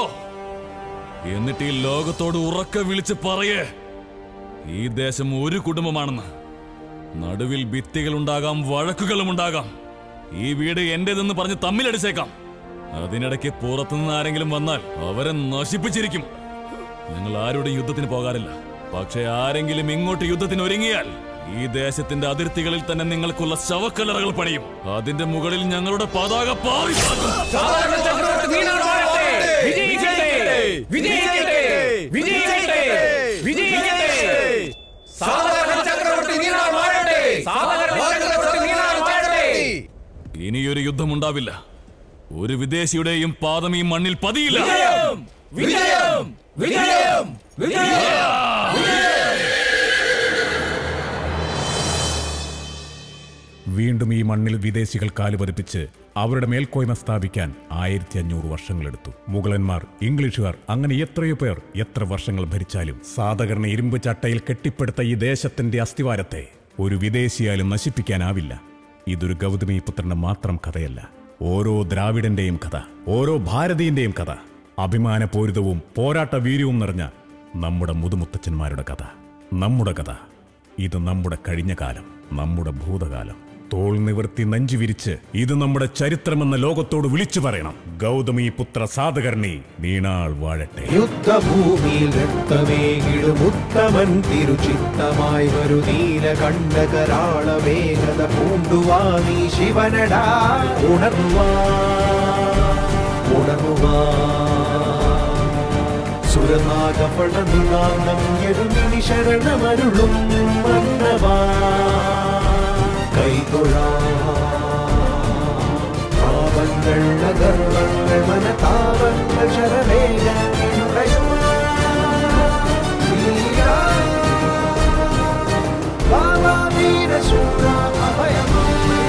എന്നിട്ട് ഈ ലോകത്തോട് ഉറക്കെ വിളിച്ച് പറയേ ഈ ദേശം ഒരു കുടുംബമാണെന്ന് നടുവിൽ ഭിത്തികളുണ്ടാകാം വഴക്കുകളും ഉണ്ടാകാം ഈ വീട് എന്റേതെന്ന് പറഞ്ഞ് തമ്മിലടിച്ചേക്കാം അതിനിടയ്ക്ക് പുറത്തുനിന്ന് ആരെങ്കിലും വന്നാൽ അവരെ നശിപ്പിച്ചിരിക്കും ഞങ്ങൾ ആരുടെ യുദ്ധത്തിന് പോകാറില്ല പക്ഷെ ആരെങ്കിലും ഇങ്ങോട്ട് യുദ്ധത്തിന് ഒരുങ്ങിയാൽ ഈ ദേശത്തിന്റെ അതിർത്തികളിൽ തന്നെ നിങ്ങൾക്കുള്ള ശവക്കല്ലറകൾ പണിയും അതിന്റെ മുകളിൽ ഞങ്ങളുടെ പതാക പാറി പറക്കും. സാധാരണ ചക്രവർത്തി നീനാട് വാഴട്ടെ! വിജയിക്കട്ടെ! വിജയിക്കട്ടെ! വിജയിക്കട്ടെ! വിജയിക്കട്ടെ! സാധാരണ ചക്രവർത്തി നീനാട് വാഴട്ടെ! സാധാരണ ചക്രവർത്തി നീനാട് വാഴട്ടെ! ഇനിയൊരു യുദ്ധമുണ്ടാവില്ല ഒരു വിദേശിയുടെയും പാദം ഈ മണ്ണിൽ പതിയില്ല വിജയം! വിജയം! വിജയം! വിജയം! വീണ്ടും ഈ മണ്ണിൽ വിദേശികൾ കാലുപതിപ്പിച്ച് അവരുടെ മേൽക്കോയ്മ സ്ഥാപിക്കാൻ ആയിരത്തി അഞ്ഞൂറ് വർഷങ്ങളെടുത്തു മുഗളന്മാർ ഇംഗ്ലീഷുകാർ അങ്ങനെ എത്രയോ പേർ എത്ര വർഷങ്ങൾ ഭരിച്ചാലും സാധാരണ ഇരുമ്പ് ചട്ടയിൽ കെട്ടിപ്പടുത്ത ഈ ദേശത്തിന്റെ അസ്ഥിവാരത്തെ ഒരു വിദേശിയാലും നശിപ്പിക്കാനാവില്ല ഇതൊരു ഗൗതമി പുത്രന്റെ മാത്രം കഥയല്ല ഓരോ ദ്രാവിഡന്റെയും കഥ ഓരോ ഭാരതീയന്റെയും കഥ അഭിമാനപൂരിതവും പോരാട്ട വീര്യവും നിറഞ്ഞ നമ്മുടെ മുതുമുത്തച്ഛന്മാരുടെ കഥ നമ്മുടെ കഥ ഇത് നമ്മുടെ കഴിഞ്ഞ കാലം നമ്മുടെ ഭൂതകാലം തോൾ നിവർത്തി നെഞ്ചു വിരിച്ച് ഇത് നമ്മുടെ ചരിത്രമെന്ന ലോകത്തോട് വിളിച്ചു പറയണം ഗൗതമി പുത്ര സാധകർണി നീണാൾ വാഴട്ടെ യുദ്ധഭൂമിയിൽ രക്തമേകിടും ഉത്തമൻ തിരുചിത്തമായി വരു നീല കണ്ട കരാള വേഗത പൂണ്ടുവാ നീ ശിവനടാ ഉണർവാ ഉണർവാ സുരനാഗപടനുനാദം എഴുമിനി ശരണമരുളും മന്നവാ കൈതൊഴാ പാപങ്ങൾ അകർവങ്ങൾ മനതാപങ്ങൾ ശരവേഗങ്ങളുടയോ വീരാ, വാവാ വീരശൂര അഭയമാ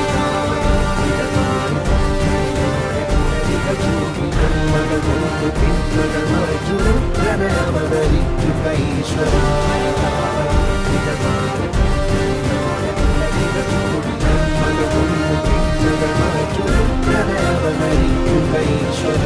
നന്മകൾ കൊണ്ട് തിന്മകൾ മറച്ചു രുദ്രനവതരിച്ചു കൈശ്വര നന്മകൾ കൊണ്ട് തിന്മകൾ മറച്ചു രുദ്രനവതരിച്ചു കൈശ്വര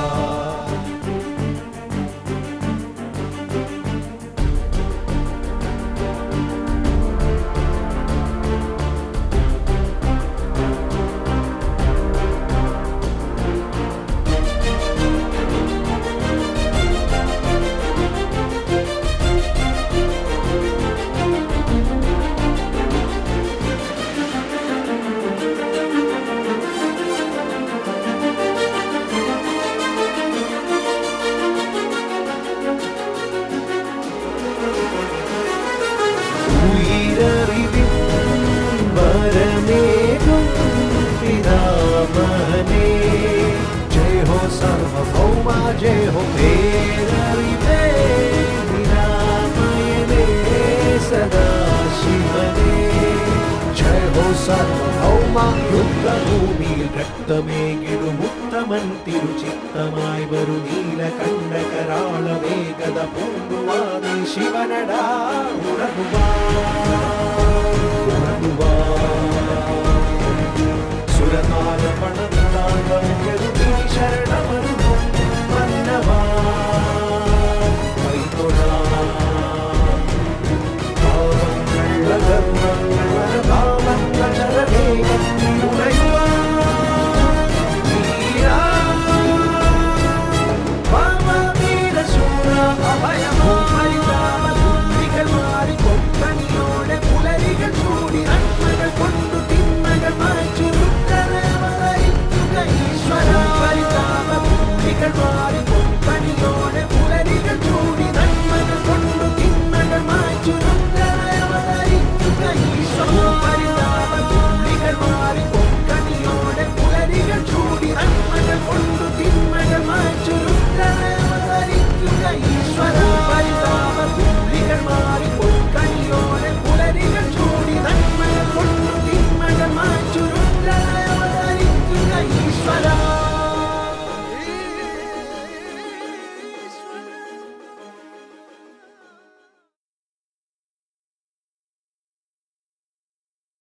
ഉയരറിവിൻ വരമേകും പിതാമഹനേ ജയ ഹോ സർവഭൗമ ജയ ഹോ പേരറിവേ നിരാമയനേ സദാശിവനേ ജയ ഹോ സർവഭൗമ യുദ്ധഭൂമിയിൽ രക്തമേകിടും ഉത്തമൻ തിരുചിത്തമായി വരു നീല കണ്ട കരാള വേഗത പൂണ്ടുവാതി ശിവനടാ ഉണർവാ ഉണർവാ സുരനാര പണതാ ശരണമ